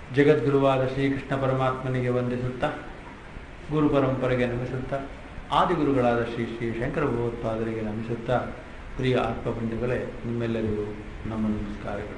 ಜಗದ್ಗುರುವಾದ ಶ್ರೀಕೃಷ್ಣ ಪರಮಾತ್ಮನಿಗೆ ವಂದಿಸುತ್ತಾ ಗುರು ಪರಂಪರೆಗೆ ನಮಿಸುತ್ತಾ ಆದಿಗುರುಗಳಾದ ಶ್ರೀ ಶ್ರೀ ಶಂಕರ ಭಗವತ್ಪಾದರಿಗೆ ನಮಿಸುತ್ತಾ ಪ್ರಿಯ ಆತ್ಮಬಂಧುಗಳೇ ನಿಮ್ಮೆಲ್ಲರಿಗೂ ನಮ್ಮ ನಮಸ್ಕಾರಗಳು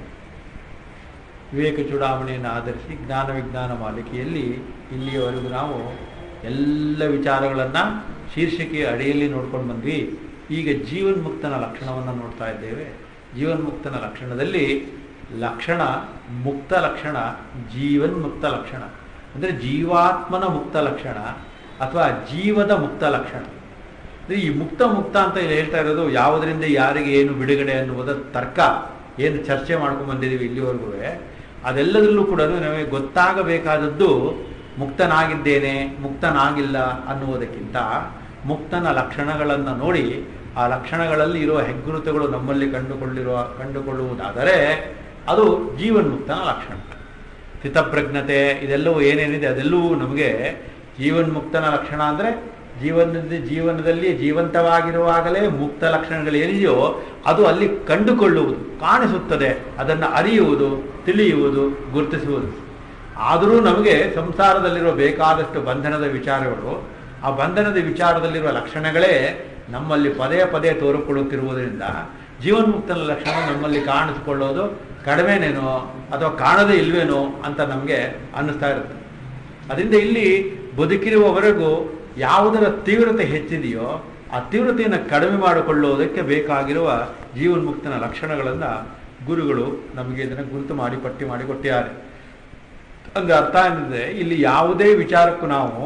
ವಿವೇಕ ಚೂಡಾವಣೆಯನ್ನು ಆಧರಿಸಿ ಜ್ಞಾನ ವಿಜ್ಞಾನ ಮಾಲಿಕೆಯಲ್ಲಿ ಇಲ್ಲಿಯವರೆಗೂ ನಾವು ಎಲ್ಲ ವಿಚಾರಗಳನ್ನು ಶೀರ್ಷಿಕೆಯ ಅಡಿಯಲ್ಲಿ ನೋಡ್ಕೊಂಡು ಬಂದ್ವಿ ಈಗ ಜೀವನ್ಮುಕ್ತನ ಲಕ್ಷಣವನ್ನು ನೋಡ್ತಾ ಇದ್ದೇವೆ ಜೀವನ್ಮುಕ್ತನ ಲಕ್ಷಣದಲ್ಲಿ ಲಕ್ಷಣ ಮುಕ್ತ ಲಕ್ಷಣ ಜೀವನ್ಮುಕ್ತ ಲಕ್ಷಣ ಅಂದರೆ ಜೀವಾತ್ಮನ ಮುಕ್ತ ಲಕ್ಷಣ ಅಥವಾ ಜೀವದ ಮುಕ್ತ ಲಕ್ಷಣ ಅಂದ್ರೆ ಈ ಮುಕ್ತ ಮುಕ್ತ ಅಂತ ಇಲ್ಲಿ ಹೇಳ್ತಾ ಇರೋದು ಯಾವುದರಿಂದ ಯಾರಿಗೆ ಏನು ಬಿಡುಗಡೆ ಅನ್ನುವುದ ತರ್ಕ ಏನು ಚರ್ಚೆ ಮಾಡ್ಕೊಂಡು ಬಂದಿದ್ದೀವಿ ಇಲ್ಲಿವರೆಗೂ ಅದೆಲ್ಲದರಲ್ಲೂ ಕೂಡ ನಮಗೆ ಗೊತ್ತಾಗಬೇಕಾದದ್ದು ಮುಕ್ತನಾಗಿದ್ದೇನೆ ಮುಕ್ತನಾಗಿಲ್ಲ ಅನ್ನುವುದಕ್ಕಿಂತ ಮುಕ್ತನ ಲಕ್ಷಣಗಳನ್ನು ನೋಡಿ ಆ ಲಕ್ಷಣಗಳಲ್ಲಿ ಇರುವ ಹೆಗ್ಗುರುತುಗಳು ನಮ್ಮಲ್ಲಿ ಕಂಡುಕೊಳ್ಳಿರುವ ಕಂಡುಕೊಳ್ಳುವುದಾದರೆ ಅದು ಜೀವನ್ಮುಕ್ತನ ಲಕ್ಷಣ ಸ್ಥಿತಪ್ರಜ್ಞತೆ ಇದೆಲ್ಲವೂ ಏನೇನಿದೆ ಅದೆಲ್ಲವೂ ನಮಗೆ ಜೀವನ್ಮುಕ್ತನ ಲಕ್ಷಣ ಅಂದರೆ ಜೀವನದ ಜೀವನದಲ್ಲಿ ಜೀವಂತವಾಗಿರುವಾಗಲೇ ಮುಕ್ತ ಲಕ್ಷಣಗಳು ಏನಿದೆಯೋ ಅದು ಅಲ್ಲಿ ಕಂಡುಕೊಳ್ಳುವುದು ಕಾಣಿಸುತ್ತದೆ ಅದನ್ನು ಅರಿಯುವುದು ತಿಳಿಯುವುದು ಗುರುತಿಸುವುದು ಆದರೂ ನಮಗೆ ಸಂಸಾರದಲ್ಲಿರುವ ಬೇಕಾದಷ್ಟು ಬಂಧನದ ವಿಚಾರಗಳು ಆ ಬಂಧನದ ವಿಚಾರದಲ್ಲಿರುವ ಲಕ್ಷಣಗಳೇ ನಮ್ಮಲ್ಲಿ ಪದೇ ಪದೇ ತೋರಿಕೊಳ್ಳುತ್ತಿರುವುದರಿಂದ ಜೀವನ್ಮುಕ್ತನ ಲಕ್ಷಣ ನಮ್ಮಲ್ಲಿ ಕಾಣಿಸಿಕೊಳ್ಳೋದು ಕಡಿಮೆನೇನೋ ಅಥವಾ ಕಾಣದೇ ಇಲ್ವೇನೋ ಅಂತ ನಮಗೆ ಅನ್ನಿಸ್ತಾ ಇರುತ್ತೆ ಅದರಿಂದ ಇಲ್ಲಿ ಬದುಕಿರುವವರೆಗೂ ಯಾವುದರ ತೀವ್ರತೆ ಹೆಚ್ಚಿದೆಯೋ ಆ ತೀವ್ರತೆಯನ್ನು ಕಡಿಮೆ ಮಾಡಿಕೊಳ್ಳುವುದಕ್ಕೆ ಬೇಕಾಗಿರುವ ಜೀವನ್ಮುಕ್ತನ ಲಕ್ಷಣಗಳನ್ನು ಗುರುಗಳು ನಮಗೆ ಇದನ್ನು ಗುರುತು ಮಾಡಿ ಪಟ್ಟಿ ಮಾಡಿ ಕೊಟ್ಟಿದ್ದಾರೆ ಅಂದ್ರೆ ಅರ್ಥ ಏನಿದೆ ಇಲ್ಲಿ ಯಾವುದೇ ವಿಚಾರಕ್ಕೂ ನಾವು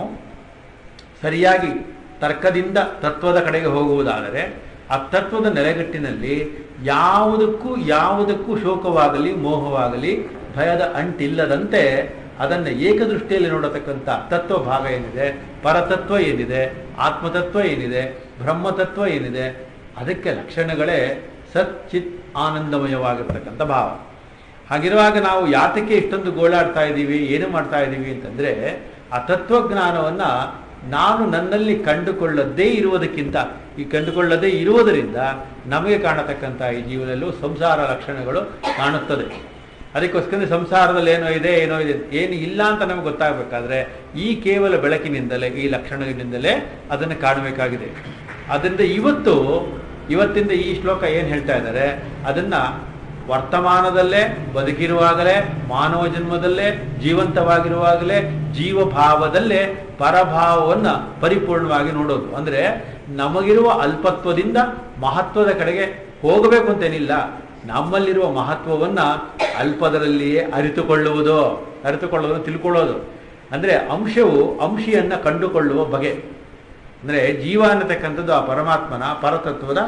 ಸರಿಯಾಗಿ ತರ್ಕದಿಂದ ತತ್ವದ ಕಡೆಗೆ ಹೋಗುವುದಾದರೆ ಆ ತತ್ವದ ನೆಲೆಗಟ್ಟಿನಲ್ಲಿ ಯಾವುದಕ್ಕೂ ಯಾವುದಕ್ಕೂ ಶೋಕವಾಗಲಿ ಮೋಹವಾಗಲಿ ಭಯದ ಅಂಟಿಲ್ಲದಂತೆ ಅದನ್ನು ಏಕದೃಷ್ಟಿಯಲ್ಲಿ ನೋಡತಕ್ಕಂಥ ತತ್ವ ಭಾಗ ಏನಿದೆ ಪರತತ್ವ ಏನಿದೆ ಆತ್ಮತತ್ವ ಏನಿದೆ ಬ್ರಹ್ಮತತ್ವ ಏನಿದೆ ಅದಕ್ಕೆ ಲಕ್ಷಣಗಳೇ ಸಚ್ಚಿತ್ ಆನಂದಮಯವಾಗಿರ್ತಕ್ಕಂಥ ಭಾವ ಹಾಗಿರುವಾಗ ನಾವು ಯಾತಕ್ಕೆ ಇಷ್ಟೊಂದು ಗೋಳಾಡ್ತಾ ಇದ್ದೀವಿ ಏನು ಮಾಡ್ತಾ ಇದ್ದೀವಿ ಅಂತಂದರೆ ಆ ತತ್ವಜ್ಞಾನವನ್ನು ನಾನು ನನ್ನಲ್ಲಿ ಕಂಡುಕೊಳ್ಳದೇ ಇರುವುದಕ್ಕಿಂತ ಈ ಕಂಡುಕೊಳ್ಳದೇ ಇರುವುದರಿಂದ ನಮಗೆ ಕಾಣತಕ್ಕಂಥ ಈ ಜೀವನಲ್ಲೂ ಸಂಸಾರ ಲಕ್ಷಣಗಳು ಕಾಣುತ್ತದೆ ಅದಕ್ಕೋಸ್ಕರ ಸಂಸಾರದಲ್ಲಿ ಏನೋ ಇದೆ ಏನೋ ಇದೆ ಏನು ಇಲ್ಲ ಅಂತ ನಮಗೆ ಗೊತ್ತಾಗಬೇಕಾದ್ರೆ ಈ ಕೇವಲ ಬೆಳಕಿನಿಂದಲೇ ಈ ಲಕ್ಷಣಗಳಿಂದಲೇ ಅದನ್ನು ಕಾಣಬೇಕಾಗಿದೆ ಅದರಿಂದ ಇವತ್ತು ಇವತ್ತಿಂದ ಈ ಶ್ಲೋಕ ಏನು ಹೇಳ್ತಾ ಇದ್ದಾರೆ ಅದನ್ನ ವರ್ತಮಾನದಲ್ಲೇ ಬದುಕಿರುವಾಗಲೇ ಮಾನವ ಜನ್ಮದಲ್ಲೇ ಜೀವಂತವಾಗಿರುವಾಗಲೇ ಜೀವಭಾವದಲ್ಲೇ ಪರಭಾವವನ್ನು ಪರಿಪೂರ್ಣವಾಗಿ ನೋಡೋದು ಅಂದರೆ ನಮಗಿರುವ ಅಲ್ಪತ್ವದಿಂದ ಮಹತ್ವದ ಕಡೆಗೆ ಹೋಗಬೇಕು ಅಂತೇನಿಲ್ಲ ನಮ್ಮಲ್ಲಿರುವ ಮಹತ್ವವನ್ನು ಅಲ್ಪದರಲ್ಲಿಯೇ ಅರಿತುಕೊಳ್ಳುವುದು ಅರಿತುಕೊಳ್ಳೋದು ತಿಳ್ಕೊಳ್ಳೋದು ಅಂದರೆ ಅಂಶವು ಅಂಶಿಯನ್ನು ಕಂಡುಕೊಳ್ಳುವ ಬಗೆ ಅಂದರೆ ಜೀವ ಅನ್ನತಕ್ಕಂಥದ್ದು ಆ ಪರಮಾತ್ಮನ ಪರತತ್ವದ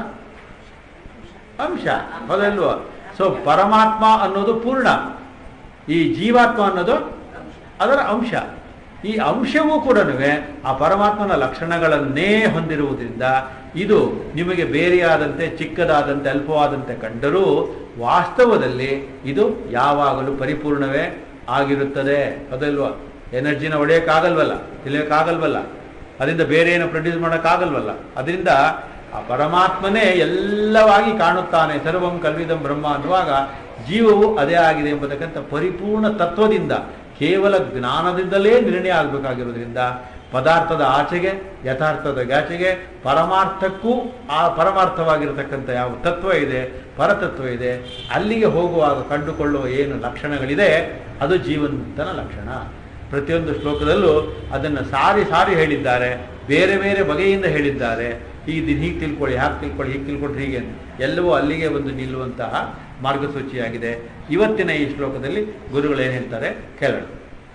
ಅಂಶ ಹೌದಲ್ವ ಸೊ ಪರಮಾತ್ಮ ಅನ್ನೋದು ಪೂರ್ಣ ಈ ಜೀವಾತ್ಮ ಅನ್ನೋದು ಅದರ ಅಂಶ ಈ ಅಂಶವೂ ಕೂಡ ಆ ಪರಮಾತ್ಮನ ಲಕ್ಷಣಗಳನ್ನೇ ಹೊಂದಿರುವುದರಿಂದ ಇದು ನಿಮಗೆ ಬೇರೆಯಾದಂತೆ ಚಿಕ್ಕದಾದಂತೆ ಅಲ್ಪವಾದಂತೆ ಕಂಡರೂ ವಾಸ್ತವದಲ್ಲಿ ಇದು ಯಾವಾಗಲೂ ಪರಿಪೂರ್ಣವೇ ಆಗಿರುತ್ತದೆ ಅದಲ್ವ ಎನರ್ಜಿನ ಹೊಡೆಯೋಕ್ಕಾಗಲ್ವಲ್ಲ ತಿಳಿಯೋಕ್ಕಾಗಲ್ವಲ್ಲ ಅದರಿಂದ ಬೇರೆ ಏನು ಪ್ರೊಡ್ಯೂಸ್ ಮಾಡೋಕ್ಕಾಗಲ್ವಲ್ಲ ಅದರಿಂದ ಆ ಪರಮಾತ್ಮನೇ ಎಲ್ಲವಾಗಿ ಕಾಣುತ್ತಾನೆ ಸರ್ವಂ ಕಲ್ವಿದಂ ಬ್ರಹ್ಮ ಅನ್ನುವಾಗ ಜೀವವು ಅದೇ ಆಗಿದೆ ಎಂಬತಕ್ಕಂಥ ಪರಿಪೂರ್ಣ ತತ್ವದಿಂದ ಕೇವಲ ಜ್ಞಾನದಿಂದಲೇ ನಿರ್ಣಯ ಆಗಬೇಕಾಗಿರೋದ್ರಿಂದ ಪದಾರ್ಥದ ಆಚೆಗೆ ಯಥಾರ್ಥದ ಗಾಚೆಗೆ ಪರಮಾರ್ಥಕ್ಕೂ ಆ ಪರಮಾರ್ಥವಾಗಿರತಕ್ಕಂಥ ಯಾವ ತತ್ವ ಇದೆ ಪರತತ್ವ ಇದೆ ಅಲ್ಲಿಗೆ ಹೋಗುವಾಗ ಕಂಡುಕೊಳ್ಳುವ ಏನು ಲಕ್ಷಣಗಳಿದೆ ಅದು ಜೀವನ್ಮುಕ್ತನ ಲಕ್ಷಣ ಪ್ರತಿಯೊಂದು ಶ್ಲೋಕದಲ್ಲೂ ಅದನ್ನು ಸಾರಿ ಸಾರಿ ಹೇಳಿದ್ದಾರೆ ಬೇರೆ ಬೇರೆ ಬಗೆಯಿಂದ ಹೇಳಿದ್ದಾರೆ ಈ ದಿನ ಹೀಗೆ ತಿಳ್ಕೊಳ್ಳಿ ಹಾಗೆ ತಿಳ್ಕೊಳ್ಳಿ ಹೀಗೆ ತಿಳ್ಕೊಳ್ರಿ ಹೀಗೆ ಎಲ್ಲವೂ ಅಲ್ಲಿಗೆ ಒಂದು ನಿಲ್ಲುವಂತಹ ಮಾರ್ಗಸೂಚಿಯಾಗಿದೆ ಇವತ್ತಿನ ಈ ಶ್ಲೋಕದಲ್ಲಿ ಗುರುಗಳು ಏನು ಹೇಳ್ತಾರೆ ಕೇಳೋಣ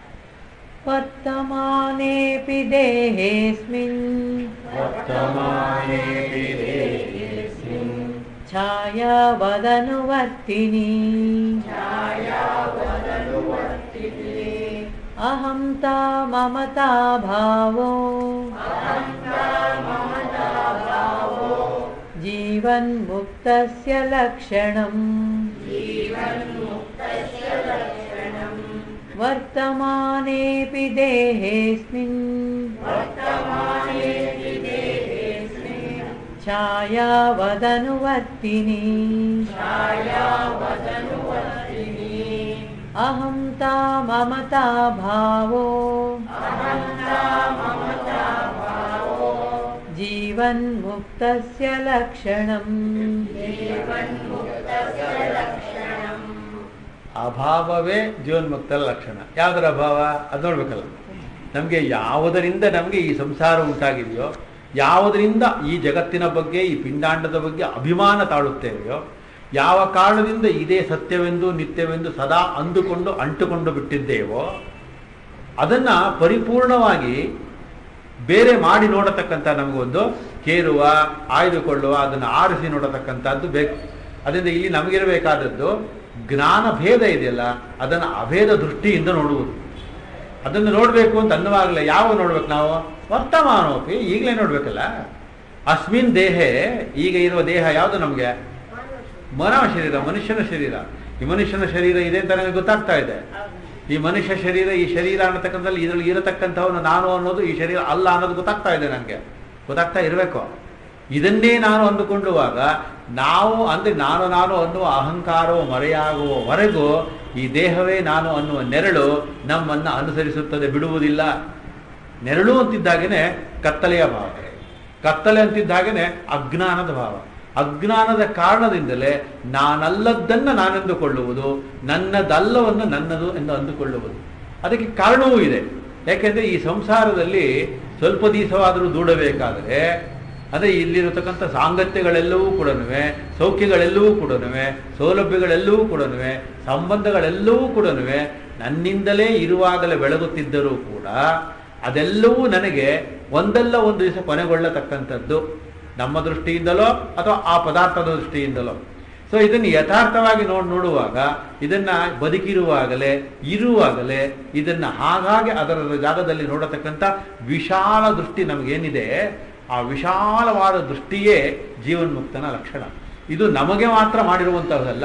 वर्तमानेऽपि देहेऽस्मिन् छायावदनुवर्तिनी अहं ता ममता भावो जीवन्मुक्तस्य लक्षणम् वर्तमानेऽपि देहेऽस्मिन् छायावदनुवर्तिनी अहंता ममता भावो जीवन्मुक्तस्य लक्षणम् ಅಭಾವವೇ ಜೀವನ್ಮುಕ್ತರ ಲಕ್ಷಣ ಯಾವುದರ ಅಭಾವ ಅದು ನೋಡ್ಬೇಕಲ್ಲ ನಮಗೆ ಯಾವುದರಿಂದ ನಮಗೆ ಈ ಸಂಸಾರ ಉಂಟಾಗಿದೆಯೋ ಯಾವುದರಿಂದ ಈ ಜಗತ್ತಿನ ಬಗ್ಗೆ ಈ ಪಿಂಡಾಂಡದ ಬಗ್ಗೆ ಅಭಿಮಾನ ತಾಳುತ್ತೇವೆಯೋ ಯಾವ ಕಾರಣದಿಂದ ಇದೇ ಸತ್ಯವೆಂದು ನಿತ್ಯವೆಂದು ಸದಾ ಅಂದುಕೊಂಡು ಅಂಟುಕೊಂಡು ಬಿಟ್ಟಿದ್ದೇವೋ ಅದನ್ನ ಪರಿಪೂರ್ಣವಾಗಿ ಬೇರೆ ಮಾಡಿ ನೋಡತಕ್ಕಂಥ ನಮಗೊಂದು ಕೇರುವ ಆಯ್ದುಕೊಳ್ಳುವ ಅದನ್ನು ಆರಿಸಿ ನೋಡತಕ್ಕಂಥದ್ದು ಬೇಕು ಅದರಿಂದ ಇಲ್ಲಿ ನಮಗಿರಬೇಕಾದದ್ದು ಜ್ಞಾನ ಭೇದ ಇದೆಯಲ್ಲ ಅದನ್ನು ಅಭೇದ ದೃಷ್ಟಿಯಿಂದ ನೋಡುವುದು ಅದನ್ನು ನೋಡಬೇಕು ಅಂತ ಅನ್ನುವಾಗಲೇ ಯಾವ ನೋಡ್ಬೇಕು ನಾವು ವರ್ತಮಾನೋಪಿ ಈಗಲೇ ನೋಡ್ಬೇಕಲ್ಲ ಅಸ್ಮಿನ್ ದೇಹೆ ಈಗ ಇರುವ ದೇಹ ಯಾವುದು ನಮಗೆ ಮಾನವ ಶರೀರ ಮನುಷ್ಯನ ಶರೀರ ಈ ಮನುಷ್ಯನ ಶರೀರ ಇದೆ ಅಂತ ನನಗೆ ಗೊತ್ತಾಗ್ತಾ ಇದೆ ಈ ಮನುಷ್ಯ ಶರೀರ ಈ ಶರೀರ ಅನ್ನತಕ್ಕಂಥಲ್ಲಿ ಇದರಲ್ಲಿ ಇರತಕ್ಕಂಥವನು ನಾನು ಅನ್ನೋದು ಈ ಶರೀರ ಅಲ್ಲ ಅನ್ನೋದು ಗೊತ್ತಾಗ್ತಾ ಇದೆ ನನಗೆ ಗೊತ್ತಾಗ್ತಾ ಇರಬೇಕು ಇದನ್ನೇ ನಾನು ಅಂದುಕೊಳ್ಳುವಾಗ ನಾವು ಅಂದ್ರೆ ನಾನು ನಾನು ಅನ್ನುವ ಅಹಂಕಾರವು ಮರೆಯಾಗುವವರೆಗೂ ಈ ದೇಹವೇ ನಾನು ಅನ್ನುವ ನೆರಳು ನಮ್ಮನ್ನು ಅನುಸರಿಸುತ್ತದೆ ಬಿಡುವುದಿಲ್ಲ ನೆರಳು ಅಂತಿದ್ದಾಗೇನೆ ಕತ್ತಲೆಯ ಭಾವ ಕತ್ತಲೆ ಅಂತಿದ್ದಾಗೇನೆ ಅಜ್ಞಾನದ ಭಾವ ಅಜ್ಞಾನದ ಕಾರಣದಿಂದಲೇ ನಾನಲ್ಲದ್ದನ್ನು ನಾನೆಂದುಕೊಳ್ಳುವುದು ನನ್ನದಲ್ಲವನ್ನು ನನ್ನದು ಎಂದು ಅಂದುಕೊಳ್ಳುವುದು ಅದಕ್ಕೆ ಕಾರಣವೂ ಇದೆ ಯಾಕೆಂದ್ರೆ ಈ ಸಂಸಾರದಲ್ಲಿ ಸ್ವಲ್ಪ ದಿವಸವಾದರೂ ದೂಡಬೇಕಾದರೆ ಅಂದರೆ ಇಲ್ಲಿರತಕ್ಕಂಥ ಸಾಂಗತ್ಯಗಳೆಲ್ಲವೂ ಕೂಡ ಸೌಖ್ಯಗಳೆಲ್ಲವೂ ಕೂಡ ಸೌಲಭ್ಯಗಳೆಲ್ಲವೂ ಕೂಡ ಸಂಬಂಧಗಳೆಲ್ಲವೂ ಕೂಡ ನನ್ನಿಂದಲೇ ಇರುವಾಗಲೇ ಬೆಳಗುತ್ತಿದ್ದರೂ ಕೂಡ ಅದೆಲ್ಲವೂ ನನಗೆ ಒಂದಲ್ಲ ಒಂದು ದಿವಸ ಕೊನೆಗೊಳ್ಳತಕ್ಕಂಥದ್ದು ನಮ್ಮ ದೃಷ್ಟಿಯಿಂದಲೋ ಅಥವಾ ಆ ಪದಾರ್ಥದ ದೃಷ್ಟಿಯಿಂದಲೋ ಸೊ ಇದನ್ನು ಯಥಾರ್ಥವಾಗಿ ನೋಡ್ ನೋಡುವಾಗ ಇದನ್ನ ಬದುಕಿರುವಾಗಲೇ ಇರುವಾಗಲೇ ಇದನ್ನ ಹಾಗಾಗಿ ಅದರ ಜಾಗದಲ್ಲಿ ನೋಡತಕ್ಕಂಥ ವಿಶಾಲ ದೃಷ್ಟಿ ನಮಗೇನಿದೆ ಆ ವಿಶಾಲವಾದ ದೃಷ್ಟಿಯೇ ಜೀವನ್ಮುಕ್ತನ ಲಕ್ಷಣ ಇದು ನಮಗೆ ಮಾತ್ರ ಮಾಡಿರುವಂತಹದಲ್ಲ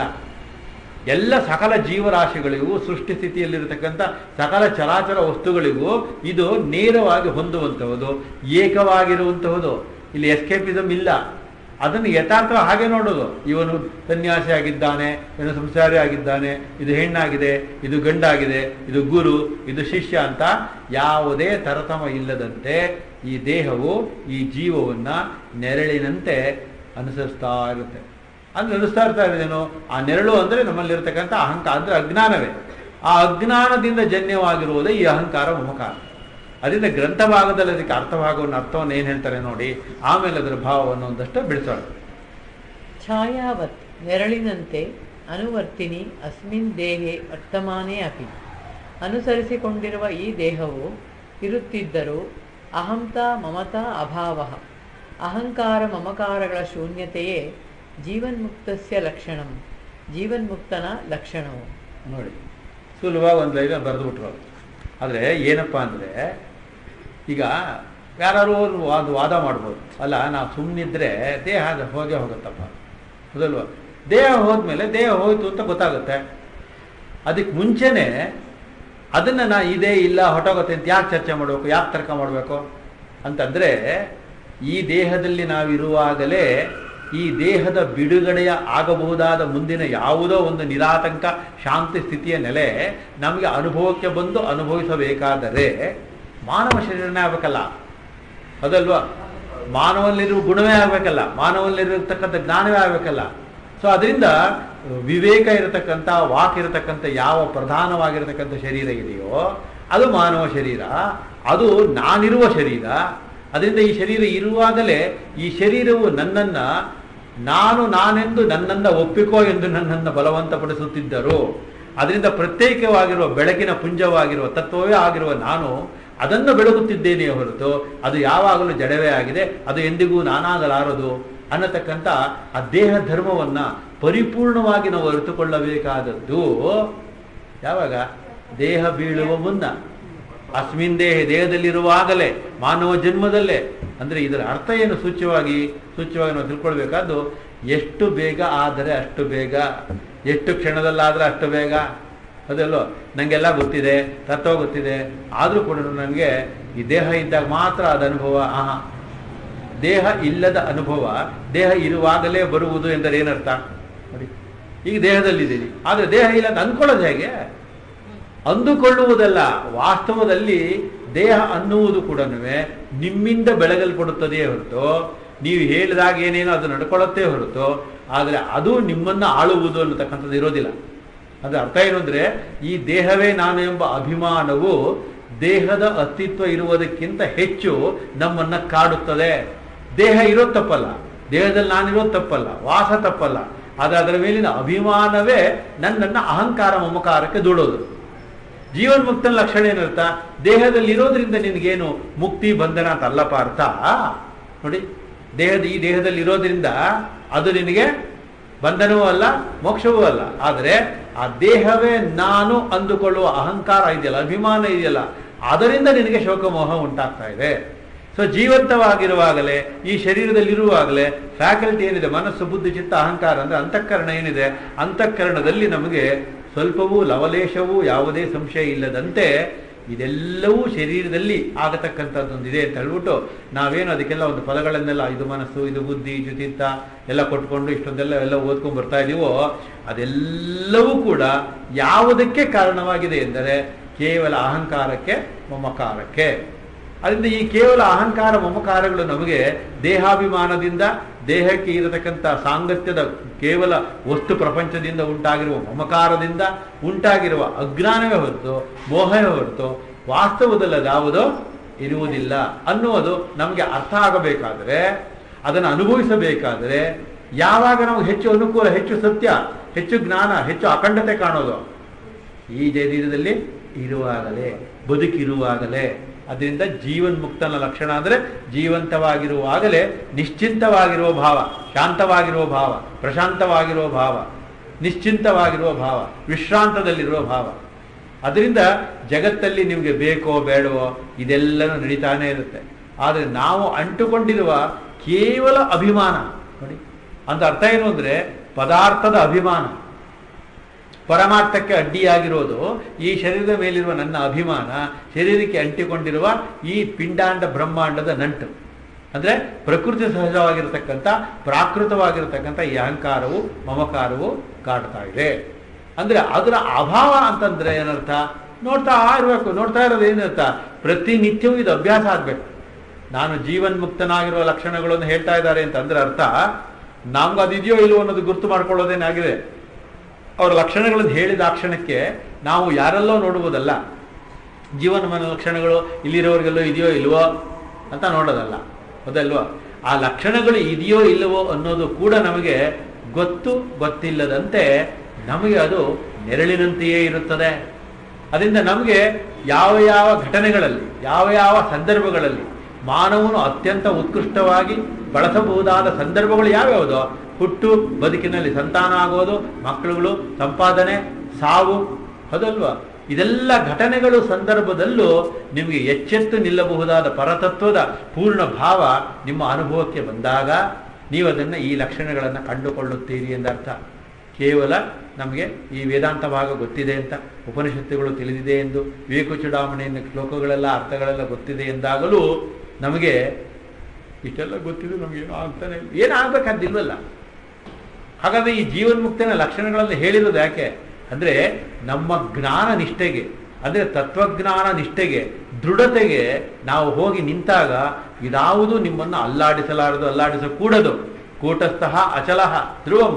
ಎಲ್ಲ ಸಕಲ ಜೀವರಾಶಿಗಳಿಗೂ ಸೃಷ್ಟಿ ಸ್ಥಿತಿಯಲ್ಲಿರತಕ್ಕಂಥ ಸಕಲ ಚರಾಚರ ವಸ್ತುಗಳಿಗೂ ಇದು ನೇರವಾಗಿ ಹೊಂದುವಂತಹದ್ದು ಏಕವಾಗಿರುವಂತಹದ್ದು ಇಲ್ಲಿ ಎಸ್ಕೇಪಿಸಮ್ ಇಲ್ಲ ಅದನ್ನು ಯಥಾರ್ಥ ಹಾಗೆ ನೋಡೋದು ಇವನು ಸನ್ಯಾಸಿ ಆಗಿದ್ದಾನೆ ಇವನು ಸಂಸಾರಿ ಆಗಿದ್ದಾನೆ ಇದು ಹೆಣ್ಣಾಗಿದೆ ಇದು ಗಂಡಾಗಿದೆ ಇದು ಗುರು ಇದು ಶಿಷ್ಯ ಅಂತ ಯಾವುದೇ ತರತಮ ಇಲ್ಲದಂತೆ ಈ ದೇಹವು ಈ ಜೀವವನ್ನ ನೆರಳಿನಂತೆ ಅನುಸರಿಸ್ತಾ ಇರುತ್ತೆ ಅಂದ್ರೆ ಅನಿಸ್ತಾ ಇರ್ತಾ ಇರೋದೇನು ಆ ನೆರಳು ಅಂದ್ರೆ ನಮ್ಮಲ್ಲಿರ್ತಕ್ಕಂಥ ಅಹಂಕಾರ ಅಂದ್ರೆ ಅಜ್ಞಾನವೇ ಆ ಅಜ್ಞಾನದಿಂದ ಜನ್ಯವಾಗಿರುವುದೇ ಈ ಅಹಂಕಾರ ಮಮಕಾರ ಅದರಿಂದ ಗ್ರಂಥ ಭಾಗದಲ್ಲಿ ಅದಕ್ಕೆ ಅರ್ಥಭಾಗವನ್ನು ಅರ್ಥವನ್ನು ಏನು ಹೇಳ್ತಾರೆ ನೋಡಿ ಆಮೇಲೆ ಅದರ ಭಾವವನ್ನು ಒಂದಷ್ಟು ಬಿಡಿಸೋಣ ಛಾಯಾವತ್ ನೆರಳಿನಂತೆ ಅನುವರ್ತಿನಿ ಅಸ್ಮಿನ್ ದೇಹೆ ವರ್ತಮಾನೇ ಅಪಿ ಅನುಸರಿಸಿಕೊಂಡಿರುವ ಈ ದೇಹವು ಇರುತ್ತಿದ್ದರೂ ಅಹಂತ ಮಮತಾ ಅಭಾವ ಅಹಂಕಾರ ಮಮಕಾರಗಳ ಶೂನ್ಯತೆಯೇ ಜೀವನ್ಮುಕ್ತಸ್ಯ ಲಕ್ಷಣಂ ಜೀವನ್ಮುಕ್ತನ ಲಕ್ಷಣವು ನೋಡಿ ಸುಲಭವಾಗಿ ಒಂದು ಲೈನ್ ಬರೆದು ಬಿಟ್ರು ಆದರೆ ಏನಪ್ಪ ಅಂದರೆ ಈಗ ಯಾರು ವಾದ ವಾದ ಮಾಡ್ಬೋದು ಅಲ್ಲ ನಾವು ಸುಮ್ಮನಿದ್ರೆ ದೇಹ ಅದು ಹೋಗೇ ಹೋಗುತ್ತಪ್ಪ ಹೌದಲ್ವ ದೇಹ ಹೋದ್ಮೇಲೆ ದೇಹ ಹೋಯ್ತು ಅಂತ ಗೊತ್ತಾಗುತ್ತೆ ಅದಕ್ಕೆ ಮುಂಚೆನೆ ಅದನ್ನು ನಾ ಇದೇ ಇಲ್ಲ ಹೊಟ್ಟೋಗುತ್ತೆ ಅಂತ ಯಾಕೆ ಚರ್ಚೆ ಮಾಡಬೇಕು ಯಾಕೆ ತರ್ಕ ಮಾಡಬೇಕು ಅಂತಂದರೆ ಈ ದೇಹದಲ್ಲಿ ನಾವಿರುವಾಗಲೇ ಈ ದೇಹದ ಬಿಡುಗಡೆಯ ಆಗಬಹುದಾದ ಮುಂದಿನ ಯಾವುದೋ ಒಂದು ನಿರಾತಂಕ ಶಾಂತಿ ಸ್ಥಿತಿಯ ನೆಲೆ ನಮಗೆ ಅನುಭವಕ್ಕೆ ಬಂದು ಅನುಭವಿಸಬೇಕಾದರೆ ಮಾನವ ಶರೀರನೇ ಆಗಬೇಕಲ್ಲ ಅದಲ್ವಾ ಮಾನವಲ್ಲಿರುವ ಗುಣವೇ ಆಗಬೇಕಲ್ಲ ಮಾನವಲ್ಲಿರತಕ್ಕಂಥ ಜ್ಞಾನವೇ ಆಗಬೇಕಲ್ಲ ಸೊ ಅದರಿಂದ ವಿವೇಕ ಇರತಕ್ಕಂಥ ವಾಕ್ ಇರತಕ್ಕಂಥ ಯಾವ ಪ್ರಧಾನವಾಗಿರತಕ್ಕಂಥ ಶರೀರ ಇದೆಯೋ ಅದು ಮಾನವ ಶರೀರ ಅದು ನಾನಿರುವ ಶರೀರ ಅದರಿಂದ ಈ ಶರೀರ ಇರುವಾಗಲೇ ಈ ಶರೀರವು ನನ್ನನ್ನ ನಾನು ನಾನೆಂದು ನನ್ನನ್ನ ಒಪ್ಪಿಕೋ ಎಂದು ನನ್ನನ್ನು ಬಲವಂತಪಡಿಸುತ್ತಿದ್ದರು ಅದರಿಂದ ಪ್ರತ್ಯೇಕವಾಗಿರುವ ಬೆಳಕಿನ ಪುಂಜವಾಗಿರುವ ತತ್ವವೇ ಆಗಿರುವ ನಾನು ಅದನ್ನು ಬೆಳಗುತ್ತಿದ್ದೇನೆ ಹೊರತು ಅದು ಯಾವಾಗಲೂ ಜಡವೇ ಆಗಿದೆ ಅದು ಎಂದಿಗೂ ನಾನಾಗಲಾರದು ಅನ್ನತಕ್ಕಂಥ ಆ ದೇಹ ಧರ್ಮವನ್ನ ಪರಿಪೂರ್ಣವಾಗಿ ನಾವು ಅರಿತುಕೊಳ್ಳಬೇಕಾದದ್ದು ಯಾವಾಗ ದೇಹ ಬೀಳುವ ಮುನ್ನ ಅಸ್ಮಿನ್ ದೇಹ ದೇಹದಲ್ಲಿರುವಾಗಲೇ ಮಾನವ ಜನ್ಮದಲ್ಲೇ ಅಂದರೆ ಇದರ ಅರ್ಥ ಏನು ಸೂಚ್ಯವಾಗಿ ಸೂಚ್ಯವಾಗಿ ನಾವು ತಿಳ್ಕೊಳ್ಬೇಕಾದ್ದು ಎಷ್ಟು ಬೇಗ ಆದರೆ ಅಷ್ಟು ಬೇಗ ಎಷ್ಟು ಕ್ಷಣದಲ್ಲಾದರೆ ಅಷ್ಟು ಬೇಗ ಅದಲ್ಲೋ ನನಗೆಲ್ಲ ಗೊತ್ತಿದೆ ತತ್ವ ಗೊತ್ತಿದೆ ಆದರೂ ಕೂಡ ನನಗೆ ಈ ದೇಹ ಇದ್ದಾಗ ಮಾತ್ರ ಅದು ಅನುಭವ ಆಹಾ ದೇಹ ಇಲ್ಲದ ಅನುಭವ ದೇಹ ಇರುವಾಗಲೇ ಬರುವುದು ಎಂದರೆ ಏನರ್ಥ ನೋಡಿ ಈಗ ದೇಹದಲ್ಲಿದ್ದೀರಿ ಆದರೆ ದೇಹ ಇಲ್ಲ ಅಂತ ಅಂದ್ಕೊಳ್ಳೋದು ಹೇಗೆ ಅಂದುಕೊಳ್ಳುವುದಲ್ಲ ವಾಸ್ತವದಲ್ಲಿ ದೇಹ ಅನ್ನುವುದು ಕೂಡ ನಿಮ್ಮಿಂದ ಬೆಳಗಲ್ಪಡುತ್ತದೆಯೇ ಹೊರತು ನೀವು ಹೇಳಿದಾಗ ಏನೇನೋ ಅದು ನಡ್ಕೊಳ್ಳುತ್ತೇ ಹೊರತು ಆದರೆ ಅದು ನಿಮ್ಮನ್ನು ಆಳುವುದು ಅನ್ನತಕ್ಕಂಥದ್ದು ಇರೋದಿಲ್ಲ ಅದರ ಅರ್ಥ ಏನು ಅಂದರೆ ಈ ದೇಹವೇ ನಾನು ಎಂಬ ಅಭಿಮಾನವು ದೇಹದ ಅಸ್ತಿತ್ವ ಇರುವುದಕ್ಕಿಂತ ಹೆಚ್ಚು ನಮ್ಮನ್ನು ಕಾಡುತ್ತದೆ ದೇಹ ಇರೋದು ತಪ್ಪಲ್ಲ ದೇಹದಲ್ಲಿ ನಾನಿರೋದು ತಪ್ಪಲ್ಲ ವಾಸ ತಪ್ಪಲ್ಲ ಆದರೆ ಅದರ ಮೇಲಿನ ಅಭಿಮಾನವೇ ನನ್ನನ್ನು ಅಹಂಕಾರ ಮಮಕಾರಕ್ಕೆ ದೂಡೋದು ಜೀವನ್ಮುಕ್ತನ ಲಕ್ಷಣ ಏನರ್ಥ ದೇಹದಲ್ಲಿ ಇರೋದ್ರಿಂದ ನಿನಗೇನು ಮುಕ್ತಿ ಬಂಧನ ಅಂತ ಅಲ್ಲಪ್ಪ ಅರ್ಥ ನೋಡಿ ದೇಹದ ಈ ದೇಹದಲ್ಲಿ ಇರೋದ್ರಿಂದ ಅದು ನಿನಗೆ ಬಂಧನವೂ ಅಲ್ಲ ಮೋಕ್ಷವೂ ಅಲ್ಲ ಆದರೆ ಆ ದೇಹವೇ ನಾನು ಅಂದುಕೊಳ್ಳುವ ಅಹಂಕಾರ ಇದೆಯಲ್ಲ ಅಭಿಮಾನ ಇದೆಯಲ್ಲ ಅದರಿಂದ ನಿನಗೆ ಶೋಕಮೋಹ ಉಂಟಾಗ್ತಾ ಇದೆ ಸೊ ಜೀವಂತವಾಗಿರುವಾಗಲೇ ಈ ಶರೀರದಲ್ಲಿರುವಾಗಲೇ ಫ್ಯಾಕಲ್ಟಿ ಏನಿದೆ ಮನಸ್ಸು ಬುದ್ಧಿ ಚಿತ್ತ ಅಹಂಕಾರ ಅಂದ್ರೆ ಅಂತಃಕರಣ ಏನಿದೆ ಅಂತಃಕರಣದಲ್ಲಿ ನಮಗೆ ಸ್ವಲ್ಪವೂ ಲವಲೇಶವೂ ಯಾವುದೇ ಸಂಶಯ ಇಲ್ಲದಂತೆ ಇದೆಲ್ಲವೂ ಶರೀರದಲ್ಲಿ ಆಗತಕ್ಕಂಥದ್ದೊಂದಿದೆ ಅಂತ ಹೇಳ್ಬಿಟ್ಟು ನಾವೇನು ಅದಕ್ಕೆಲ್ಲ ಒಂದು ಪದಗಳನ್ನೆಲ್ಲ ಇದು ಮನಸ್ಸು ಇದು ಬುದ್ಧಿ ಇದು ಚಿತ್ತ ಎಲ್ಲ ಕೊಟ್ಕೊಂಡು ಇಷ್ಟೊಂದೆಲ್ಲ ಎಲ್ಲ ಓದ್ಕೊಂಡು ಬರ್ತಾ ಇದೀವೋ ಅದೆಲ್ಲವೂ ಕೂಡ ಯಾವುದಕ್ಕೆ ಕಾರಣವಾಗಿದೆ ಎಂದರೆ ಕೇವಲ ಅಹಂಕಾರಕ್ಕೆ ಮಮಕಾರಕ್ಕೆ ಅದರಿಂದ ಈ ಕೇವಲ ಅಹಂಕಾರ ಮಮಕಾರಗಳು ನಮಗೆ ದೇಹಾಭಿಮಾನದಿಂದ ದೇಹಕ್ಕೆ ಇರತಕ್ಕಂಥ ಸಾಂಗತ್ಯದ ಕೇವಲ ವಸ್ತು ಪ್ರಪಂಚದಿಂದ ಉಂಟಾಗಿರುವ ಮಮಕಾರದಿಂದ ಉಂಟಾಗಿರುವ ಅಜ್ಞಾನವೇ ಹೊರತು ಮೋಹವೇ ಹೊರತು ವಾಸ್ತವದಲ್ಲಿ ಅದ್ಯಾವುದೋ ಇರುವುದಿಲ್ಲ ಅನ್ನುವುದು ನಮಗೆ ಅರ್ಥ ಆಗಬೇಕಾದರೆ ಅದನ್ನು ಅನುಭವಿಸಬೇಕಾದರೆ ಯಾವಾಗ ನಮಗೆ ಹೆಚ್ಚು ಅನುಕೂಲ ಹೆಚ್ಚು ಸತ್ಯ ಹೆಚ್ಚು ಜ್ಞಾನ ಹೆಚ್ಚು ಅಖಂಡತೆ ಕಾಣೋದು ಈ ಶರೀರದಲ್ಲಿ ಇರುವಾಗಲೇ ಬದುಕಿರುವಾಗಲೇ ಅದರಿಂದ ಜೀವನ್ಮುಕ್ತನ ಲಕ್ಷಣ ಅಂದರೆ ಜೀವಂತವಾಗಿರುವಾಗಲೇ ನಿಶ್ಚಿಂತವಾಗಿರುವ ಭಾವ ಶಾಂತವಾಗಿರುವ ಭಾವ ಪ್ರಶಾಂತವಾಗಿರುವ ಭಾವ ನಿಶ್ಚಿಂತವಾಗಿರುವ ಭಾವ ವಿಶ್ರಾಂತದಲ್ಲಿರುವ ಭಾವ ಅದರಿಂದ ಜಗತ್ತಲ್ಲಿ ನಿಮಗೆ ಬೇಕೋ ಬೇಡವೋ ಇದೆಲ್ಲನೂ ನಡೀತಾನೆ ಇರುತ್ತೆ ಆದರೆ ನಾವು ಅಂಟುಕೊಂಡಿರುವ ಕೇವಲ ಅಭಿಮಾನ ನೋಡಿ ಅಂತ ಅರ್ಥ ಏನು ಅಂದರೆ ಪದಾರ್ಥದ ಅಭಿಮಾನ ಪರಮಾರ್ಥಕ್ಕೆ ಅಡ್ಡಿಯಾಗಿರೋದು ಈ ಶರೀರದ ಮೇಲಿರುವ ನನ್ನ ಅಭಿಮಾನ ಶರೀರಕ್ಕೆ ಅಂಟಿಕೊಂಡಿರುವ ಈ ಪಿಂಡಾಂಡ ಬ್ರಹ್ಮಾಂಡದ ನಂಟು ಅಂದರೆ ಪ್ರಕೃತಿ ಸಹಜವಾಗಿರತಕ್ಕಂಥ ಪ್ರಾಕೃತವಾಗಿರತಕ್ಕಂಥ ಈ ಅಹಂಕಾರವು ಮಮಕಾರವು ಕಾಡ್ತಾ ಇದೆ ಅಂದರೆ ಅದರ ಅಭಾವ ಅಂತಂದ್ರೆ ಏನರ್ಥ ನೋಡ್ತಾ ಇರಬೇಕು ನೋಡ್ತಾ ಇರೋದು ಏನರ್ಥ ಪ್ರತಿನಿತ್ಯವೂ ಇದು ಅಭ್ಯಾಸ ಆಗಬೇಕು ನಾನು ಜೀವನ್ಮುಕ್ತನಾಗಿರುವ ಲಕ್ಷಣಗಳನ್ನು ಹೇಳ್ತಾ ಇದ್ದಾರೆ ಅಂತಂದ್ರೆ ಅರ್ಥ ನಮ್ಗೆ ಅದಿದೆಯೋ ಇಲ್ವೋ ಅನ್ನೋದು ಗುರ್ತು ಮಾಡ್ಕೊಳ್ಳೋದೇನಾಗಿದೆ ಅವರ ಲಕ್ಷಣಗಳನ್ನು ಹೇಳಿದ ಆ ಕ್ಷಣಕ್ಕೆ ನಾವು ಯಾರೆಲ್ಲೋ ನೋಡುವುದಲ್ಲ ಜೀವನ ಮನ ಲಕ್ಷಣಗಳು ಇಲ್ಲಿರೋರಿಗೆಲ್ಲೋ ಇದೆಯೋ ಇಲ್ವೋ ಅಂತ ನೋಡೋದಲ್ಲ ಹೌದಲ್ವಾ ಆ ಲಕ್ಷಣಗಳು ಇದೆಯೋ ಇಲ್ಲವೋ ಅನ್ನೋದು ಕೂಡ ನಮಗೆ ಗೊತ್ತು ಗೊತ್ತಿಲ್ಲದಂತೆ ನಮಗೆ ಅದು ನೆರಳಿನಂತೆಯೇ ಇರುತ್ತದೆ ಅದರಿಂದ ನಮಗೆ ಯಾವ ಯಾವ ಘಟನೆಗಳಲ್ಲಿ ಯಾವ ಯಾವ ಸಂದರ್ಭಗಳಲ್ಲಿ ಮಾನವನು ಅತ್ಯಂತ ಉತ್ಕೃಷ್ಟವಾಗಿ ಬಳಸಬಹುದಾದ ಸಂದರ್ಭಗಳು ಯಾವ್ಯಾವುದು ಹುಟ್ಟು ಬದುಕಿನಲ್ಲಿ ಸಂತಾನ ಆಗೋದು ಮಕ್ಕಳುಗಳು ಸಂಪಾದನೆ ಸಾವು ಹೌದಲ್ವಾ ಇದೆಲ್ಲ ಘಟನೆಗಳು ಸಂದರ್ಭದಲ್ಲೂ ನಿಮಗೆ ಎಚ್ಚೆತ್ತು ನಿಲ್ಲಬಹುದಾದ ಪರತತ್ವದ ಪೂರ್ಣ ಭಾವ ನಿಮ್ಮ ಅನುಭವಕ್ಕೆ ಬಂದಾಗ ನೀವು ಅದನ್ನು ಈ ಲಕ್ಷಣಗಳನ್ನು ಕಂಡುಕೊಳ್ಳುತ್ತೀರಿ ಎಂದರ್ಥ ಕೇವಲ ನಮಗೆ ಈ ವೇದಾಂತ ಭಾಗ ಗೊತ್ತಿದೆ ಅಂತ ಉಪನಿಷತ್ತುಗಳು ತಿಳಿದಿದೆ ಎಂದು ವಿವೇಕ ಚೂಡಾಮಣಿಯನ್ನು ಶ್ಲೋಕಗಳೆಲ್ಲ ಅರ್ಥಗಳೆಲ್ಲ ಗೊತ್ತಿದೆ ಎಂದಾಗಲೂ ನಮಗೆ ಇಷ್ಟೆಲ್ಲ ಗೊತ್ತಿದೆ ನಮಗೇನು ಆಗ್ತಾನೆ ಏನಾಗಬೇಕಾದಿಲ್ವಲ್ಲ ಹಾಗಾದ್ರೆ ಈ ಜೀವನ್ಮುಕ್ತನ ಲಕ್ಷಣಗಳನ್ನು ಹೇಳಿರೋದು ಯಾಕೆ ಅಂದರೆ ನಮ್ಮ ಜ್ಞಾನ ನಿಷ್ಠೆಗೆ ಅಂದರೆ ತತ್ವಜ್ಞಾನ ನಿಷ್ಠೆಗೆ ದೃಢತೆಗೆ ನಾವು ಹೋಗಿ ನಿಂತಾಗ ಇದಾವುದು ನಿಮ್ಮನ್ನು ಅಲ್ಲಾಡಿಸಲಾರದು ಅಲ್ಲಾಡಿಸಕೂಡದು ಕೂಟಸ್ಥಃ ಅಚಲಃ ಧ್ರುವಂ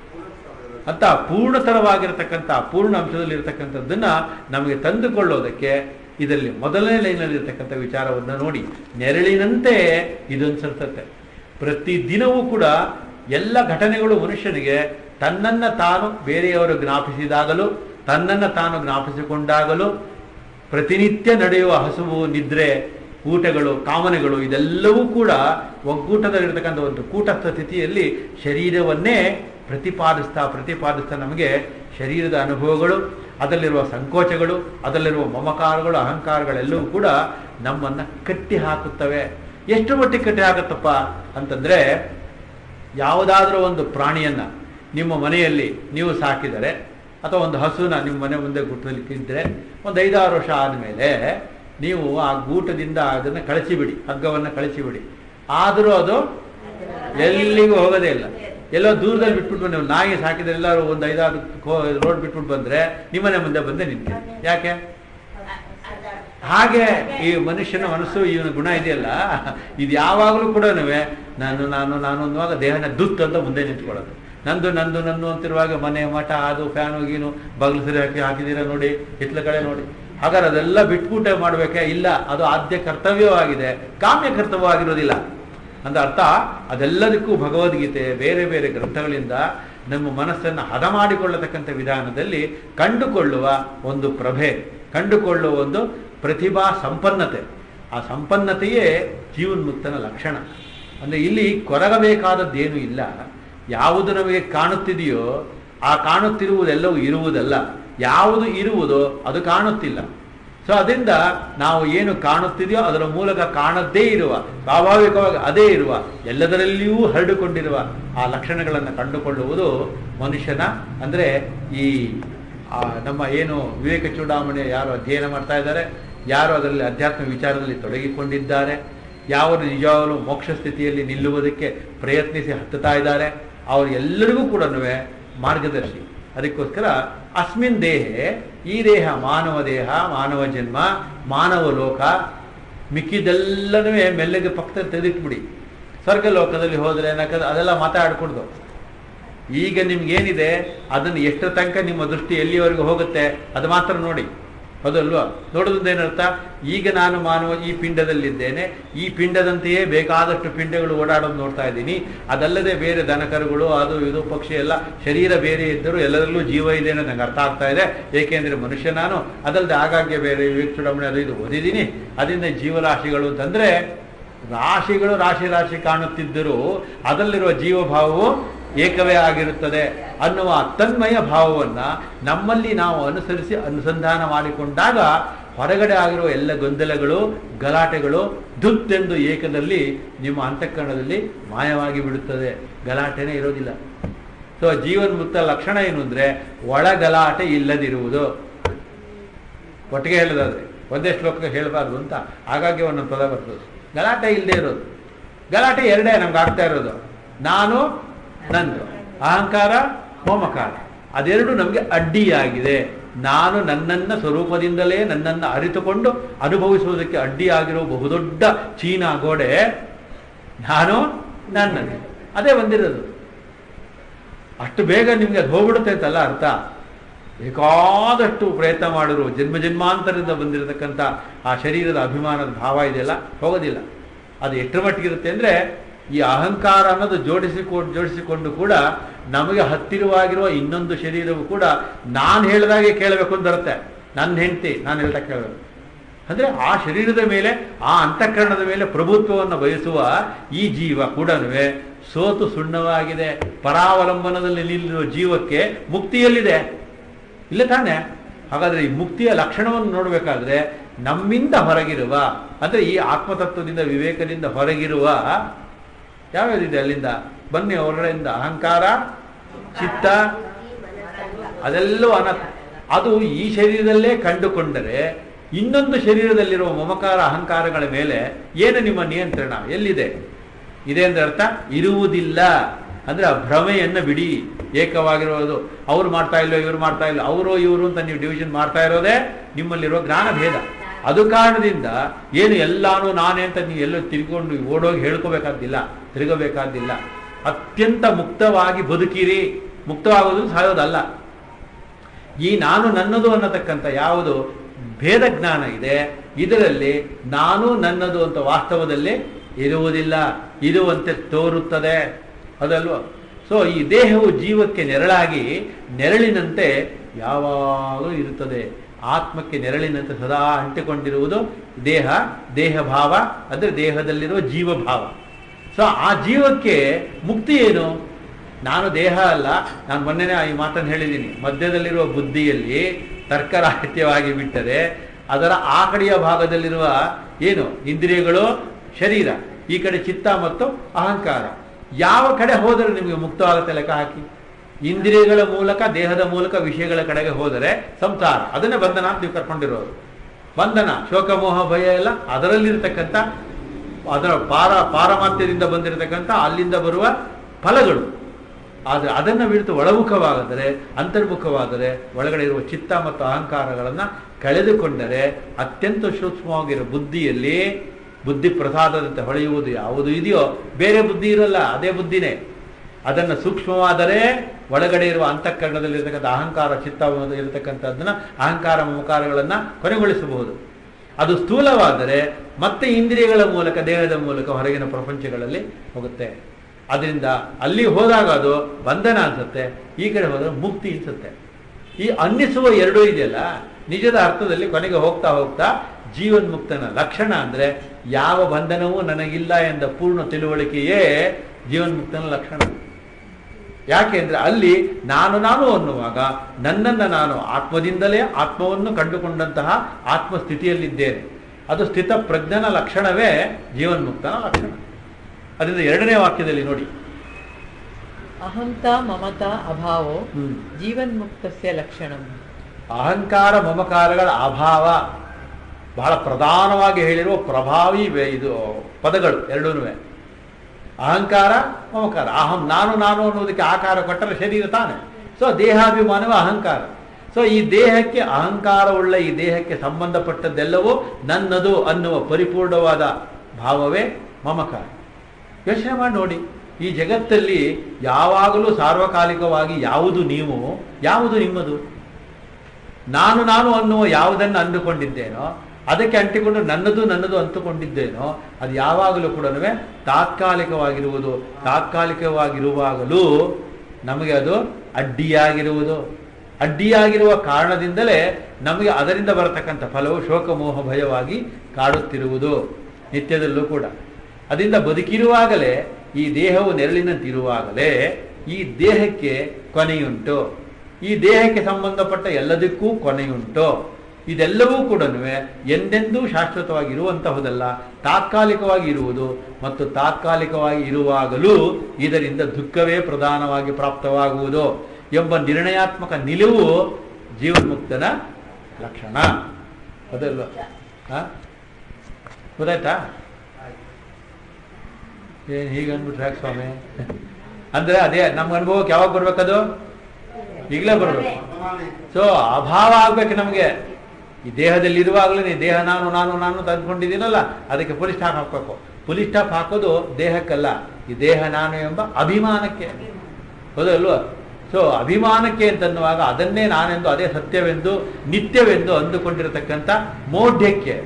ಅಂತ ಪೂರ್ಣತರವಾಗಿರತಕ್ಕಂಥ ಪೂರ್ಣ ಅಂಶದಲ್ಲಿರ್ತಕ್ಕಂಥದ್ದನ್ನ ನಮಗೆ ತಂದುಕೊಳ್ಳೋದಕ್ಕೆ ಇದರಲ್ಲಿ ಮೊದಲನೇ ಲೈನಲ್ಲಿ ಇರ್ತಕ್ಕಂಥ ವಿಚಾರವನ್ನು ನೋಡಿ ನೆರಳಿನಂತೆ ಇದನ್ಸರ್ತತೆ ಪ್ರತಿದಿನವೂ ಕೂಡ ಎಲ್ಲ ಘಟನೆಗಳು ಮನುಷ್ಯನಿಗೆ ತನ್ನನ್ನು ತಾನು ಬೇರೆಯವರು ಜ್ಞಾಪಿಸಿದಾಗಲೂ ತನ್ನನ್ನು ತಾನು ಜ್ಞಾಪಿಸಿಕೊಂಡಾಗಲೂ ಪ್ರತಿನಿತ್ಯ ನಡೆಯುವ ಹಸುವು ನಿದ್ರೆ ಊಟಗಳು ಕಾಮನೆಗಳು ಇದೆಲ್ಲವೂ ಕೂಡ ಒಗ್ಗೂಟದಲ್ಲಿರ್ತಕ್ಕಂಥ ಒಂದು ಕೂಟಸ್ಥ ಸ್ಥಿತಿಯಲ್ಲಿ ಶರೀರವನ್ನೇ ಪ್ರತಿಪಾದಿಸ್ತಾ ಪ್ರತಿಪಾದಿಸ್ತಾ ನಮಗೆ ಶರೀರದ ಅನುಭವಗಳು ಅದರಲ್ಲಿರುವ ಸಂಕೋಚಗಳು ಅದರಲ್ಲಿರುವ ಮಮಕಾರಗಳು ಅಹಂಕಾರಗಳೆಲ್ಲವೂ ಕೂಡ ನಮ್ಮನ್ನು ಕಟ್ಟಿ ಹಾಕುತ್ತವೆ ಎಷ್ಟು ಮಟ್ಟಿಗೆ ಕಟ್ಟಿ ಹಾಕುತ್ತಪ್ಪ ಅಂತಂದರೆ ಯಾವುದಾದ್ರೂ ಒಂದು ಪ್ರಾಣಿಯನ್ನ ನಿಮ್ಮ ಮನೆಯಲ್ಲಿ ನೀವು ಸಾಕಿದರೆ ಅಥವಾ ಒಂದು ಹಸುನ ನಿಮ್ಮ ಮನೆ ಮುಂದೆ ಗುಟ್ಟಲಿಕ್ಕಿದ್ರೆ ಒಂದು ಐದಾರು ವರ್ಷ ಆದಮೇಲೆ ನೀವು ಆ ಗೂಟದಿಂದ ಅದನ್ನು ಕಳಿಸಿಬಿಡಿ ಹಗ್ಗವನ್ನು ಕಳಿಸಿಬಿಡಿ ಆದರೂ ಅದು ಎಲ್ಲಿಗೂ ಹೋಗೋದೇ ಇಲ್ಲ ಎಲ್ಲೋ ದೂರದಲ್ಲಿ ಬಿಟ್ಬಿಟ್ಟು ನೀವು ನಾಯಿ ಸಾಕಿದ್ರೆ ಎಲ್ಲರೂ ಒಂದು ಐದಾರು ರೋಡ್ ಬಿಟ್ಬಿಟ್ಟು ಬಂದ್ರೆ ನಿಮ್ಮನೆ ಮುಂದೆ ಬಂದೆ ನಿಂತೆ ಯಾಕೆ ಹಾಗೆ ಈ ಮನುಷ್ಯನ ಮನಸ್ಸು ಇವನ ಗುಣ ಇದೆಯಲ್ಲ ಇದು ಯಾವಾಗಲೂ ಕೂಡ ನಾನು ನಾನು ನಾನು ಅನ್ನುವಾಗ ದೇಹನ ದುತ್ತು ಅಂತ ಮುಂದೆ ನಿಂತ್ಕೊಳ್ಳೋದು ನಂದು ನಂದು ನಂದು ಅಂತಿರುವಾಗ ಮನೆ ಮಠ ಅದು ಫ್ಯಾನು ಗೀನು ಬಗ್ಲು ಸರಿ ಹಾಕಿ ಹಾಕಿದ್ದೀರಾ ನೋಡಿ ಹಿತ್ಲ ಕಡೆ ನೋಡಿ ಹಾಗಾದ್ರೆ ಅದೆಲ್ಲ ಬಿಟ್ಬಿಟ್ಟೆ ಮಾಡ್ಬೇಕೆ ಇಲ್ಲ ಅದು ಆದ್ಯ ಕರ್ತವ್ಯವಾಗಿದೆ ಕಾಮ್ಯ ಕರ್ತವ್ಯವಾಗಿರೋದಿಲ್ಲ ಅಂದ್ರೆ ಅರ್ಥ ಅದೆಲ್ಲದಕ್ಕೂ ಭಗವದ್ಗೀತೆ ಬೇರೆ ಬೇರೆ ಗ್ರಂಥಗಳಿಂದ ನಮ್ಮ ಮನಸ್ಸನ್ನು ಹದ ಮಾಡಿಕೊಳ್ಳತಕ್ಕಂಥ ವಿಧಾನದಲ್ಲಿ ಕಂಡುಕೊಳ್ಳುವ ಒಂದು ಪ್ರಭೆ ಕಂಡುಕೊಳ್ಳುವ ಒಂದು ಪ್ರತಿಭಾ ಸಂಪನ್ನತೆ ಆ ಸಂಪನ್ನತೆಯೇ ಜೀವನ್ಮುಕ್ತನ ಲಕ್ಷಣ ಅಂದರೆ ಇಲ್ಲಿ ಕೊರಗಬೇಕಾದದ್ದೇನೂ ಇಲ್ಲ ಯಾವುದು ನಮಗೆ ಕಾಣುತ್ತಿದೆಯೋ ಆ ಕಾಣುತ್ತಿರುವುದೆಲ್ಲವೂ ಇರುವುದಲ್ಲ ಯಾವುದು ಇರುವುದೋ ಅದು ಕಾಣುತ್ತಿಲ್ಲ ಸೊ ಅದರಿಂದ ನಾವು ಏನು ಕಾಣುತ್ತಿದೆಯೋ ಅದರ ಮೂಲಕ ಕಾಣದೇ ಇರುವ ಸ್ವಾಭಾವಿಕವಾಗಿ ಅದೇ ಇರುವ ಎಲ್ಲದರಲ್ಲಿಯೂ ಹರಡಿಕೊಂಡಿರುವ ಆ ಲಕ್ಷಣಗಳನ್ನು ಕಂಡುಕೊಳ್ಳುವುದು ಮನುಷ್ಯನ ಅಂದರೆ ಈ ಆ ನಮ್ಮ ಏನು ವಿವೇಕ ಚೂಡಾಮಣಿ ಯಾರು ಅಧ್ಯಯನ ಮಾಡ್ತಾ ಇದ್ದಾರೆ ಯಾರು ಅದರಲ್ಲಿ ಅಧ್ಯಾತ್ಮ ವಿಚಾರದಲ್ಲಿ ತೊಡಗಿಕೊಂಡಿದ್ದಾರೆ ಯಾರು ನಿಜವಾಗಲೂ ಮೋಕ್ಷ ಸ್ಥಿತಿಯಲ್ಲಿ ನಿಲ್ಲುವುದಕ್ಕೆ ಪ್ರಯತ್ನಿಸಿ ಹತ್ತುತ್ತಾ ಇದ್ದಾರೆ ಅವರು ಎಲ್ಲರಿಗೂ ಕೂಡ ಮಾರ್ಗದರ್ಶಿ ಅದಕ್ಕೋಸ್ಕರ ಅಸ್ಮಿನ್ ದೇಹೆ ಈ ದೇಹ ಮಾನವ ದೇಹ ಮಾನವ ಜನ್ಮ ಮಾನವ ಲೋಕ ಮಿಕ್ಕಿದೆಲ್ಲನೂ ಮೆಲ್ಲಗೆ ಪಕ್ಕದಲ್ಲಿ ತೆಗೆದಿಟ್ಬಿಡಿ ಸ್ವರ್ಗ ಲೋಕದಲ್ಲಿ ಹೋದ್ರೆ ಏನಕ್ಕದ ಅದೆಲ್ಲ ಮಾತಾಡ್ಕೊಡ್ದು ಈಗ ನಿಮ್ಗೇನಿದೆ ಅದನ್ನು ಎಷ್ಟು ತನಕ ನಿಮ್ಮ ದೃಷ್ಟಿ ಎಲ್ಲಿವರೆಗೂ ಹೋಗುತ್ತೆ ಅದು ಮಾತ್ರ ನೋಡಿ ಹೌದಲ್ವಾ ನೋಡೋದ್ರಿಂದ ಏನರ್ಥ ಈಗ ನಾನು ಮಾನವ ಈ ಪಿಂಡದಲ್ಲಿದ್ದೇನೆ ಈ ಪಿಂಡದಂತೆಯೇ ಬೇಕಾದಷ್ಟು ಪಿಂಡಗಳು ಓಡಾಡೋದು ನೋಡ್ತಾ ಇದ್ದೀನಿ ಅದಲ್ಲದೆ ಬೇರೆ ದನಕರುಗಳು ಅದು ಇದು ಪಕ್ಷಿ ಎಲ್ಲ ಶರೀರ ಬೇರೆ ಇದ್ದರೂ ಎಲ್ಲರಲ್ಲೂ ಜೀವ ಇದೆ ಅನ್ನೋದು ನಂಗೆ ಅರ್ಥ ಆಗ್ತಾ ಇದೆ ಏಕೆಂದರೆ ಮನುಷ್ಯ ನಾನು ಅದಲ್ಲದೆ ಆಗಾಗ್ಗೆ ಬೇರೆ ವಿವೇಕ ಚೂಡಾಮಣಿ ಅದು ಇದು ಓದಿದ್ದೀನಿ ಅದರಿಂದ ಜೀವರಾಶಿಗಳು ಅಂತಂದ್ರೆ ರಾಶಿಗಳು ರಾಶಿ ರಾಶಿ ಕಾಣುತ್ತಿದ್ದರೂ ಅದರಲ್ಲಿರುವ ಜೀವಭಾವವು ಏಕವೇ ಆಗಿರುತ್ತದೆ ಅನ್ನುವ ತನ್ಮಯ ಭಾವವನ್ನ ನಮ್ಮಲ್ಲಿ ನಾವು ಅನುಸರಿಸಿ ಅನುಸಂಧಾನ ಮಾಡಿಕೊಂಡಾಗ ಹೊರಗಡೆ ಆಗಿರುವ ಎಲ್ಲ ಗೊಂದಲಗಳು ಗಲಾಟೆಗಳು ದುತ್ತೆಂದು ಏಕದಲ್ಲಿ ನಿಮ್ಮ ಅಂತಃಕರಣದಲ್ಲಿ ಮಾಯವಾಗಿ ಬಿಡುತ್ತದೆ ಗಲಾಟೆನೇ ಇರೋದಿಲ್ಲ ಸೊ ಜೀವನ್ಮುಕ್ತ ಲಕ್ಷಣ ಏನು ಅಂದ್ರೆ ಒಳ ಗಲಾಟೆ ಇಲ್ಲದಿರುವುದು ಒಟ್ಟಿಗೆ ಹೇಳೋದಾದ್ರೆ ಒಂದೇ ಶ್ಲೋಕ ಹೇಳಬಾರ್ದು ಅಂತ ಹಾಗಾಗಿ ಒಂದೊಂದು ಪದ ಬರ್ತದೆ ಗಲಾಟೆ ಇಲ್ಲದೆ ಇರೋದು ಗಲಾಟೆ ಎರಡೇ ನಮ್ಗೆ ಆಗ್ತಾ ಇರೋದು ನಾನು ನಂದು ಅಹಂಕಾರ ಹೋಮಕಾರ ಅದೆರಡು ನಮಗೆ ಅಡ್ಡಿಯಾಗಿದೆ ನಾನು ನನ್ನನ್ನ ಸ್ವರೂಪದಿಂದಲೇ ನನ್ನನ್ನು ಅರಿತುಕೊಂಡು ಅನುಭವಿಸುವುದಕ್ಕೆ ಅಡ್ಡಿಯಾಗಿರೋ ಬಹುದೊಡ್ಡ ಚೀನಾ ಗೋಡೆ ನಾನು ನನ್ನನ್ನು ಅದೇ ಬಂದಿರೋದು ಅಷ್ಟು ಬೇಗ ನಿಮ್ಗೆ ಅದು ಹೋಗ್ಬಿಡುತ್ತೆ ಅಂತಲ್ಲ ಅರ್ಥ ಬೇಕಾದಷ್ಟು ಪ್ರಯತ್ನ ಮಾಡಿದ್ರು ಜನ್ಮ ಜನ್ಮಾಂತರದಿಂದ ಬಂದಿರತಕ್ಕಂಥ ಆ ಶರೀರದ ಅಭಿಮಾನದ ಭಾವ ಇದೆಯಲ್ಲ ಹೋಗೋದಿಲ್ಲ ಅದು ಎಷ್ಟರ ಮಟ್ಟಿಗಿರುತ್ತೆ ಅಂದರೆ ಈ ಅಹಂಕಾರ ಅನ್ನೋದು ಜೋಡಿಸಿಕೊಂಡು ಜೋಡಿಸಿಕೊಂಡು ಕೂಡ ನಮಗೆ ಹತ್ತಿರವಾಗಿರುವ ಇನ್ನೊಂದು ಶರೀರವು ಕೂಡ ನಾನು ಹೇಳಿದಾಗೆ ಕೇಳಬೇಕು ಅಂತ ಬರುತ್ತೆ ನನ್ನ ಹೆಂಡತಿ ನಾನು ಹೇಳ್ದಾಗ ಕೇಳಬೇಕು ಅಂದರೆ ಆ ಶರೀರದ ಮೇಲೆ ಆ ಅಂತಃಕರಣದ ಮೇಲೆ ಪ್ರಭುತ್ವವನ್ನು ಬಯಸುವ ಈ ಜೀವ ಕೂಡ ಸೋತು ಸುಣ್ಣವಾಗಿದೆ ಪರಾವಲಂಬನದಲ್ಲಿ ನಿಲ್ಲಿರುವ ಜೀವಕ್ಕೆ ಮುಕ್ತಿಯಲ್ಲಿದೆ ಇಲ್ಲ ತಾನೆ ಹಾಗಾದ್ರೆ ಈ ಮುಕ್ತಿಯ ಲಕ್ಷಣವನ್ನು ನೋಡಬೇಕಾದ್ರೆ ನಮ್ಮಿಂದ ಹೊರಗಿರುವ ಅಂದ್ರೆ ಈ ಆತ್ಮತತ್ವದಿಂದ ವಿವೇಕದಿಂದ ಹೊರಗಿರುವ ಯಾವ್ಯಾವ್ದಿದೆ ಅಲ್ಲಿಂದ ಬನ್ನಿ ಹೊರಗಡೆಯಿಂದ ಅಹಂಕಾರ ಚಿತ್ತ ಅದೆಲ್ಲವೂ ಅನ ಅದು ಈ ಶರೀರದಲ್ಲೇ ಕಂಡುಕೊಂಡರೆ ಇನ್ನೊಂದು ಶರೀರದಲ್ಲಿರುವ ಮಮಕಾರ ಅಹಂಕಾರಗಳ ಮೇಲೆ ಏನು ನಿಮ್ಮ ನಿಯಂತ್ರಣ ಎಲ್ಲಿದೆ ಇದೆ ಅಂದ್ರೆ ಅರ್ಥ ಇರುವುದಿಲ್ಲ ಅಂದ್ರೆ ಆ ಭ್ರಮೆಯನ್ನು ಬಿಡಿ ಏಕವಾಗಿರೋದು ಅವ್ರು ಮಾಡ್ತಾ ಇಲ್ಲೋ ಇವ್ರು ಮಾಡ್ತಾ ಇಲ್ಲ ಅವರು ಇವರು ಅಂತ ನೀವು ಡಿವಿಷನ್ ಮಾಡ್ತಾ ಇರೋದೇ ನಿಮ್ಮಲ್ಲಿರೋ ಜ್ಞಾನ ಭೇದ ಅದು ಕಾರಣದಿಂದ ಏನು ಎಲ್ಲಾನು ನಾನೇ ಅಂತ ನೀವು ಎಲ್ಲೋ ತಿರ್ಕೊಂಡು ಓಡೋಗಿ ಹೇಳ್ಕೋಬೇಕಾದ್ದಿಲ್ಲ ತಿರುಗಬೇಕಾದ್ದಿಲ್ಲ ಅತ್ಯಂತ ಮುಕ್ತವಾಗಿ ಬದುಕಿರಿ ಮುಕ್ತವಾಗೋದು ಸಾಯೋದಲ್ಲ ಈ ನಾನು ನನ್ನದು ಅನ್ನತಕ್ಕಂಥ ಯಾವುದು ಭೇದ ಜ್ಞಾನ ಇದೆ ಇದರಲ್ಲಿ ನಾನು ನನ್ನದು ಅಂತ ವಾಸ್ತವದಲ್ಲಿ ಇರುವುದಿಲ್ಲ ಇರುವಂತೆ ತೋರುತ್ತದೆ ಅದಲ್ವ ಸೊ ಈ ದೇಹವು ಜೀವಕ್ಕೆ ನೆರಳಾಗಿ ನೆರಳಿನಂತೆ ಯಾವಾಗಲೂ ಇರುತ್ತದೆ ಆತ್ಮಕ್ಕೆ ನೆರಳಿನಂತೆ ಸದಾ ಅಂಟಿಕೊಂಡಿರುವುದು ದೇಹ ದೇಹ ಭಾವ ಅಂದರೆ ದೇಹದಲ್ಲಿರುವ ಜೀವಭಾವ ಸೊ ಆ ಜೀವಕ್ಕೆ ಮುಕ್ತಿ ಏನು ನಾನು ದೇಹ ಅಲ್ಲ ನಾನು ಮೊನ್ನೆನೇ ಈ ಮಾತನ್ನು ಹೇಳಿದ್ದೀನಿ ಮಧ್ಯದಲ್ಲಿರುವ ಬುದ್ಧಿಯಲ್ಲಿ ತರ್ಕರಾಹಿತ್ಯವಾಗಿ ಬಿಟ್ಟರೆ ಅದರ ಆ ಕಡೆಯ ಭಾಗದಲ್ಲಿರುವ ಏನು ಇಂದ್ರಿಯಗಳು ಶರೀರ ಈ ಕಡೆ ಚಿತ್ತ ಮತ್ತು ಅಹಂಕಾರ ಯಾವ ಕಡೆ ಹೋದರೆ ನಿಮಗೆ ಮುಕ್ತವಾಗುತ್ತೆ ಲೆಕ್ಕ ಹಾಕಿ ಇಂದ್ರಿಯಗಳ ಮೂಲಕ ದೇಹದ ಮೂಲಕ ವಿಷಯಗಳ ಕಡೆಗೆ ಹೋದರೆ ಸಂಸಾರ ಅದನ್ನೇ ಬಂಧನ ಅಂತ ನೀವು ಕರ್ಕೊಂಡಿರೋದು ಬಂಧನ ಶೋಕ ಮೋಹ ಭಯ ಎಲ್ಲ ಅದರಲ್ಲಿರ್ತಕ್ಕಂಥ ಅದರ ಪಾರ ಪಾರಮಾತ್ಯದಿಂದ ಬಂದಿರತಕ್ಕಂಥ ಅಲ್ಲಿಂದ ಬರುವ ಫಲಗಳು ಆದರೆ ಅದನ್ನು ಬಿಟ್ಟು ಒಳಮುಖವಾದರೆ ಅಂತರ್ಮುಖವಾದರೆ ಒಳಗಡೆ ಇರುವ ಚಿತ್ತ ಮತ್ತು ಅಹಂಕಾರಗಳನ್ನು ಕಳೆದುಕೊಂಡರೆ ಅತ್ಯಂತ ಸೂಕ್ಷ್ಮವಾಗಿರೋ ಬುದ್ಧಿಯಲ್ಲಿ ಬುದ್ಧಿ ಪ್ರಸಾದದಂತೆ ಹೊಳೆಯುವುದು ಯಾವುದು ಇದೆಯೋ ಬೇರೆ ಬುದ್ಧಿ ಇರಲ್ಲ ಅದೇ ಬುದ್ಧಿನೇ ಅದನ್ನು ಸೂಕ್ಷ್ಮವಾದರೆ ಒಳಗಡೆ ಇರುವ ಅಂತಃಕರಣದಲ್ಲಿರ್ತಕ್ಕಂಥ ಅಹಂಕಾರ ಚಿತ್ತ ಇರತಕ್ಕಂಥದ್ದನ್ನ ಅಹಂಕಾರ ಮಮಕಾರಗಳನ್ನು ಕೊನೆಗೊಳಿಸಬಹುದು ಅದು ಸ್ಥೂಲವಾದರೆ ಮತ್ತೆ ಇಂದ್ರಿಯಗಳ ಮೂಲಕ ದೇಹದ ಮೂಲಕ ಹೊರಗಿನ ಪ್ರಪಂಚಗಳಲ್ಲಿ ಹೋಗುತ್ತೆ ಅದರಿಂದ ಅಲ್ಲಿ ಹೋದಾಗ ಅದು ಬಂಧನ ಅನ್ಸುತ್ತೆ ಈ ಕಡೆ ಹೋದರೆ ಮುಕ್ತಿ ಅನ್ಸುತ್ತೆ ಈ ಅನ್ನಿಸುವ ಎರಡೂ ಇದೆಯಲ್ಲ ನಿಜದ ಅರ್ಥದಲ್ಲಿ ಕೊನೆಗೆ ಹೋಗ್ತಾ ಹೋಗ್ತಾ ಜೀವನ್ಮುಕ್ತನ ಲಕ್ಷಣ ಅಂದ್ರೆ ಯಾವ ಬಂಧನವೂ ನನಗಿಲ್ಲ ಎಂದ ಪೂರ್ಣ ತಿಳುವಳಿಕೆಯೇ ಜೀವನ್ಮುಕ್ತನ ಲಕ್ಷಣ ಯಾಕೆಂದ್ರೆ ಅಲ್ಲಿ ನಾನು ನಾನು ಅನ್ನುವಾಗ ನನ್ನನ್ನು ನಾನು ಆತ್ಮದಿಂದಲೇ ಆತ್ಮವನ್ನು ಕಂಡುಕೊಂಡಂತಹ ಆತ್ಮಸ್ಥಿತಿಯಲ್ಲಿದ್ದೇನೆ ಅದು ಸ್ಥಿತ ಪ್ರಜ್ಞನ ಲಕ್ಷಣವೇ ಜೀವನ್ಮುಕ್ತನ ಲಕ್ಷಣ ಅದರಿಂದ ಎರಡನೇ ವಾಕ್ಯದಲ್ಲಿ ನೋಡಿ ಅಹಂತ ಮಮತ ಅಭಾವೋ ಹ್ಮ್. ಜೀವನ್ಮುಕ್ತಸ್ಯ ಲಕ್ಷಣಂ ಅಹಂಕಾರ ಮಮಕಾರಗಳ ಅಭಾವ ಬಹಳ ಪ್ರಧಾನವಾಗಿ ಹೇಳಿರುವ ಪ್ರಭಾವಿ ವೇ- ಇದು ಪದಗಳು ಎರಡೂ ಅಹಂಕಾರ ಮಮಕಾರ ಅಹಂ ನಾನು ನಾನು ಅನ್ನೋದಕ್ಕೆ ಆಕಾರ ಕೊಟ್ಟರೆ ಶರೀರ ತಾನೆ ಸೊ ದೇಹಾಭಿಮಾನವೇ ಅಹಂಕಾರ ಸೊ ಈ ದೇಹಕ್ಕೆ ಅಹಂಕಾರವುಳ್ಳ ಈ ದೇಹಕ್ಕೆ ಸಂಬಂಧಪಟ್ಟದ್ದೆಲ್ಲವೂ ನನ್ನದು ಅನ್ನುವ ಪರಿಪೂರ್ಣವಾದ ಭಾವವೇ ಮಮಕಾರ ಯೋಚನೆ ಮಾಡಿ ನೋಡಿ ಈ ಜಗತ್ತಲ್ಲಿ ಯಾವಾಗಲೂ ಸಾರ್ವಕಾಲಿಕವಾಗಿ ಯಾವುದು ನೀವು ಯಾವುದು ನಿಮ್ಮದು ನಾನು ನಾನು ಅನ್ನುವ ಯಾವುದನ್ನು ಅಂದುಕೊಂಡಿದ್ದೇನೋ ಅದಕ್ಕೆ ಅಂಟಿಕೊಂಡು ನನ್ನದು ನನ್ನದು ಅಂತುಕೊಂಡಿದ್ದೇನೋ ಅದು ಯಾವಾಗಲೂ ಕೂಡ ತಾತ್ಕಾಲಿಕವಾಗಿರುವುದು ತಾತ್ಕಾಲಿಕವಾಗಿರುವಾಗಲೂ ನಮಗೆ ಅದು ಅಡ್ಡಿಯಾಗಿರುವುದು ಅಡ್ಡಿಯಾಗಿರುವ ಕಾರಣದಿಂದಲೇ ನಮಗೆ ಅದರಿಂದ ಬರತಕ್ಕಂಥ ಫಲವು ಶೋಕ ಮೋಹ ಭಯವಾಗಿ ಕಾಡುತ್ತಿರುವುದು ನಿತ್ಯದಲ್ಲೂ ಕೂಡ ಅದರಿಂದ ಬದುಕಿರುವಾಗಲೇ ಈ ದೇಹವು ನೆರಳಿನಂತಿರುವಾಗಲೇ ಈ ದೇಹಕ್ಕೆ ಕೊನೆಯುಂಟು ಈ ದೇಹಕ್ಕೆ ಸಂಬಂಧಪಟ್ಟ ಎಲ್ಲದಕ್ಕೂ ಕೊನೆಯುಂಟು ಇದೆಲ್ಲವೂ ಕೂಡ ಎಂದೆಂದೂ ಶಾಶ್ವತವಾಗಿ ಇರುವಂತಹುದಲ್ಲ ತಾತ್ಕಾಲಿಕವಾಗಿ ಇರುವುದು ಮತ್ತು ತಾತ್ಕಾಲಿಕವಾಗಿ ಇರುವಾಗಲೂ ಇದರಿಂದ ದುಃಖವೇ ಪ್ರಧಾನವಾಗಿ ಪ್ರಾಪ್ತವಾಗುವುದು ಎಂಬ ನಿರ್ಣಯಾತ್ಮಕ ನಿಲುವು ಜೀವನ್ಮುಕ್ತನ ಲಕ್ಷಣ ಅದಲ್ವ ಹಾ ಗೊತ್ತಾಯ್ತಾ ಏನ್ ಹೀಗೆ ಅಂದ್ಬಿಟ್ರೆ ಯಾಕೆ ಸ್ವಾಮಿ ಅಂದ್ರೆ ಅದೇ ನಮ್ಮ ಅನುಭವಕ್ಕೆ ಯಾವಾಗ ಬರ್ಬೇಕದು ಈಗಲೇ ಬರ್ಬೇಕು ಸೊ ಅಭಾವ ಆಗ್ಬೇಕು ನಮಗೆ ಈ ದೇಹದಲ್ಲಿ ಇರುವಾಗಲೇ ದೇಹ ನಾನು ನಾನು ನಾನು ತಂದ್ಕೊಂಡಿದ್ದೀನಲ್ಲ ಅದಕ್ಕೆ ಪುಲಿಸ್ ಸ್ಟಾಪ್ ಹಾಕ್ಬೇಕು ಪುಲಿಸ್ ಸ್ಟಾಪ್ ಹಾಕೋದು ದೇಹಕ್ಕಲ್ಲ ಈ ದೇಹ ನಾನು ಎಂಬ ಅಭಿಮಾನಕ್ಕೆ ಹೌದಲ್ವಾ ಸೊ ಅಭಿಮಾನಕ್ಕೆ ಅಂತನ್ನುವಾಗ ಅದನ್ನೇ ನಾನೆಂದು ಅದೇ ಸತ್ಯವೆಂದು ನಿತ್ಯವೆಂದು ಅಂದುಕೊಂಡಿರತಕ್ಕಂಥ ಮೌಢ್ಯಕ್ಕೆ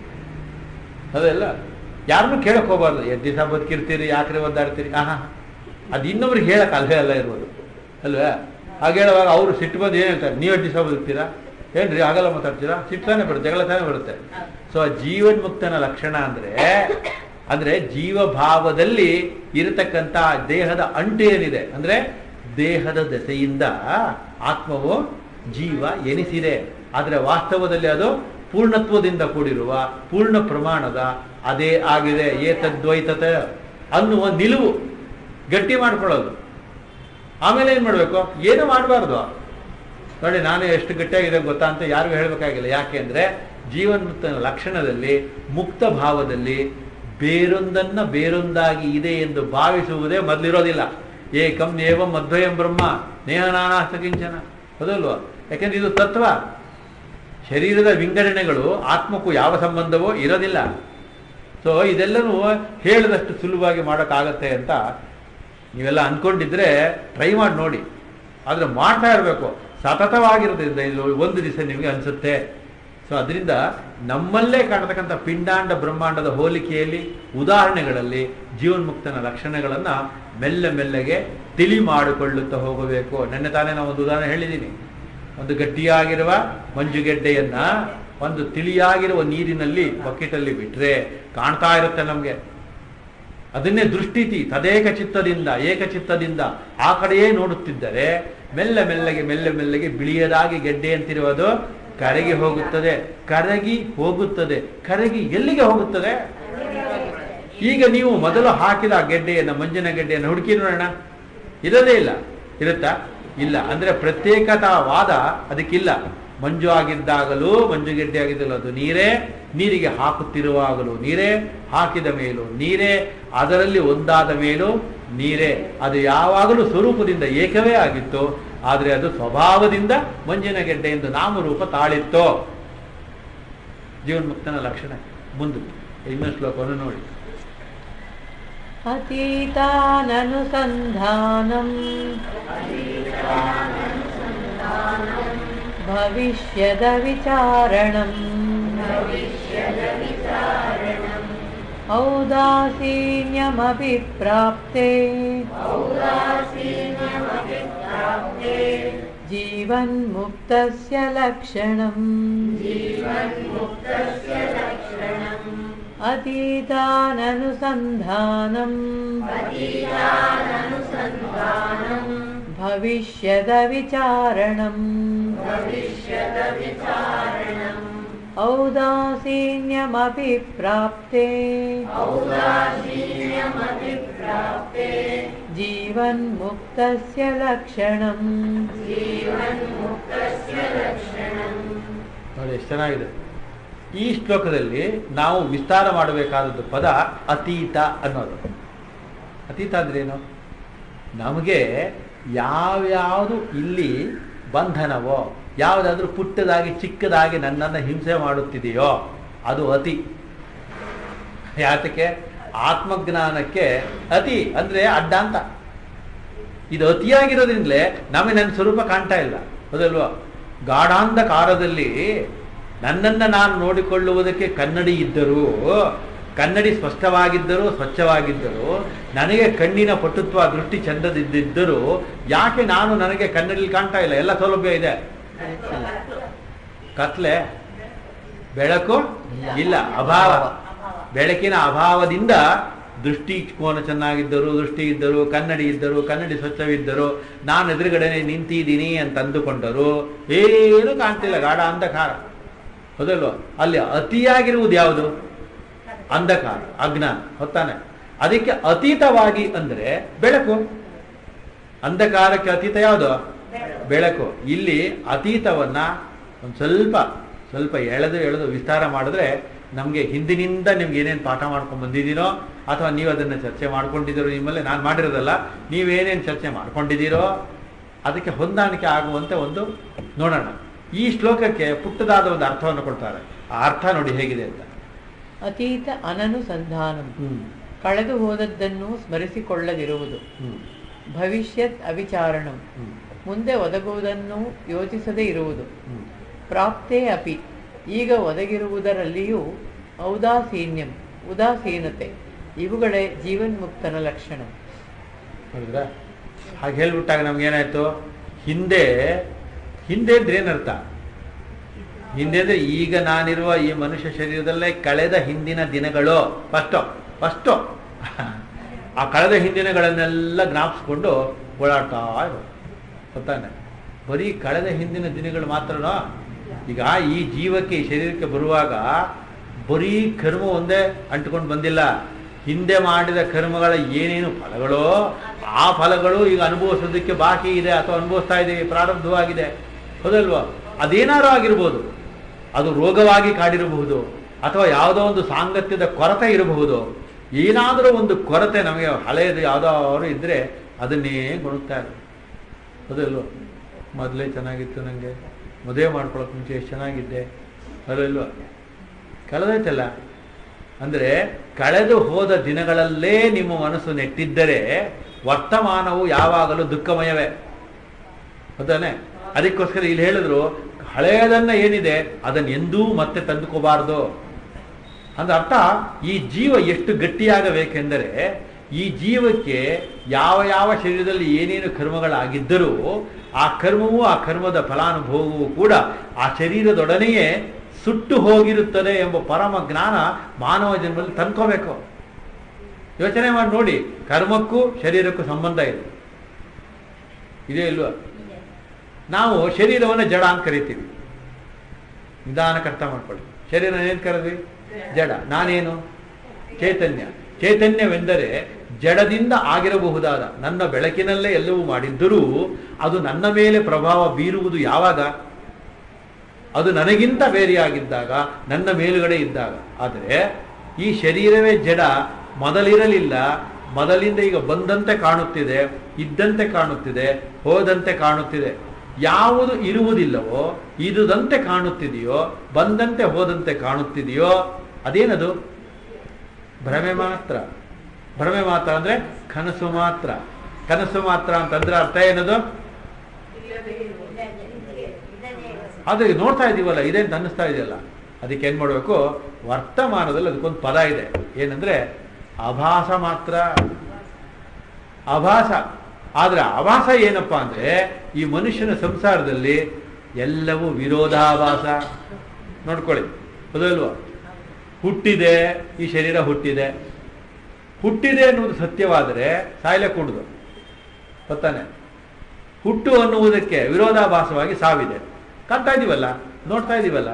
ಅದೆಲ್ಲ ಯಾರನ್ನೂ ಕೇಳಕ್ ಹೋಗ್ಬಾರ್ದು ಎಷ್ಟು ದಿವಸ ಬದುಕಿರ್ತೀರಿ ಯಾಕ್ರೆ ಒದ್ದಾಡ್ತೀರಿ ಆಹಾ ಅದು ಇನ್ನೊಬ್ರಿಗೆ ಹೇಳಕ್ ಅಲ್ವೇ ಅಲ್ಲ ಇರ್ಬೋದು ಅಲ್ವೇ ಹಾಗೆ ಹೇಳುವಾಗ ಅವರು ಸಿಟ್ಟು ಬಂದು ಏನು ಹೇಳ್ತಾರೆ ನೀವು ಎಷ್ಟು ದಿವಸ ಬದುಕ್ತೀರಾ ಏನ್ರಿ ಆಗಲ್ಲ ಮಾತಾಡ್ತೀರಾ ಸಿಟ್ಟು ತಾನೇ ಬರುತ್ತೆ ಜಗಳ ತಾನೇ ಬರುತ್ತೆ ಸೊ ಜೀವನ್ಮುಕ್ತನ ಲಕ್ಷಣ ಅಂದ್ರೆ ಅಂದ್ರೆ ಜೀವಭಾವದಲ್ಲಿ ಇರತಕ್ಕಂಥ ದೇಹದ ಅಂಟು ಏನಿದೆ ಅಂದ್ರೆ ದೇಹದ ದೆಸೆಯಿಂದ ಆತ್ಮವು ಜೀವ ಎನಿಸಿದೆ ಆದರೆ ವಾಸ್ತವದಲ್ಲಿ ಅದು ಪೂರ್ಣತ್ವದಿಂದ ಕೂಡಿರುವ ಪೂರ್ಣ ಪ್ರಮಾಣದ ಅದೇ ಆಗಿದೆ ಏತದ್ವೈತತೆ ಅನ್ನುವ ನಿಲುವು ಗಟ್ಟಿ ಮಾಡ್ಕೊಳ್ಳೋದು ಆಮೇಲೆ ಏನು ಮಾಡಬೇಕು ಏನು ಮಾಡಬಾರ್ದು ನೋಡಿ ನಾನು ಎಷ್ಟು ಗಟ್ಟಿಯಾಗಿದೆ ಗೊತ್ತಾ ಅಂತ ಯಾರಿಗೂ ಹೇಳಬೇಕಾಗಿಲ್ಲ ಯಾಕೆ ಅಂದರೆ ಜೀವನ್ಮುಕ್ತ ಲಕ್ಷಣದಲ್ಲಿ ಮುಕ್ತ ಭಾವದಲ್ಲಿ ಬೇರೊಂದನ್ನ ಬೇರೊಂದಾಗಿ ಇದೆ ಎಂದು ಭಾವಿಸುವುದೇ ಮೊದಲಿರೋದಿಲ್ಲ ಏಕಂ ಏವಂ ಅದ್ವಯಂ ಬ್ರಹ್ಮ ನೇಹನಾನಾಸ್ತ ಕಿಂಚನ ಹೌದಲ್ವಾ ಯಾಕೆಂದ್ರೆ ಇದು ತತ್ವ ಶರೀರದ ವಿಂಗಡಣೆಗಳು ಆತ್ಮಕ್ಕೂ ಯಾವ ಸಂಬಂಧವೋ ಇರೋದಿಲ್ಲ ಸೊ ಇದೆಲ್ಲನೂ ಹೇಳಿದಷ್ಟು ಸುಲಭವಾಗಿ ಮಾಡೋಕ್ಕಾಗತ್ತೆ ಅಂತ ನೀವೆಲ್ಲ ಅನ್ಕೊಂಡಿದ್ರೆ ಟ್ರೈ ಮಾಡಿ ನೋಡಿ ಆದರೆ ಮಾಡ್ತಾ ಇರಬೇಕು ಸತತವಾಗಿರೋದ್ರಿಂದ ಇದು ಒಂದು ದಿವಸ ನಿಮಗೆ ಅನಿಸುತ್ತೆ ಸೊ ಅದರಿಂದ ನಮ್ಮಲ್ಲೇ ಕಾಣತಕ್ಕಂಥ ಪಿಂಡಾಂಡ ಬ್ರಹ್ಮಾಂಡದ ಹೋಲಿಕೆಯಲ್ಲಿ ಉದಾಹರಣೆಗಳಲ್ಲಿ ಜೀವನ್ಮುಕ್ತನ ಲಕ್ಷಣಗಳನ್ನು ಮೆಲ್ಲ ಮೆಲ್ಲಗೆ ತಿಳಿ ಮಾಡಿಕೊಳ್ಳುತ್ತಾ ಹೋಗಬೇಕು ನೆನ್ನೆ ತಾನೇ ನಾವು ಒಂದು ಉದಾಹರಣೆ ಹೇಳಿದ್ದೀನಿ ಒಂದು ಗಟ್ಟಿಯಾಗಿರುವ ಮಂಜುಗೆಡ್ಡೆಯನ್ನ ಒಂದು ತಿಳಿಯಾಗಿರುವ ನೀರಿನಲ್ಲಿ ಬಕೆಟಲ್ಲಿ ಬಿಟ್ರೆ ಕಾಣ್ತಾ ಇರುತ್ತೆ ನಮಗೆ ಅದನ್ನೇ ದೃಷ್ಟಿತಿ ತದೇಕ ಚಿತ್ತದಿಂದ ಏಕಚಿತ್ತದಿಂದ ಆ ಕಡೆಯೇ ನೋಡುತ್ತಿದ್ದರೆ ಮೆಲ್ಲ ಮೆಲ್ಲಗೆ ಮೆಲ್ಲ ಮೆಲ್ಲಗೆ ಬಿಳಿಯದಾಗಿ ಗೆಡ್ಡೆ ಅಂತಿರುವುದು ಕರಗಿ ಹೋಗುತ್ತದೆ ಕರಗಿ ಹೋಗುತ್ತದೆ ಕರಗಿ ಎಲ್ಲಿಗೆ ಹೋಗುತ್ತದೆ ಈಗ ನೀವು ಮೊದಲು ಹಾಕಿದ ಆ ಗೆಡ್ಡೆಯನ್ನು ಮಂಜಿನ ಗೆಡ್ಡೆಯನ್ನು ಹುಡುಕಿ ನೋಡೋಣ ಇರೋದೇ ಇಲ್ಲ ಇರುತ್ತಾ ಇಲ್ಲ ಅಂದ್ರೆ ಪ್ರತ್ಯೇಕತಾವಾದ ಅದಕ್ಕಿಲ್ಲ ಮಂಜು ಆಗಿದ್ದಾಗಲೂ ಮಂಜುಗೆಡ್ಡೆ ಆಗಿದ್ದಲ್ಲ ಅದು ನೀರೇ ನೀರಿಗೆ ಹಾಕುತ್ತಿರುವಾಗಲೂ ನೀರೇ ಹಾಕಿದ ಮೇಲೂ ನೀರೇ ಅದರಲ್ಲಿ ಒಂದಾದ ಮೇಲೂ ನೀರೇ ಅದು ಯಾವಾಗಲೂ ಸ್ವರೂಪದಿಂದ ಏಕವೇ ಆಗಿತ್ತು ಆದರೆ ಅದು ಸ್ವಭಾವದಿಂದ ಮಂಜಿನ ಗೆಡ್ಡೆ ಎಂದು ನಾಮರೂಪ ತಾಳಿತ್ತು ಜೀವನ್ಮುಕ್ತನ ಲಕ್ಷಣ ಮುಂದೆ ಇನ್ನೊಂದು ಶ್ಲೋಕವನ್ನು ನೋಡಿ अतीताननुसन्धानम् भविष्यदविचारणम् औदासीन्यमपि प्राप्ते जीवन्मुक्तस्य लक्षणम् अतीताननुसन्धानम् भविष्यदविचारणम् औदासीन्यमपि प्राप्ते जीवन्मुक्तस्य लक्षणम् ನೋಡಿ ಎಷ್ಟು ಚೆನ್ನಾಗಿದೆ ಈ ಶ್ಲೋಕದಲ್ಲಿ ನಾವು ವಿಸ್ತಾರ ಮಾಡಬೇಕಾದದ್ದು ಪದ ಅತೀತ ಅನ್ನೋದು ಅತೀತ ಅಂದ್ರೆ ಏನು ನಮಗೆ ಯಾವ್ಯಾವುದು ಇಲ್ಲಿ ಬಂಧನವೋ ಯಾವುದಾದ್ರೂ ಪುಟ್ಟದಾಗಿ ಚಿಕ್ಕದಾಗಿ ನನ್ನನ್ನು ಹಿಂಸೆ ಮಾಡುತ್ತಿದೆಯೋ ಅದು ಅತಿ ಯಾತಕ್ಕೆ ಆತ್ಮಜ್ಞಾನಕ್ಕೆ ಅತಿ ಅಂದ್ರೆ ಅಡ್ಡ ಅಂತ ಇದು ಅತಿಯಾಗಿರೋದ್ರಿಂದಲೇ ನಮಗೆ ನನ್ನ ಸ್ವರೂಪ ಕಾಣ್ತಾ ಇಲ್ಲ ಹೌದಲ್ವಾ ಗಾಢಾಂಧಕಾರದಲ್ಲಿ ನನ್ನನ್ನು ನಾನು ನೋಡಿಕೊಳ್ಳುವುದಕ್ಕೆ ಕನ್ನಡಿ ಇದ್ದರೂ ಕನ್ನಡಿ ಸ್ಪಷ್ಟವಾಗಿದ್ದರೂ ಸ್ವಚ್ಛವಾಗಿದ್ದರೂ ನನಗೆ ಕಣ್ಣಿನ ಪಟುತ್ವ ದೃಷ್ಟಿ ಚಂದದಿದ್ದರೂ ಯಾಕೆ ನಾನು ನನಗೆ ಕನ್ನಡಿಲಿ ಕಾಣ್ತಾ ಇಲ್ಲ ಎಲ್ಲ ಸೌಲಭ್ಯ ಇದೆ ಕತ್ಲೆ ಬೆಳಕು ಇಲ್ಲ ಅಭಾವ ಬೆಳಕಿನ ಅಭಾವದಿಂದ ದೃಷ್ಟಿ ಕೋನ ಚೆನ್ನಾಗಿದ್ದರು ದೃಷ್ಟಿ ಇದ್ದರು ಕನ್ನಡಿ ಇದ್ದರು ಕನ್ನಡಿ ಸ್ವಚ್ಛವಿದ್ದರು ನಾನು ಎದುರುಗಡೆ ನಿಂತಿದ್ದೀನಿ ಅಂತ ಅಂದುಕೊಂಡರು ಏನು ಕಾಣ್ತಿಲ್ಲ ಗಾಢ ಅಂಧಕಾರ ಹೌದಲ್ವ ಅಲ್ಲಿ ಅತಿಯಾಗಿರುವುದು ಯಾವುದು ಅಂಧಕಾರ ಅಜ್ಞಾನ ಹೊತ್ತಾನೆ ಅದಕ್ಕೆ ಅತೀತವಾಗಿ ಅಂದ್ರೆ ಬೆಳಕು ಅಂಧಕಾರಕ್ಕೆ ಅತೀತ ಯಾವುದು ಬೆಳಕು ಇಲ್ಲಿ ಅತೀತವನ್ನ ಒಂದು ಸ್ವಲ್ಪ ಸ್ವಲ್ಪ ಎಳೆದು ಎಳೆದು ವಿಸ್ತಾರ ಮಾಡಿದ್ರೆ ನಮಗೆ ಹಿಂದಿನಿಂದ ನಿಮ್ಗೆ ಏನೇನು ಪಾಠ ಮಾಡ್ಕೊಂಡು ಬಂದಿದ್ದೀರೋ ಅಥವಾ ನೀವು ಅದನ್ನು ಚರ್ಚೆ ಮಾಡ್ಕೊಂಡಿದ್ದೀರೋ ನಿಮ್ಮಲ್ಲಿ ನಾನು ಮಾಡಿರೋದಲ್ಲ ನೀವೇನೇನು ಚರ್ಚೆ ಮಾಡ್ಕೊಂಡಿದ್ದೀರೋ ಅದಕ್ಕೆ ಹೊಂದಾಣಿಕೆ ಆಗುವಂತೆ ಒಂದು ನೋಡೋಣ ಈ ಶ್ಲೋಕಕ್ಕೆ ಪುಟ್ಟದಾದ ಒಂದು ಅರ್ಥವನ್ನು ಕೊಡ್ತಾರೆ ಆ ಅರ್ಥ ನೋಡಿ ಹೇಗಿದೆ ಅಂತ ಅತೀತ ಅನನುಸಂಧಾನಂ ಹ್ಮ್ ಕಳೆದು ಹೋದದ್ದನ್ನು ಸ್ಮರಿಸಿಕೊಳ್ಳದಿರುವುದು ಹ್ಮ್ ಭವಿಷ್ಯತ್ ಅವಿಚಾರಣಂ ಹ್ಮ್ ಮುಂದೆ ಒದಗುವುದನ್ನು ಯೋಚಿಸದೇ ಇರುವುದು ಹ್ಮ್ ಪ್ರಾಪ್ತೇ ಅಪಿ ಈಗ ಒದಗಿರುವುದರಲ್ಲಿಯೂ ಔದಾಸೀನ್ಯಂ ಉದಾಸೀನತೆ ಇವುಗಳೇ ಜೀವನ್ಮುಕ್ತನ ಲಕ್ಷಣ ನೋಡಿದ್ರಾ ಹಾಗೆ ಹೇಳ್ಬಿಟ್ಟಾಗ ನಮ್ಗೇನಾಯ್ತು ಹಿಂದೆ ಹಿಂದೆ ಅಂದ್ರೆ ಏನರ್ಥ ಹಿಂದೆ ಅಂದ್ರೆ ಈಗ ನಾನಿರುವ ಈ ಮನುಷ್ಯ ಶರೀರದಲ್ಲೇ ಕಳೆದ ಹಿಂದಿನ ದಿನಗಳು ಫಸ್ಟು ಫಸ್ಟು ಆ ಕಳೆದ ಹಿಂದಿನಗಳನ್ನೆಲ್ಲ ಜ್ಞಾಪಿಸ್ಕೊಂಡು ಓಡಾಡ್ತಾ ಇರೋದು ಗೊತ್ತಾನೆ ಬರೀ ಕಳೆದ ಹಿಂದಿನ ದಿನಗಳು ಮಾತ್ರನೋ ಈಗ ಈ ಜೀವಕ್ಕೆ ಈ ಶರೀರಕ್ಕೆ ಬರುವಾಗ ಬರೀ ಕರ್ಮ ಒಂದೇ ಅಂಟ್ಕೊಂಡು ಬಂದಿಲ್ಲ ಹಿಂದೆ ಮಾಡಿದ ಕರ್ಮಗಳ ಏನೇನು ಫಲಗಳೋ ಆ ಫಲಗಳು ಈಗ ಅನುಭವಿಸೋದಕ್ಕೆ ಬಾಕಿ ಇದೆ ಅಥವಾ ಅನುಭವಿಸ್ತಾ ಇದ್ದೀವಿ ಪ್ರಾರಬ್ಧವಾಗಿದೆ ಹೌದಲ್ವಾ ಅದೇನಾರು ಆಗಿರ್ಬೋದು ಅದು ರೋಗವಾಗಿ ಕಾಡಿರಬಹುದು ಅಥವಾ ಯಾವುದೋ ಒಂದು ಸಾಂಗತ್ಯದ ಕೊರತೆ ಇರಬಹುದು ಏನಾದರೂ ಒಂದು ಕೊರತೆ ನಮಗೆ ಹಳೆಯದು ಯಾವುದಾದ್ರು ಇದ್ದರೆ ಅದನ್ನೇ ಗುಣುಕ್ತಾ ಇರೋದು ಹೌದಲ್ವ ಮೊದಲೇ ಚೆನ್ನಾಗಿತ್ತು ನನಗೆ ಮದುವೆ ಮಾಡ್ಕೊಳಕ್ಕೆ ಮುಂಚೆ ಎಷ್ಟು ಚೆನ್ನಾಗಿದ್ದೆ ಅದಲ್ವ ಕಳೆದೈತಲ್ಲ ಅಂದರೆ ಕಳೆದು ಹೋದ ದಿನಗಳಲ್ಲೇ ನಿಮ್ಮ ಮನಸ್ಸು ನೆಟ್ಟಿದ್ದರೆ ವರ್ತಮಾನವು ಯಾವಾಗಲೂ ದುಃಖಮಯವೇ ಹೌದಾನೆ ಅದಕ್ಕೋಸ್ಕರ ಇಲ್ಲಿ ಹೇಳಿದ್ರು ಹಳೆಯದನ್ನ ಏನಿದೆ ಅದನ್ನು ಎಂದೂ ಮತ್ತೆ ತಂದುಕೋಬಾರ್ದು ಅಂದ್ರೆ ಅರ್ಥ ಈ ಜೀವ ಎಷ್ಟು ಗಟ್ಟಿಯಾಗಬೇಕೆಂದರೆ ಈ ಜೀವಕ್ಕೆ ಯಾವ ಯಾವ ಶರೀರದಲ್ಲಿ ಏನೇನು ಕರ್ಮಗಳಾಗಿದ್ದರೂ ಆ ಕರ್ಮವು ಆ ಕರ್ಮದ ಫಲಾನುಭವವು ಕೂಡ ಆ ಶರೀರದೊಡನೆಯೇ ಸುಟ್ಟು ಹೋಗಿರುತ್ತದೆ ಎಂಬ ಪರಮ ಜ್ಞಾನ ಮಾನವ ಜನ್ಮದಲ್ಲಿ ತಂದ್ಕೋಬೇಕು ಯೋಚನೆ ಮಾಡಿ ನೋಡಿ ಕರ್ಮಕ್ಕೂ ಶರೀರಕ್ಕೂ ಸಂಬಂಧ ಇದೆ ಇದೇ ಇಲ್ವಾ ನಾವು ಶರೀರವನ್ನು ಜಡ ಅಂತ ಕರಿತೀವಿ ನಿಧಾನಕ್ಕೆ ಅರ್ಥ ಮಾಡ್ಕೊಳ್ಳಿ ಶರೀರ ಏನು ಕರೆದ್ವಿ ಜಡ ನಾನೇನು ಚೈತನ್ಯ ಚೈತನ್ಯವೆಂದರೆ ಜಡದಿಂದ ಆಗಿರಬಹುದಾದ ನನ್ನ ಬೆಳಕಿನಲ್ಲೇ ಎಲ್ಲವೂ ಮಾಡಿದ್ದರೂ ಅದು ನನ್ನ ಮೇಲೆ ಪ್ರಭಾವ ಬೀರುವುದು ಯಾವಾಗ ಅದು ನನಗಿಂತ ಬೇರೆಯಾಗಿದ್ದಾಗ ನನ್ನ ಮೇಲುಗಡೆ ಇದ್ದಾಗ ಆದರೆ ಈ ಶರೀರವೇ ಜಡ ಮೊದಲಿರಲಿಲ್ಲ ಮೊದಲಿಂದ ಈಗ ಬಂದಂತೆ ಕಾಣುತ್ತಿದೆ ಇದ್ದಂತೆ ಕಾಣುತ್ತಿದೆ ಹೋದಂತೆ ಕಾಣುತ್ತಿದೆ ಯಾವುದು ಇರುವುದಿಲ್ಲವೋ ಇದುದಂತೆ ಕಾಣುತ್ತಿದೆಯೋ ಬಂದಂತೆ ಹೋದಂತೆ ಕಾಣುತ್ತಿದೆಯೋ ಅದೇನದು ಭ್ರಮೆ ಮಾತ್ರ ಭ್ರಮೆ ಮಾತ್ರ ಅಂದ್ರೆ ಕನಸು ಮಾತ್ರ ಕನಸು ಮಾತ್ರ ಅಂತಂದ್ರೆ ಅರ್ಥ ಏನದು ಅದು ಈಗ ನೋಡ್ತಾ ಇದೀವಲ್ಲ ಇದೆ ಅಂತ ಅನ್ನಿಸ್ತಾ ಇದೆಯಲ್ಲ ಅದಕ್ಕೆ ಏನ್ ಮಾಡಬೇಕು ವರ್ತಮಾನದಲ್ಲಿ ಅದಕ್ಕೊಂದು ಪದ ಇದೆ ಏನಂದ್ರೆ ಆಭಾಸ ಮಾತ್ರ ಆಭಾಸ ಆದ್ರೆ ಆಭಾಸ ಏನಪ್ಪಾ ಅಂದ್ರೆ ಈ ಮನುಷ್ಯನ ಸಂಸಾರದಲ್ಲಿ ಎಲ್ಲವೂ ವಿರೋಧಾಭಾಸ ನೋಡ್ಕೊಳ್ಳಿ ಹೌದಲ್ವಾ ಹುಟ್ಟಿದೆ ಈ ಶರೀರ ಹುಟ್ಟಿದೆ ಹುಟ್ಟಿದೆ ಅನ್ನುವುದು ಸತ್ಯವಾದರೆ ಸಾಯ್ಲೆ ಕೂಡುದು ಗೊತ್ತಾನೆ ಹುಟ್ಟು ಅನ್ನುವುದಕ್ಕೆ ವಿರೋಧಾಭಾಸವಾಗಿ ಸಾವಿದೆ ಕಾಣ್ತಾ ಇದೀವಲ್ಲ ನೋಡ್ತಾ ಇದೀವಲ್ಲ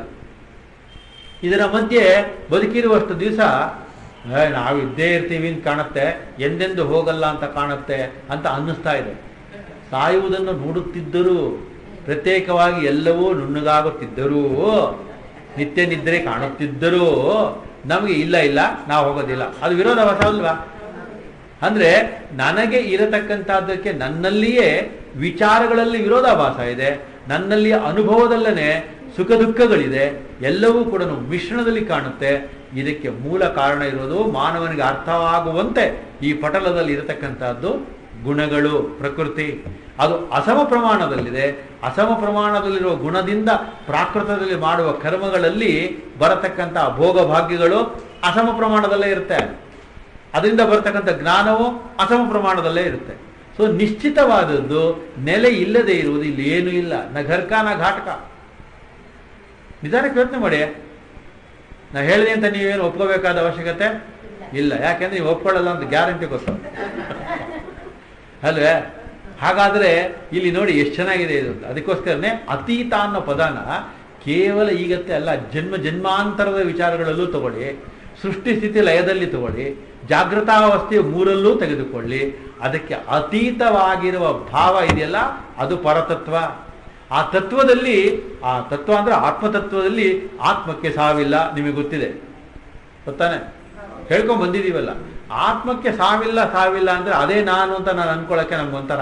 ಇದರ ಮಧ್ಯೆ ಬದುಕಿರುವಷ್ಟು ದಿವಸ ನಾವು ಇದ್ದೇ ಇರ್ತೀವಿ ಅಂತ ಕಾಣುತ್ತೆ ಎಂದೆಂದು ಹೋಗಲ್ಲ ಅಂತ ಕಾಣುತ್ತೆ ಅಂತ ಅನ್ನಿಸ್ತಾ ಇದೆ ಸಾಯುವುದನ್ನು ನೋಡುತ್ತಿದ್ದರೂ ಪ್ರತ್ಯೇಕವಾಗಿ ಎಲ್ಲವೂ ನುಣ್ಣಗಾಗುತ್ತಿದ್ದರೂ ನಿತ್ಯ ನಿದ್ರೆ ಕಾಣುತ್ತಿದ್ದರೂ ನಮಗೆ ಇಲ್ಲ ಇಲ್ಲ ನಾವು ಹೋಗೋದಿಲ್ಲ ಅದು ವಿರೋಧಾಭಾಸ ಅಲ್ವಾ ಅಂದ್ರೆ ನನಗೆ ಇರತಕ್ಕಂತಹದ್ದಕ್ಕೆ ನನ್ನಲ್ಲಿಯೇ ವಿಚಾರಗಳಲ್ಲಿ ವಿರೋಧಾಭಾಸ ಇದೆ ನನ್ನಲ್ಲಿ ಅನುಭವದಲ್ಲೇ ಸುಖ ದುಃಖಗಳಿದೆ ಎಲ್ಲವೂ ಕೂಡ ಮಿಶ್ರಣದಲ್ಲಿ ಕಾಣುತ್ತೆ ಇದಕ್ಕೆ ಮೂಲ ಕಾರಣ ಇರೋದು ಮಾನವನಿಗೆ ಅರ್ಥವಾಗುವಂತೆ ಈ ಪಟಲದಲ್ಲಿ ಇರತಕ್ಕಂತಹದ್ದು ಗುಣಗಳು ಪ್ರಕೃತಿ ಅದು ಅಸಮ ಪ್ರಮಾಣದಲ್ಲಿದೆ ಅಸಮ ಪ್ರಮಾಣದಲ್ಲಿರುವ ಗುಣದಿಂದ ಪ್ರಾಕೃತದಲ್ಲಿ ಮಾಡುವ ಕರ್ಮಗಳಲ್ಲಿ ಬರತಕ್ಕಂತಹ ಭೋಗ ಭಾಗ್ಯಗಳು ಅಸಮ ಪ್ರಮಾಣದಲ್ಲೇ ಇರುತ್ತೆ ಅದರಿಂದ ಬರ್ತಕ್ಕಂಥ ಜ್ಞಾನವು ಅಸಮ ಪ್ರಮಾಣದಲ್ಲೇ ಇರುತ್ತೆ ಸೊ ನಿಶ್ಚಿತವಾದದ್ದು ನೆಲೆ ಇಲ್ಲದೆ ಇರುವುದು ಇಲ್ಲಿ ಏನೂ ಇಲ್ಲ ನ ಘರ್ಕ ನ ಘಾಟಕ ನಿಧಾನಕ್ಕೆ ಯೋಚನೆ ಮಾಡಿ ನಾ ಹೇಳಿದೆ ಅಂತ ನೀವೇನು ಒಪ್ಕೋಬೇಕಾದ ಅವಶ್ಯಕತೆ ಇಲ್ಲ ಯಾಕೆಂದ್ರೆ ನೀವು ಒಪ್ಕೊಳ್ಳಲ್ಲ ಅಂತ ಗ್ಯಾರಂಟಿ ಗೊತ್ತು ಅಲ್ವೇ ಹಾಗಾದ್ರೆ ಇಲ್ಲಿ ನೋಡಿ ಎಷ್ಟು ಚೆನ್ನಾಗಿದೆ ಇದು ಅದಕ್ಕೋಸ್ಕರನೇ ಅತೀತ ಅನ್ನೋ ಪದನ ಕೇವಲ ಈಗತ್ತೆ ಅಲ್ಲ ಜನ್ಮ ಜನ್ಮಾಂತರದ ವಿಚಾರಗಳಲ್ಲೂ ತಗೊಳ್ಳಿ ಸೃಷ್ಟಿ ಸ್ಥಿತಿ ಲಯದಲ್ಲಿ ತಗೊಳ್ಳಿ ಜಾಗೃತಾವಸ್ಥೆಯ ಮೂರಲ್ಲೂ ತೆಗೆದುಕೊಳ್ಳಿ ಅದಕ್ಕೆ ಅತೀತವಾಗಿರುವ ಭಾವ ಇದೆಯಲ್ಲ ಅದು ಪರತತ್ವ ಆ ತತ್ವದಲ್ಲಿ ಆ ತತ್ವ ಅಂದ್ರೆ ಆತ್ಮತತ್ವದಲ್ಲಿ ಆತ್ಮಕ್ಕೆ ಸಾವಿಲ್ಲ ನಿಮಗೆ ಗೊತ್ತಿದೆ ಗೊತ್ತಾನೆ ಹೇಳ್ಕೊಂಡ್ ಬಂದಿದೀವಲ್ಲ ಆತ್ಮಕ್ಕೆ ಸಾವಿಲ್ಲ ಸಾವಿಲ್ಲ ಅಂದ್ರೆ ಅದೇ ನಾನು ಅಂತ ನಾನು ಅನ್ಕೊಳಕ್ಕೆ ನಮ್ಗೊಂಥರ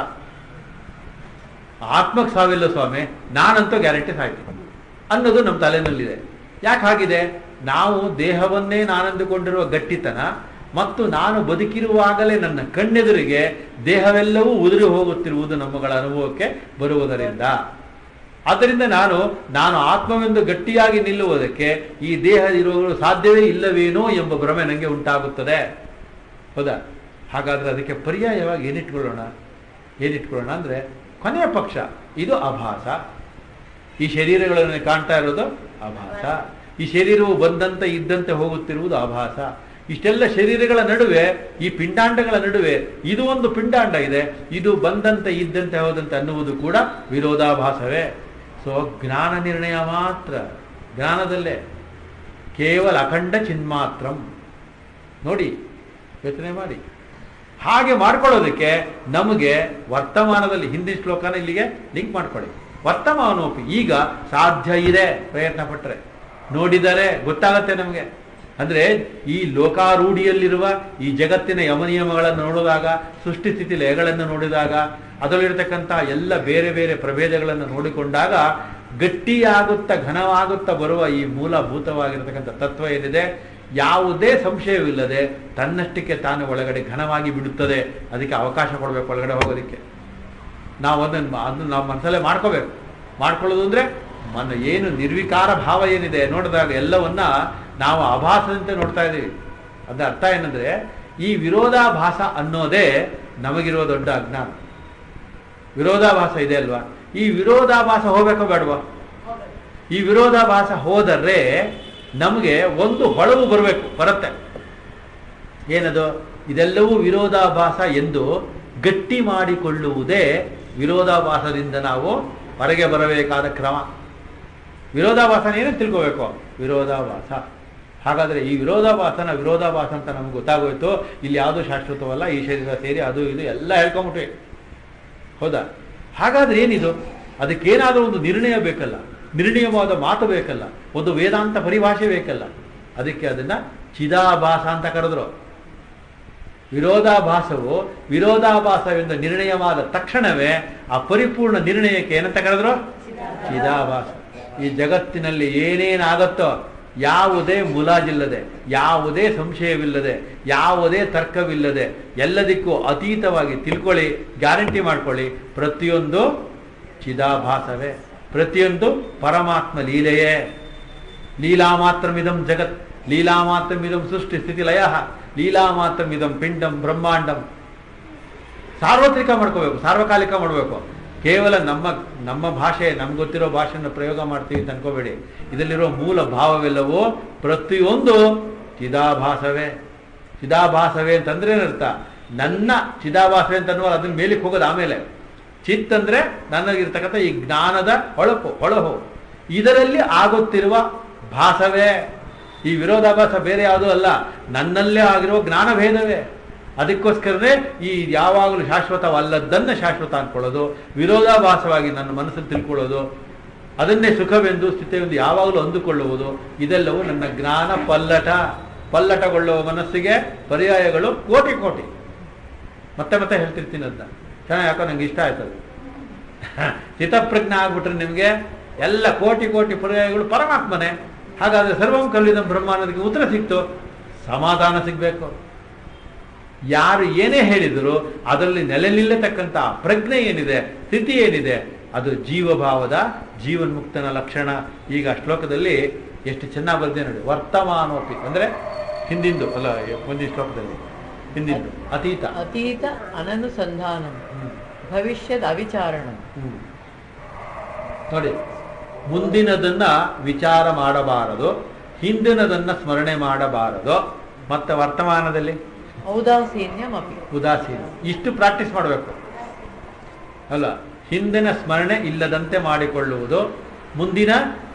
ಆತ್ಮಕ್ಕೆ ಸಾವಿಲ್ಲ ಸ್ವಾಮಿ ನಾನಂತೂ ಗ್ಯಾರಂಟಿ ಸಾಯ್ತೀನಿ ಅನ್ನೋದು ನಮ್ಮ ತಲೆನಲ್ಲಿದೆ ಯಾಕೆ ಹಾಗಿದೆ ನಾವು ದೇಹವನ್ನೇ ನಾನಂದುಕೊಂಡಿರುವ ಗಟ್ಟಿತನ ಮತ್ತು ನಾನು ಬದುಕಿರುವಾಗಲೇ ನನ್ನ ಕಣ್ಣೆದುರಿಗೆ ದೇಹವೆಲ್ಲವೂ ಉದುರಿ ಹೋಗುತ್ತಿರುವುದು ನಮ್ಮಗಳ ಅನುಭವಕ್ಕೆ ಬರುವುದರಿಂದ ಆದ್ದರಿಂದ ನಾನು ನಾನು ಆತ್ಮವೆಂದು ಗಟ್ಟಿಯಾಗಿ ನಿಲ್ಲುವುದಕ್ಕೆ ಈ ದೇಹ ಇರುವವರು ಸಾಧ್ಯವೇ ಇಲ್ಲವೇನೋ ಎಂಬ ಭ್ರಮೆ ನನಗೆ ಉಂಟಾಗುತ್ತದೆ ಹೌದಾ ಹಾಗಾದ್ರೆ ಅದಕ್ಕೆ ಪರ್ಯಾಯವಾಗಿ ಏನಿಟ್ಕೊಳ್ಳೋಣ ಏನಿಟ್ಕೊಳ್ಳೋಣ ಅಂದ್ರೆ ಕೊನೆಯ ಪಕ್ಷ ಇದು ಅಭಾಸ ಈ ಶರೀರಗಳನ್ನು ಕಾಣ್ತಾ ಇರೋದು ಅಭಾಸ ಈ ಶರೀರವು ಬಂದಂತೆ ಇದ್ದಂತೆ ಹೋಗುತ್ತಿರುವುದು ಆಭಾಸ ಇಷ್ಟೆಲ್ಲ ಶರೀರಗಳ ನಡುವೆ ಈ ಪಿಂಡಾಂಡಗಳ ನಡುವೆ ಇದು ಒಂದು ಪಿಂಡಾಂಡ ಇದೆ ಇದು ಬಂದಂತೆ ಇದ್ದಂತೆ ಹೋದಂತೆ ಅನ್ನುವುದು ಕೂಡ ವಿರೋಧಾಭಾಸವೇ ಸೊ ಜ್ಞಾನ ನಿರ್ಣಯ ಮಾತ್ರ ಜ್ಞಾನದಲ್ಲೇ ಕೇವಲ ಅಖಂಡ ಚಿನ್ಮಾತ್ರಂ ನೋಡಿ ಯೋಚನೆ ಮಾಡಿ ಹಾಗೆ ಮಾಡ್ಕೊಳ್ಳೋದಕ್ಕೆ ನಮಗೆ ವರ್ತಮಾನದಲ್ಲಿ ಹಿಂದಿನ ಶ್ಲೋಕನ ಇಲ್ಲಿಗೆ ಲಿಂಕ್ ಮಾಡ್ಕೊಳ್ಳಿ ವರ್ತಮಾನೋಪಿ ಈಗ ಸಾಧ್ಯ ಇದೆ ಪ್ರಯತ್ನ ಪಟ್ಟರೆ ನೋಡಿದರೆ ಗೊತ್ತಾಗತ್ತೆ ನಮಗೆ ಅಂದ್ರೆ ಈ ಲೋಕಾರೂಢಿಯಲ್ಲಿರುವ ಈ ಜಗತ್ತಿನ ಯಮನಿಯಮಗಳನ್ನು ನೋಡಿದಾಗ ಸೃಷ್ಟಿ ಸ್ಥಿತಿ ಲಯಗಳನ್ನು ನೋಡಿದಾಗ ಅದರಲ್ಲಿರ್ತಕ್ಕಂಥ ಎಲ್ಲ ಬೇರೆ ಬೇರೆ ಪ್ರಭೇದಗಳನ್ನು ನೋಡಿಕೊಂಡಾಗ ಗಟ್ಟಿಯಾಗುತ್ತಾ ಘನವಾಗುತ್ತಾ ಬರುವ ಈ ಮೂಲಭೂತವಾಗಿರತಕ್ಕಂಥ ತತ್ವ ಏನಿದೆ ಯಾವುದೇ ಸಂಶಯವಿಲ್ಲದೆ ತನ್ನಷ್ಟಕ್ಕೆ ತಾನು ಒಳಗಡೆ ಘನವಾಗಿ ಬಿಡುತ್ತದೆ ಅದಕ್ಕೆ ಅವಕಾಶ ಕೊಡಬೇಕು ಒಳಗಡೆ ಹೋಗೋದಕ್ಕೆ ನಾವು ಅದನ್ನು ಅದನ್ನು ನಾವು ಮನಸ್ಸಲ್ಲೇ ಮಾಡ್ಕೋಬೇಕು ಮಾಡ್ಕೊಳ್ಳೋದು ಅಂದ್ರೆ ಮನ ಏನು ನಿರ್ವಿಕಾರ ಭಾವ ಏನಿದೆ ನೋಡಿದಾಗ ಎಲ್ಲವನ್ನ ನಾವು ಆಭಾಸದಂತೆ ನೋಡ್ತಾ ಇದ್ದೀವಿ ಅದ್ರ ಅರ್ಥ ಏನಂದ್ರೆ ಈ ವಿರೋಧಾಭಾಸ ಅನ್ನೋದೇ ನಮಗಿರುವ ದೊಡ್ಡ ಅಜ್ಞಾನ ವಿರೋಧಾಭಾಸ ಇದೆ ಅಲ್ವಾ ಈ ವಿರೋಧಾಭಾಸ ಹೋಗ್ಬೇಕೋ ಬೇಡವಾ ಈ ವಿರೋಧಾಭಾಸ ಹೋದರೆ ನಮಗೆ ಒಂದು ಹೊಳವು ಬರಬೇಕು ಬರುತ್ತೆ ಏನದು ಇದೆಲ್ಲವೂ ವಿರೋಧಾಭಾಸ ಎಂದು ಗಟ್ಟಿ ಮಾಡಿಕೊಳ್ಳುವುದೇ ವಿರೋಧಾಭಾಸದಿಂದ ನಾವು ಹೊರಗೆ ಬರಬೇಕಾದ ಕ್ರಮ ವಿರೋಧಾಭಾಸನ ಏನು ತಿಳ್ಕೋಬೇಕು ವಿರೋಧಾಭಾಸ ಹಾಗಾದ್ರೆ ಈ ವಿರೋಧಾಭಾಸನ ವಿರೋಧಾಭಾಸ ಅಂತ ನಮ್ಗೆ ಗೊತ್ತಾಗೋಯ್ತು ಇಲ್ಲಿ ಯಾವುದು ಶಾಶ್ವತವಲ್ಲ ಈ ಶರೀರ ಸೇರಿ ಅದು ಇದು ಎಲ್ಲ ಹೇಳ್ಕೊಂಬಿಟ್ವಿ ಹೌದಾ ಹಾಗಾದ್ರೆ ಏನಿದು ಅದಕ್ಕೇನಾದರೂ ಒಂದು ನಿರ್ಣಯ ಬೇಕಲ್ಲ ನಿರ್ಣಯವಾದ ಮಾತು ಬೇಕಲ್ಲ ಒಂದು ವೇದಾಂತ ಪರಿಭಾಷೆ ಬೇಕಲ್ಲ ಅದಕ್ಕೆ ಅದನ್ನ ಚಿದಾಭಾಸ ಅಂತ ಕರೆದ್ರು ವಿರೋಧಾಭಾಸವು ವಿರೋಧಾಭಾಸವೆಂದು ನಿರ್ಣಯವಾದ ತಕ್ಷಣವೇ ಆ ಪರಿಪೂರ್ಣ ನಿರ್ಣಯಕ್ಕೆ ಏನಂತ ಕರೆದ್ರು ಚಿದಾಭಾಸ ಈ ಜಗತ್ತಿನಲ್ಲಿ ಏನೇನಾಗತ್ತೋ ಯಾವುದೇ ಮುಲಾಜಿಲ್ಲದೆ ಯಾವುದೇ ಸಂಶಯವಿಲ್ಲದೆ ಯಾವುದೇ ತರ್ಕವಿಲ್ಲದೆ ಎಲ್ಲದಕ್ಕೂ ಅತೀತವಾಗಿ ತಿಳ್ಕೊಳ್ಳಿ ಗ್ಯಾರಂಟಿ ಮಾಡ್ಕೊಳ್ಳಿ ಪ್ರತಿಯೊಂದು ಚಿದಾಭಾಸವೇ ಪ್ರತಿಯೊಂದು ಪರಮಾತ್ಮ ಲೀಲೆಯೇ ಲೀಲಾ ಮಾತ್ರಮಿದಂ ಜಗತ್ ಲೀಲಾ ಮಾತ್ರಮಿದಂ ಸೃಷ್ಟಿ ಸ್ಥಿತಿ ಲಯ ಲೀಲಾ ಮಾತ್ರಮಿದಂ ಪಿಂಡಂ ಬ್ರಹ್ಮಾಂಡಂ ಸಾರ್ವತ್ರಿಕ ಮಾಡ್ಕೋಬೇಕು ಸಾರ್ವಕಾಲಿಕ ಮಾಡಬೇಕು ಕೇವಲ ನಮ್ಮ ನಮ್ಮ ಭಾಷೆ ನಮ್ಗೆ ಗೊತ್ತಿರೋ ಭಾಷೆಯನ್ನು ಪ್ರಯೋಗ ಮಾಡ್ತೀವಿ ಅಂತ ಅನ್ಕೋಬೇಡಿ ಇದರಲ್ಲಿರೋ ಮೂಲ ಭಾವವೆಲ್ಲವೂ ಪ್ರತಿಯೊಂದು ಚಿದಾಭಾಸವೇ ಚಿದಾಭಾಸವೇ ಅಂತಂದ್ರೆ ಏನರ್ಥ ನನ್ನ ಚಿದಾಭಾಸವೇ ಅಂತ ಅನ್ನುವ ಅದನ್ನ ಮೇಲಿಗೆ ಹೋಗೋದು ಆಮೇಲೆ ಚಿತ್ ಅಂದ್ರೆ ನನಗಿರ್ತಕ್ಕಂಥ ಈ ಜ್ಞಾನದ ಹೊಳಪು ಹೊಳಹು ಇದರಲ್ಲಿ ಆಗುತ್ತಿರುವ ಭಾಸವೇ ಈ ವಿರೋಧಾಭಾಸ ಬೇರೆ ಯಾವುದೂ ಅಲ್ಲ ನನ್ನಲ್ಲೇ ಆಗಿರುವ ಜ್ಞಾನ ಭೇದವೇ ಅದಕ್ಕೋಸ್ಕರನೇ ಈ ಯಾವಾಗಲೂ ಶಾಶ್ವತವಲ್ಲದನ್ನ ಶಾಶ್ವತ ಅನ್ಕೊಳ್ಳೋದು ವಿರೋಧಾಭಾಸವಾಗಿ ನನ್ನ ಮನಸ್ಸನ್ನು ತಿಳ್ಕೊಳ್ಳೋದು ಅದನ್ನೇ ಸುಖವೆಂದು ಸ್ಥಿತಿಯೆಂದು ಯಾವಾಗಲೂ ಅಂದುಕೊಳ್ಳುವುದು ಇದೆಲ್ಲವೂ ನನ್ನ ಜ್ಞಾನ ಪಲ್ಲಟ ಪಲ್ಲಟಗೊಳ್ಳುವ ಮನಸ್ಸಿಗೆ ಪರ್ಯಾಯಗಳು ಕೋಟಿ ಕೋಟಿ ಮತ್ತೆ ಮತ್ತೆ ಹೇಳ್ತಿರ್ತೀನಿ ಅದನ್ನ ಚೆನ್ನಾಗಿ ಯಾಕೋ ನಂಗೆ ಇಷ್ಟ ಆಯ್ತದೆ ಚಿತ್ತಪ್ರಜ್ಞೆ ಆಗ್ಬಿಟ್ರೆ ನಿಮಗೆ ಎಲ್ಲ ಕೋಟಿ ಕೋಟಿ ಪರ್ಯಾಯಗಳು ಪರಮಾತ್ಮನೇ ಹಾಗಾದ್ರೆ ಸರ್ವಂ ಕಲ್ಲಿದ ಬ್ರಹ್ಮಾನದಕ್ಕೆ ಉತ್ತರ ಸಿಕ್ತು ಸಮಾಧಾನ ಸಿಗ್ಬೇಕು ಯಾರು ಏನೇ ಹೇಳಿದ್ರು ಅದರಲ್ಲಿ ನೆಲೆ ನಿಲ್ಲತಕ್ಕಂಥ ಪ್ರಜ್ಞೆ ಏನಿದೆ ಸ್ಥಿತಿ ಏನಿದೆ ಅದು ಜೀವಭಾವದ ಜೀವನ್ಮುಕ್ತನ ಲಕ್ಷಣ ಈಗ ಶ್ಲೋಕದಲ್ಲಿ ಎಷ್ಟು ಚೆನ್ನಾಗಿ ಬರ್ದೆ ನೋಡಿ ವರ್ತಮಾನೋಪಿ ಅಂದ್ರೆ ಹಿಂದಿಂದು ಅಲ್ಲ ಒಂದಿ ಶ್ಲೋಕದಲ್ಲಿ ಹಿಂದಿಂದು ಅತೀತ ಅತೀತ ಅನನುಸಂಧಾನಂ ಹ್ಮ್. ಭವಿಷ್ಯದ ಅವಿಚಾರಣಂ ಹ್ಮ್. ನೋಡಿ ಮುಂದಿನದನ್ನ ವಿಚಾರ ಮಾಡಬಾರದು ಹಿಂದಿನದನ್ನ ಸ್ಮರಣೆ ಮಾಡಬಾರದು ಮತ್ತೆ ವರ್ತಮಾನದಲ್ಲಿ ಔದಾಸೀನ್ಯಮಪಿ ಉದಾಸೀನ ಇಷ್ಟು ಪ್ರಾಕ್ಟೀಸ್ ಮಾಡಬೇಕು ಅಲ್ಲ ಹಿಂದಿನ ಸ್ಮರಣೆ ಇಲ್ಲದಂತೆ ಮಾಡಿಕೊಳ್ಳುವುದು ಮುಂದಿನ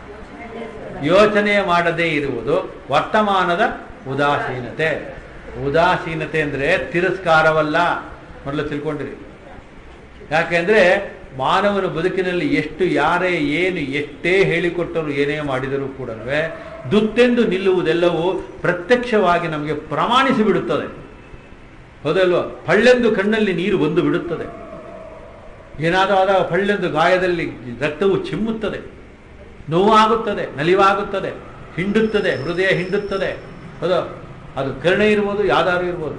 ಯೋಚನೆ ಮಾಡದೇ ಇರುವುದು ವರ್ತಮಾನದ ಉದಾಸೀನತೆ ಉದಾಸೀನತೆ ಅಂದ್ರೆ ತಿರಸ್ಕಾರವಲ್ಲ ಮೊದಲು ತಿಳ್ಕೊಂಡಿರಿ ಯಾಕೆಂದ್ರೆ ಮಾನವನ ಬದುಕಿನಲ್ಲಿ ಎಷ್ಟು ಯಾರೇ ಏನು ಎಷ್ಟೇ ಹೇಳಿಕೊಟ್ಟರು ಏನೇ ಮಾಡಿದರೂ ಕೂಡ ದುತ್ತೆಂದು ನಿಲ್ಲುವುದೆಲ್ಲವೂ ಪ್ರತ್ಯಕ್ಷವಾಗಿ ನಮಗೆ ಪ್ರಮಾಣಿಸಿ ಬಿಡುತ್ತದೆ ಹೌದಲ್ವ ಹಳ್ಳೆಂದು ಕಣ್ಣಲ್ಲಿ ನೀರು ಬಂದು ಬಿಡುತ್ತದೆ ಏನಾದರೂ ಆದಾಗ ಹಳ್ಳೆಂದು ಗಾಯದಲ್ಲಿ ರಕ್ತವು ಚಿಮ್ಮುತ್ತದೆ ನೋವಾಗುತ್ತದೆ ನಲಿವಾಗುತ್ತದೆ ಹಿಂಡುತ್ತದೆ ಹೃದಯ ಹಿಂಡುತ್ತದೆ ಹೌದು ಅದು ಕರುಣೆ ಇರ್ಬೋದು ಯಾವ್ದಾದ್ರು ಇರ್ಬೋದು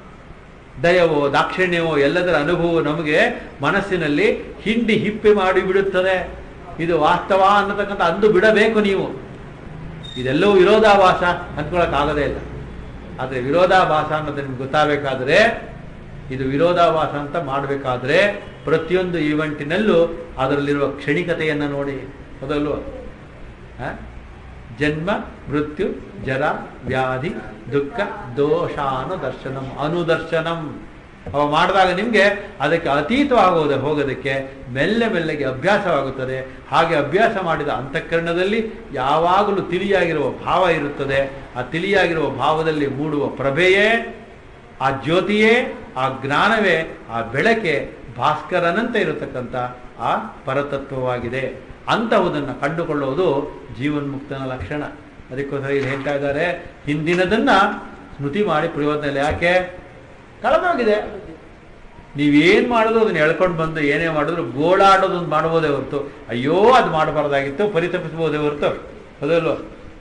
ದಯವೋ ದಾಕ್ಷಿಣ್ಯವೋ ಎಲ್ಲದರ ಅನುಭವ ನಮಗೆ ಮನಸ್ಸಿನಲ್ಲಿ ಹಿಂಡಿ ಹಿಪ್ಪೆ ಮಾಡಿ ಬಿಡುತ್ತದೆ ಇದು ವಾಸ್ತವ ಅನ್ನತಕ್ಕಂಥ ಅಂದು ಬಿಡಬೇಕು ನೀವು ಇದೆಲ್ಲವೂ ವಿರೋಧಾಭಾಸ ಅಂದ್ಕೊಳಕ್ಕಾಗದೇ ಇಲ್ಲ ಆದರೆ ವಿರೋಧಾಭಾಸ ಅನ್ನೋದು ನಿಮ್ಗೆ ಗೊತ್ತಾಗಬೇಕಾದ್ರೆ ಇದು ವಿರೋಧಾಭಾಸ ಅಂತ ಮಾಡಬೇಕಾದ್ರೆ ಪ್ರತಿಯೊಂದು ಈವೆಂಟಿನಲ್ಲೂ ಅದರಲ್ಲಿರುವ ಕ್ಷಣಿಕತೆಯನ್ನು ನೋಡಿ ಹೌದಲ್ವ ಹ? ಜನ್ಮ ಮೃತ್ಯು ಜರ ವ್ಯಾಧಿ ದುಃಖ ದೋಷಾನು ದರ್ಶನಂ ಅನುದರ್ಶನಂ ಅವ ಮಾಡಿದಾಗ ನಿಮಗೆ ಅದಕ್ಕೆ ಅತೀತವಾಗೋದೆ ಹೋಗೋದಕ್ಕೆ ಮೆಲ್ಲೆ ಮೆಲ್ಲಗೆ ಅಭ್ಯಾಸವಾಗುತ್ತದೆ ಹಾಗೆ ಅಭ್ಯಾಸ ಮಾಡಿದ ಅಂತಃಕರಣದಲ್ಲಿ ಯಾವಾಗಲೂ ತಿಳಿಯಾಗಿರುವ ಭಾವ ಇರುತ್ತದೆ ಆ ತಿಳಿಯಾಗಿರುವ ಭಾವದಲ್ಲಿ ಮೂಡುವ ಪ್ರಭೆಯೇ ಆ ಜ್ಯೋತಿಯೇ ಆ ಜ್ಞಾನವೇ ಆ ಬೆಳಕೆ ಭಾಸ್ಕರನಂತೆ ಇರತಕ್ಕಂಥ ಆ ಪರತತ್ವವಾಗಿದೆ ಅಂತಹುದನ್ನು ಕಂಡುಕೊಳ್ಳುವುದು ಜೀವನ್ಮುಕ್ತನ ಲಕ್ಷಣ ಅದಕ್ಕೋಸ್ಕರ ಇಲ್ಲಿ ಹೇಳ್ತಾ ಇದ್ದಾರೆ ಹಿಂದಿನದನ್ನ ಸ್ಮೃತಿ ಮಾಡಿ ಪ್ರಯೋಜನ ಇಲ್ಲ ಯಾಕೆ ಕಳೆದೋಗಿದೆ ನೀವೇನ್ ಮಾಡೋದು ಅದನ್ನ ಎಳ್ಕೊಂಡು ಬಂದು ಏನೇ ಮಾಡಿದ್ರು ಗೋಳಾಡೋದೊಂದು ಮಾಡ್ಬೋದೇ ಹೊರತು ಅಯ್ಯೋ ಅದು ಮಾಡಬಾರ್ದಾಗಿತ್ತು ಪರಿತಪಿಸ್ಬೋದೇ ಹೊರತು ಅದಲ್ಲೋ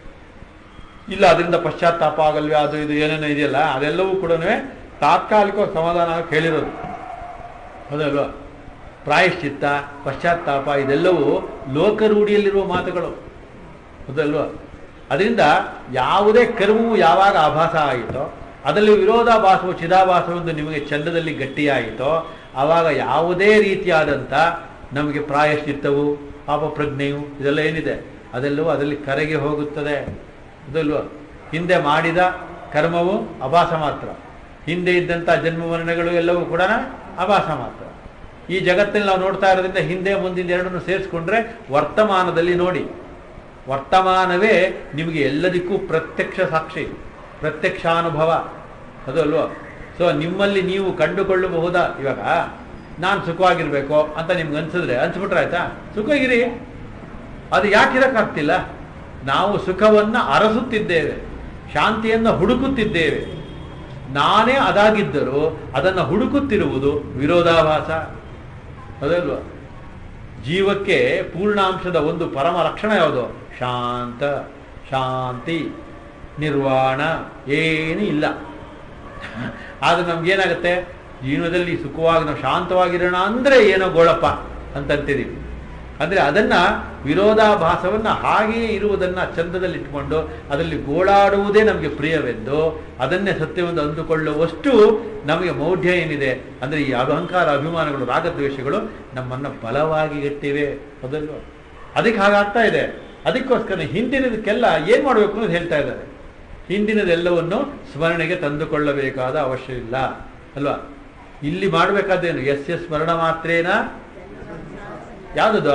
ಇಲ್ಲ ಅದರಿಂದ ಪಶ್ಚಾತ್ತಾಪ ಆಗಲ್ವೇ ಅದು ಇದು ಏನೇನೋ ಇದೆಯಲ್ಲ ಅದೆಲ್ಲವೂ ಕೂಡ ತಾತ್ಕಾಲಿಕ ಸಮಾಧಾನ ಆಗಕ್ಕೆ ಹೇಳಿರೋದು ಹೌದಲ್ವಾ ಪ್ರಾಯಶ್ಚಿತ್ತ ಪಶ್ಚಾತ್ತಾಪ ಇದೆಲ್ಲವೂ ಲೋಕರೂಢಿಯಲ್ಲಿರುವ ಮಾತುಗಳು ಹೌದಲ್ವಾ ಅದರಿಂದ ಯಾವುದೇ ಕರ್ಮವು ಯಾವಾಗ ಆಭಾಸ ಆಯಿತೋ ಅದರಲ್ಲಿ ವಿರೋಧಾಭಾಸವು ಚಿದಾಭಾಸವೆಂದು ನಿಮಗೆ ಚಂದದಲ್ಲಿ ಗಟ್ಟಿಯಾಯಿತೋ ಆವಾಗ ಯಾವುದೇ ರೀತಿಯಾದಂಥ ನಮಗೆ ಪ್ರಾಯಶ್ಚಿತ್ತವು ಪಾಪ ಪ್ರಜ್ಞೆಯು ಇದೆಲ್ಲ ಏನಿದೆ ಅದೆಲ್ಲವೂ ಅದರಲ್ಲಿ ಕರಗಿ ಹೋಗುತ್ತದೆ ಅದಲ್ವ ಹಿಂದೆ ಮಾಡಿದ ಕರ್ಮವು ಅಭಾಸ ಮಾತ್ರ ಹಿಂದೆ ಇದ್ದಂಥ ಜನ್ಮ ಮರಣಗಳು ಎಲ್ಲವೂ ಕೂಡ ಅಭಾಸ ಮಾತ್ರ ಈ ಜಗತ್ತಲ್ಲಿ ನಾವು ನೋಡ್ತಾ ಇರೋದ್ರಿಂದ ಹಿಂದೆ ಮುಂದಿನ ಎರಡನ್ನು ಸೇರಿಸ್ಕೊಂಡ್ರೆ ವರ್ತಮಾನದಲ್ಲಿ ನೋಡಿ ವರ್ತಮಾನವೇ ನಿಮಗೆ ಎಲ್ಲದಕ್ಕೂ ಪ್ರತ್ಯಕ್ಷ ಸಾಕ್ಷಿ ಪ್ರತ್ಯಕ್ಷಾನುಭವ ಅದು ಅಲ್ವೋ ಸೊ ನಿಮ್ಮಲ್ಲಿ ನೀವು ಕಂಡುಕೊಳ್ಳಬಹುದಾ ಇವಾಗ ನಾನು ಸುಖವಾಗಿರ್ಬೇಕು ಅಂತ ನಿಮ್ಗೆ ಅನ್ಸಿದ್ರೆ ಅನ್ಸ್ಬಿಟ್ರೆ ಆಯ್ತಾ ಸುಖವಾಗಿರಿ ಅದು ಯಾಕಿರಕ್ಕಾಗ್ತಿಲ್ಲ ನಾವು ಸುಖವನ್ನು ಅರಸುತ್ತಿದ್ದೇವೆ ಶಾಂತಿಯನ್ನು ಹುಡುಕುತ್ತಿದ್ದೇವೆ ನಾನೇ ಅದಾಗಿದ್ದರೂ ಅದನ್ನು ಹುಡುಕುತ್ತಿರುವುದು ವಿರೋಧಾಭಾಸ ಅದಲ್ವಾ ಜೀವಕ್ಕೆ ಪೂರ್ಣಾಂಶದ ಒಂದು ಪರಮ ಲಕ್ಷಣ ಯಾವುದು ಶಾಂತ ಶಾಂತಿ ನಿರ್ವಾಣ ಏನೂ ಇಲ್ಲ ಆದ್ರೆ ನಮ್ಗೇನಾಗುತ್ತೆ ಜೀವನದಲ್ಲಿ ಸುಖವಾಗಿ ನಾವು ಶಾಂತವಾಗಿರೋಣ ಅಂದ್ರೆ ಏನೋ ಗೋಳಪ್ಪ ಅಂತ ಅಂತಿದೀವಿ ಅಂದ್ರೆ ಅದನ್ನ ವಿರೋಧಾಭಾಸವನ್ನ ಹಾಗೆಯೇ ಇರುವುದನ್ನ ಚಂದದಲ್ಲಿ ಇಟ್ಕೊಂಡು ಅದರಲ್ಲಿ ಗೋಳಾಡುವುದೇ ನಮಗೆ ಪ್ರಿಯವೆಂದು ಅದನ್ನೇ ಸತ್ಯವೆಂದು ಅಂದುಕೊಳ್ಳುವಷ್ಟು ನಮಗೆ ಮೌಢ್ಯ ಏನಿದೆ ಅಂದ್ರೆ ಈ ಅಹಂಕಾರ ಅಭಿಮಾನಗಳು ರಾಗದ್ವೇಷಗಳು ನಮ್ಮನ್ನ ಬಲವಾಗಿ ಗಟ್ಟಿವೆ ಅದಲ್ವ ಅದಕ್ಕೆ ಹಾಗಾಗ್ತಾ ಇದೆ ಅದಕ್ಕೋಸ್ಕರ ಹಿಂದಿನದಕ್ಕೆಲ್ಲ ಏನ್ ಮಾಡಬೇಕು ಅನ್ನೋದು ಹೇಳ್ತಾ ಇದ್ದಾರೆ ಹಿಂದಿನದೆಲ್ಲವನ್ನು ಸ್ಮರಣೆಗೆ ತಂದುಕೊಳ್ಳಬೇಕಾದ ಅವಶ್ಯ ಇಲ್ಲ ಅಲ್ವಾ ಇಲ್ಲಿ ಮಾಡಬೇಕಾದೇನು ಎಸ್ ಎಸ್ ಸ್ಮರಣ ಮಾತ್ರೇನ ಯಾವ್ದದು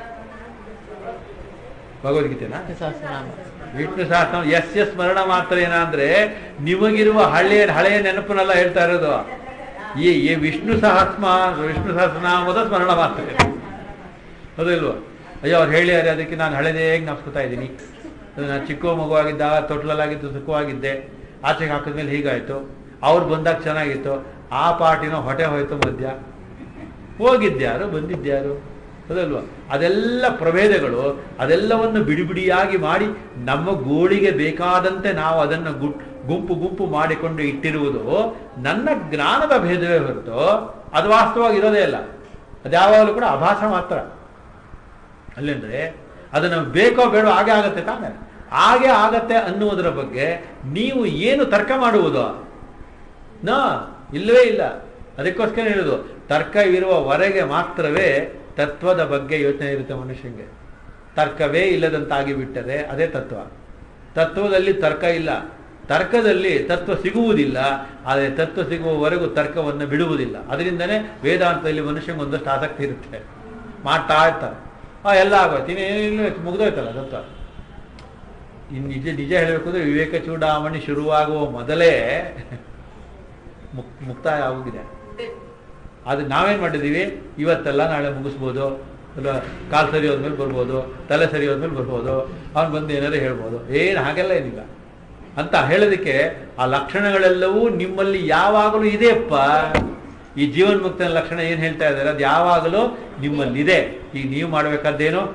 ಭಗವದ್ಗೀತೆನಾ ಸಹಸ್ರನಾಮ ವಿಷ್ಣು ಸಹಸ್ರ ಎಸ್ ಎಸ್ ಸ್ಮರಣ ಮಾತ್ರ ಏನಂದ್ರೆ ನಿಮಗಿರುವ ಹಳೆಯ ಹಳೆಯ ನೆನಪನ್ನೆಲ್ಲ ಹೇಳ್ತಾ ಇರೋದು ಈ ಈ ವಿಷ್ಣು ಸಹಸ್ಮ ವಿಷ್ಣು ಸಹಸ್ರನಾಮದ ಸ್ಮರಣ ಮಾತ್ರ ಹೌದಿಲ್ವಾ ಅಯ್ಯೋ ಅವ್ರು ಹೇಳಿದ್ದಾರೆ ಅದಕ್ಕೆ ನಾನು ಹಳೆದೇ ಜ್ಞಾಪಿಸ್ಕೊತಾ ಇದ್ದೀನಿ ಅದು ನಾನು ಚಿಕ್ಕ ಮಗುವಾಗಿದ್ದಾಗ ತೊಟ್ಲಲ್ಲಾಗಿದ್ದು ಸುಖವಾಗಿದ್ದೆ ಆಚೆಗೆ ಹಾಕಿದ್ಮೇಲೆ ಹೀಗಾಯ್ತು ಅವ್ರು ಬಂದಾಗ ಚೆನ್ನಾಗಿತ್ತು ಆ ಪಾರ್ಟಿನೋ ಹೊಟ್ಟೆ ಹೋಯ್ತು ಮಧ್ಯ ಹೋಗಿದ್ಯಾರು ಬಂದಿದ್ಯಾರು ಹೌದಲ್ವಾ ಅದೆಲ್ಲ ಪ್ರಭೇದಗಳು ಅದೆಲ್ಲವನ್ನು ಬಿಡಿ ಬಿಡಿಯಾಗಿ ಮಾಡಿ ನಮ್ಮ ಗೋಳಿಗೆ ಬೇಕಾದಂತೆ ನಾವು ಅದನ್ನು ಗುಟ್ ಗುಂಪು ಗುಂಪು ಮಾಡಿಕೊಂಡು ಇಟ್ಟಿರುವುದು ನನ್ನ ಜ್ಞಾನದ ಭೇದವೇ ಹೊರತು ಅದು ವಾಸ್ತವವಾಗಿ ಇರೋದೇ ಇಲ್ಲ ಅದು ಯಾವಾಗಲೂ ಕೂಡ ಆಭಾಸ ಮಾತ್ರ ಅಲ್ಲೆಂದ್ರೆ ಅದು ನಮ್ಗೆ ಬೇಕೋ ಬೇಡೋ ಹಾಗೆ ಆಗತ್ತೆ ತಾನೆ ಹಾಗೆ ಆಗತ್ತೆ ಅನ್ನುವುದರ ಬಗ್ಗೆ ನೀವು ಏನು ತರ್ಕ ಮಾಡುವುದು ನಾ ಇಲ್ಲವೇ ಇಲ್ಲ ಅದಕ್ಕೋಸ್ಕರ ಹೇಳುದು ತರ್ಕ ಇರುವವರೆಗೆ ಮಾತ್ರವೇ ತತ್ವದ ಬಗ್ಗೆ ಯೋಚನೆ ಇರುತ್ತೆ ಮನುಷ್ಯಂಗೆ ತರ್ಕವೇ ಇಲ್ಲದಂತಾಗಿ ಬಿಟ್ಟರೆ ಅದೇ ತತ್ವ ತತ್ವದಲ್ಲಿ ತರ್ಕ ಇಲ್ಲ ತರ್ಕದಲ್ಲಿ ತತ್ವ ಸಿಗುವುದಿಲ್ಲ ಆದರೆ ತತ್ವ ಸಿಗುವವರೆಗೂ ತರ್ಕವನ್ನು ಬಿಡುವುದಿಲ್ಲ ಅದರಿಂದನೇ ವೇದಾಂತದಲ್ಲಿ ಮನುಷ್ಯಂಗೆ ಒಂದಷ್ಟು ಆಸಕ್ತಿ ಇರುತ್ತೆ ಮಾಡ್ತಾ ಇರ್ತಾರೆ ಆ ಎಲ್ಲ ಆಗೋಯ್ತು ಇನ್ನೇನಿಲ್ಲ ಮುಗ್ದೋಯ್ತಲ್ಲ ತತ್ವ ಇನ್ನು ನಿಜ ನಿಜ ಹೇಳಬೇಕು ಅಂದ್ರೆ ವಿವೇಕ ಚೂಡಾಮಣಿ ಶುರುವಾಗುವ ಮೊದಲೇ ಮುಕ್ ಮುಕ್ತಾಯ ಆಗೋಗಿದೆ ಅದು ನಾವೇನ್ ಮಾಡಿದೀವಿ ಇವತ್ತೆಲ್ಲ ನಾಳೆ ಮುಗಿಸ್ಬೋದು ಅಲ್ವಾ ಕಾಲು ಸರಿ ಹೋದ್ಮೇಲೆ ಬರ್ಬೋದು ತಲೆ ಸರಿ ಹೋದ್ಮೇಲೆ ಬರ್ಬೋದು ಅವ್ನು ಬಂದು ಏನಾದ್ರು ಹೇಳ್ಬೋದು ಏನು ಹಾಗೆಲ್ಲ ಏನಿಲ್ಲ ಅಂತ ಹೇಳೋದಕ್ಕೆ ಆ ಲಕ್ಷಣಗಳೆಲ್ಲವೂ ನಿಮ್ಮಲ್ಲಿ ಯಾವಾಗಲೂ ಇದೆಯಪ್ಪ ಈ ಜೀವನ್ಮುಕ್ತನ ಲಕ್ಷಣ ಏನು ಹೇಳ್ತಾ ಇದ್ದಾರೆ ಅದು ಯಾವಾಗಲೂ ನಿಮ್ಮಲ್ಲಿದೆ ಈಗ ನೀವು ಮಾಡಬೇಕಾದ್ದೇನು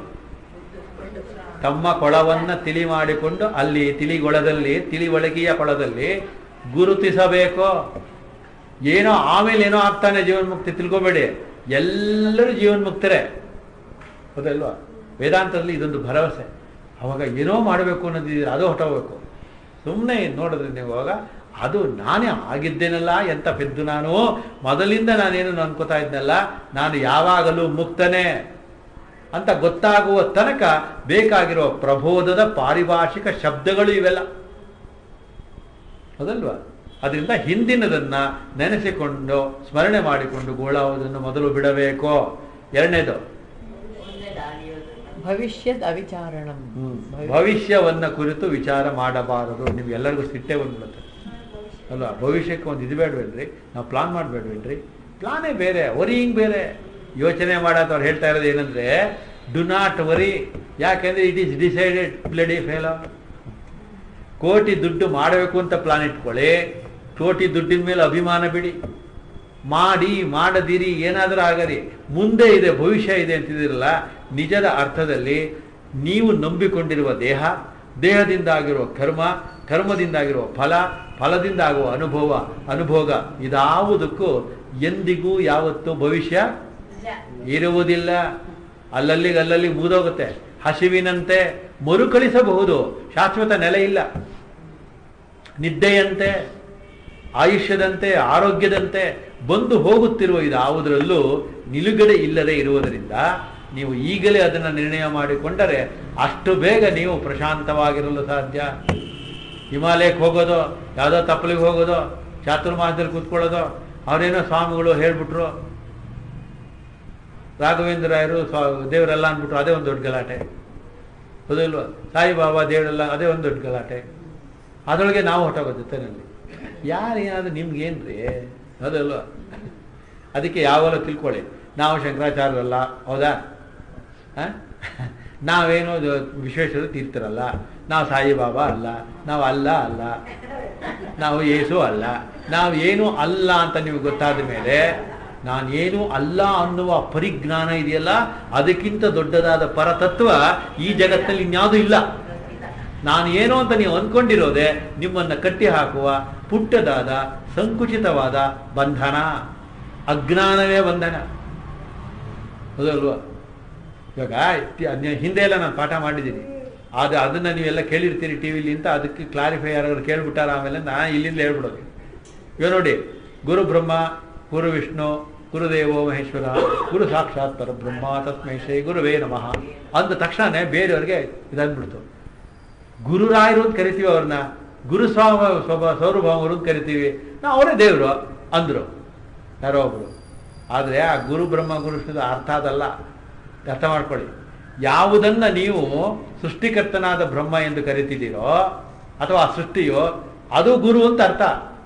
ತಮ್ಮ ಕೊಳವನ್ನ ತಿಳಿ ಮಾಡಿಕೊಂಡು ಅಲ್ಲಿ ತಿಳಿಗೊಳದಲ್ಲಿ ತಿಳಿವಳಗಿಯ ಕೊಳದಲ್ಲಿ ಗುರುತಿಸಬೇಕು ಏನೋ ಆಮೇಲೆ ಏನೋ ಆಗ್ತಾನೆ ಜೀವನ್ಮುಕ್ತಿ ತಿಳ್ಕೊಬೇಡಿ ಎಲ್ಲರೂ ಜೀವನ್ಮುಕ್ತರೇ ಹೌದಲ್ವಾ ವೇದಾಂತದಲ್ಲಿ ಇದೊಂದು ಭರವಸೆ ಅವಾಗ ಏನೋ ಮಾಡಬೇಕು ಅನ್ನೋದಿದ್ರೆ ಅದು ಹೊಟ್ಟೋಗ್ಬೇಕು ಸುಮ್ಮನೆ ನೋಡಿದ್ರೆ ನೀವು ಅವಾಗ ಅದು ನಾನೇ ಆಗಿದ್ದೇನಲ್ಲ ಎಂತ ಪೆದ್ದು ನಾನು ಮೊದಲಿಂದ ನಾನೇನು ಅನ್ಕೋತಾ ಇದ್ನಲ್ಲ ನಾನು ಯಾವಾಗಲೂ ಮುಕ್ತನೇ ಅಂತ ಗೊತ್ತಾಗುವ ತನಕ ಬೇಕಾಗಿರುವ ಪ್ರಬೋಧದ ಪಾರಿಭಾಷಿಕ ಶಬ್ದಗಳು ಇವೆಲ್ಲ ಹೌದಲ್ವಾ ಅದರಿಂದ ಹಿಂದಿನದನ್ನ ನೆನೆಸಿಕೊಂಡು ಸ್ಮರಣೆ ಮಾಡಿಕೊಂಡು ಗೋಳಾವುದನ್ನು ಮೊದಲು ಬಿಡಬೇಕು ಎರಡನೇದು ಭವಿಷ್ಯದ ಅವಿಚಾರಣಂ ಭವಿಷ್ಯವನ್ನ ಕುರಿತು ವಿಚಾರ ಮಾಡಬಾರದು ನಿಮ್ಗೆ ಎಲ್ಲರಿಗೂ ಸಿಟ್ಟೆ ಬಂದ್ಬಿಡುತ್ತೆ ಅಲ್ವಾ ಭವಿಷ್ಯಕ್ಕೆ ಒಂದು ಇದು ಬೇಡವೇನ್ರಿ ನಾವು ಪ್ಲಾನ್ ಮಾಡಬೇಡ್ವೇನ್ರಿ ಪ್ಲಾನೇ ಬೇರೆ ವರಿಯಿಂಗ್ ಬೇರೆ ಯೋಚನೆ ಮಾಡೋದು ಅವ್ರು ಹೇಳ್ತಾ ಇರೋದು ಏನಂದ್ರೆ ಡು ನಾಟ್ ವರಿ ಯಾಕೆಂದ್ರೆ it is decided bloody fail ಕೋಟಿ ದುಡ್ಡು ಮಾಡಬೇಕು ಅಂತ ಪ್ಲಾನ್ ಇಟ್ಕೊಳ್ಳಿ ಕೋಟಿ ದುಡ್ಡಿನ ಮೇಲೆ ಅಭಿಮಾನ ಬಿಡಿ ಮಾಡಿ ಮಾಡದಿರಿ ಏನಾದರೂ ಆಗರಿ ಮುಂದೆ ಇದೆ ಭವಿಷ್ಯ ಇದೆ ಅಂತಿದಿರಲ್ಲ ನಿಜದ ಅರ್ಥದಲ್ಲಿ ನೀವು ನಂಬಿಕೊಂಡಿರುವ ದೇಹ ದೇಹದಿಂದ ಆಗಿರುವ ಕರ್ಮ ಕರ್ಮದಿಂದಾಗಿರುವ ಫಲ ಫಲದಿಂದ ಆಗುವ ಅನುಭವ ಅನುಭೋಗ ಇದಾವುದಕ್ಕೂ ಎಂದಿಗೂ ಯಾವತ್ತೂ ಭವಿಷ್ಯ ಇರುವುದಿಲ್ಲ ಅಲ್ಲಲ್ಲಿಗೆ ಅಲ್ಲಲ್ಲಿ ಮುಗಿದೋಗುತ್ತೆ ಹಸಿವಿನಂತೆ ಮರುಕಳಿಸಬಹುದು ಶಾಶ್ವತ ನೆಲೆ ಇಲ್ಲ ನಿದ್ದೆಯಂತೆ ಆಯುಷ್ಯದಂತೆ ಆರೋಗ್ಯದಂತೆ ಬಂದು ಹೋಗುತ್ತಿರುವ ಇದಾವುದರಲ್ಲೂ ನಿಲುಗಡೆ ಇಲ್ಲದೆ ಇರುವುದರಿಂದ ನೀವು ಈಗಲೇ ಅದನ್ನು ನಿರ್ಣಯ ಮಾಡಿಕೊಂಡರೆ ಅಷ್ಟು ಬೇಗ ನೀವು ಪ್ರಶಾಂತವಾಗಿರಲು ಸಾಧ್ಯ ಹಿಮಾಲಯಕ್ಕೆ ಹೋಗೋದು ಯಾವುದೋ ತಪ್ಪಲಿಗೆ ಹೋಗೋದು ಚಾತುರ್ಮಾಸದಲ್ಲಿ ಕೂತ್ಕೊಳ್ಳೋದು ಅವರೇನೋ ಸ್ವಾಮಿಗಳು ಹೇಳ್ಬಿಟ್ರು ರಾಘವೇಂದ್ರ ರಾಯರು ಸ್ವಾ ದೇವರೆಲ್ಲ ಅಂದ್ಬಿಟ್ರು ಅದೇ ಒಂದು ದೊಡ್ಡ ಗಲಾಟೆ ಹೌದಲ್ವಾ ಸಾಯಿಬಾಬಾ ದೇವರೆಲ್ಲ ಅದೇ ಒಂದು ದೊಡ್ಡ ಗಲಾಟೆ ಅದರೊಳಗೆ ನಾವು ಹೊಟ್ಟೋಗೋದು ಜೊತೆನಲ್ಲಿ ಯಾರು ಏನಾದ್ರು ನಿಮ್ಗೇನ್ರಿ ಹೌದಲ್ವಾ ಅದಕ್ಕೆ ಯಾವಾಗಲೂ ತಿಳ್ಕೊಳ್ಳಿ ನಾವು ಶಂಕರಾಚಾರ್ಯರಲ್ಲ ಹೌದಾ ಆ? ನಾವೇನು ಅದು ವಿಶ್ವೇಶ್ವರ ತೀರ್ಥರಲ್ಲ ನಾವು ಸಾಯಿಬಾಬಾ ಅಲ್ಲ ನಾವು ಅಲ್ಲ ಅಲ್ಲ ನಾವು ಏಸು ಅಲ್ಲ ನಾವು ಏನು ಅಲ್ಲ ಅಂತ ನಿಮಗೆ ಗೊತ್ತಾದ ಮೇಲೆ ನಾನೇನು ಅಲ್ಲ ಅನ್ನುವ ಪರಿಜ್ಞಾನ ಇದೆಯಲ್ಲ ಅದಕ್ಕಿಂತ ದೊಡ್ಡದಾದ ಪರತತ್ವ ಈ ಜಗತ್ತಿನಲ್ಲಿ ಇನ್ಯಾವುದೂ ಇಲ್ಲ ನಾನು ಏನು ಅಂತ ನೀವು ಅಂದ್ಕೊಂಡಿರೋದೆ ನಿಮ್ಮನ್ನು ಕಟ್ಟಿ ಹಾಕುವ ಪುಟ್ಟದಾದ ಸಂಕುಚಿತವಾದ ಬಂಧನ ಅಜ್ಞಾನವೇ ಬಂಧನ ಹೌದಲ್ವಾ ಇವಾಗ ತಿ- ಅದ್ನ- ಹಿಂದೆ ಎಲ್ಲ ನಾನು ಪಾಠ ಮಾಡಿದ್ದೀನಿ ಅದು ಅದನ್ನು ನೀವೆಲ್ಲ ಕೇಳಿರ್ತೀರಿ ಟಿ ವಿಲಿ ಅಂತ ಅದಕ್ಕೆ ಕ್ಲಾರಿಫೈ ಯಾರಾದ್ರು ಕೇಳ್ಬಿಟ್ಟಾರ ಆಮೇಲೆ ನಾನು ಇಲ್ಲಿಂದ ಹೇಳ್ಬಿಡೋದು ಇವಾಗ ನೋಡಿ ಗುರು ಬ್ರಹ್ಮ ಗುರು ವಿಷ್ಣು ಗುರುದೇವೋ ಮಹೇಶ್ವರ ಗುರು ಸಾಕ್ಷಾತ್ ಪರಬ್ರಹ್ಮ ತಸ್ಮೈ ಶ್ರೀ ಗುರುವೇ ನಮಃ ಅಂದ ತಕ್ಷಣ ಬೇರೆಯವ್ರಿಗೆ ಇದಾಗ್ಬಿಡ್ತು ಗುರುರಾಯರು ಅಂತ ಕರಿತೀವಿ ಅವ್ರನ್ನ ಗುರು ಸ್ವಾಮ ಸ್ವಭ ಸೌರಭಾಮರು ಅಂತ ಕರಿತೀವಿ ನಾವು ಅವರೇ ದೇವರು ಅಂದರು ಯಾರೋ ಒಬ್ರು ಆದರೆ ಆ ಗುರು ಬ್ರಹ್ಮ ಗುರು ವಿಷ್ಣುದ ಅರ್ಥ ಅದಲ್ಲ ಅರ್ಥ ಮಾಡ್ಕೊಳ್ಳಿ ಯಾವುದನ್ನ ನೀವು ಸೃಷ್ಟಿಕರ್ತನಾದ ಬ್ರಹ್ಮ ಎಂದು ಕರಿತಿದ್ದೀರೋ ಅಥವಾ ಆ ಸೃಷ್ಟಿಯೋ ಅದು ಗುರು ಅಂತ ಅರ್ಥ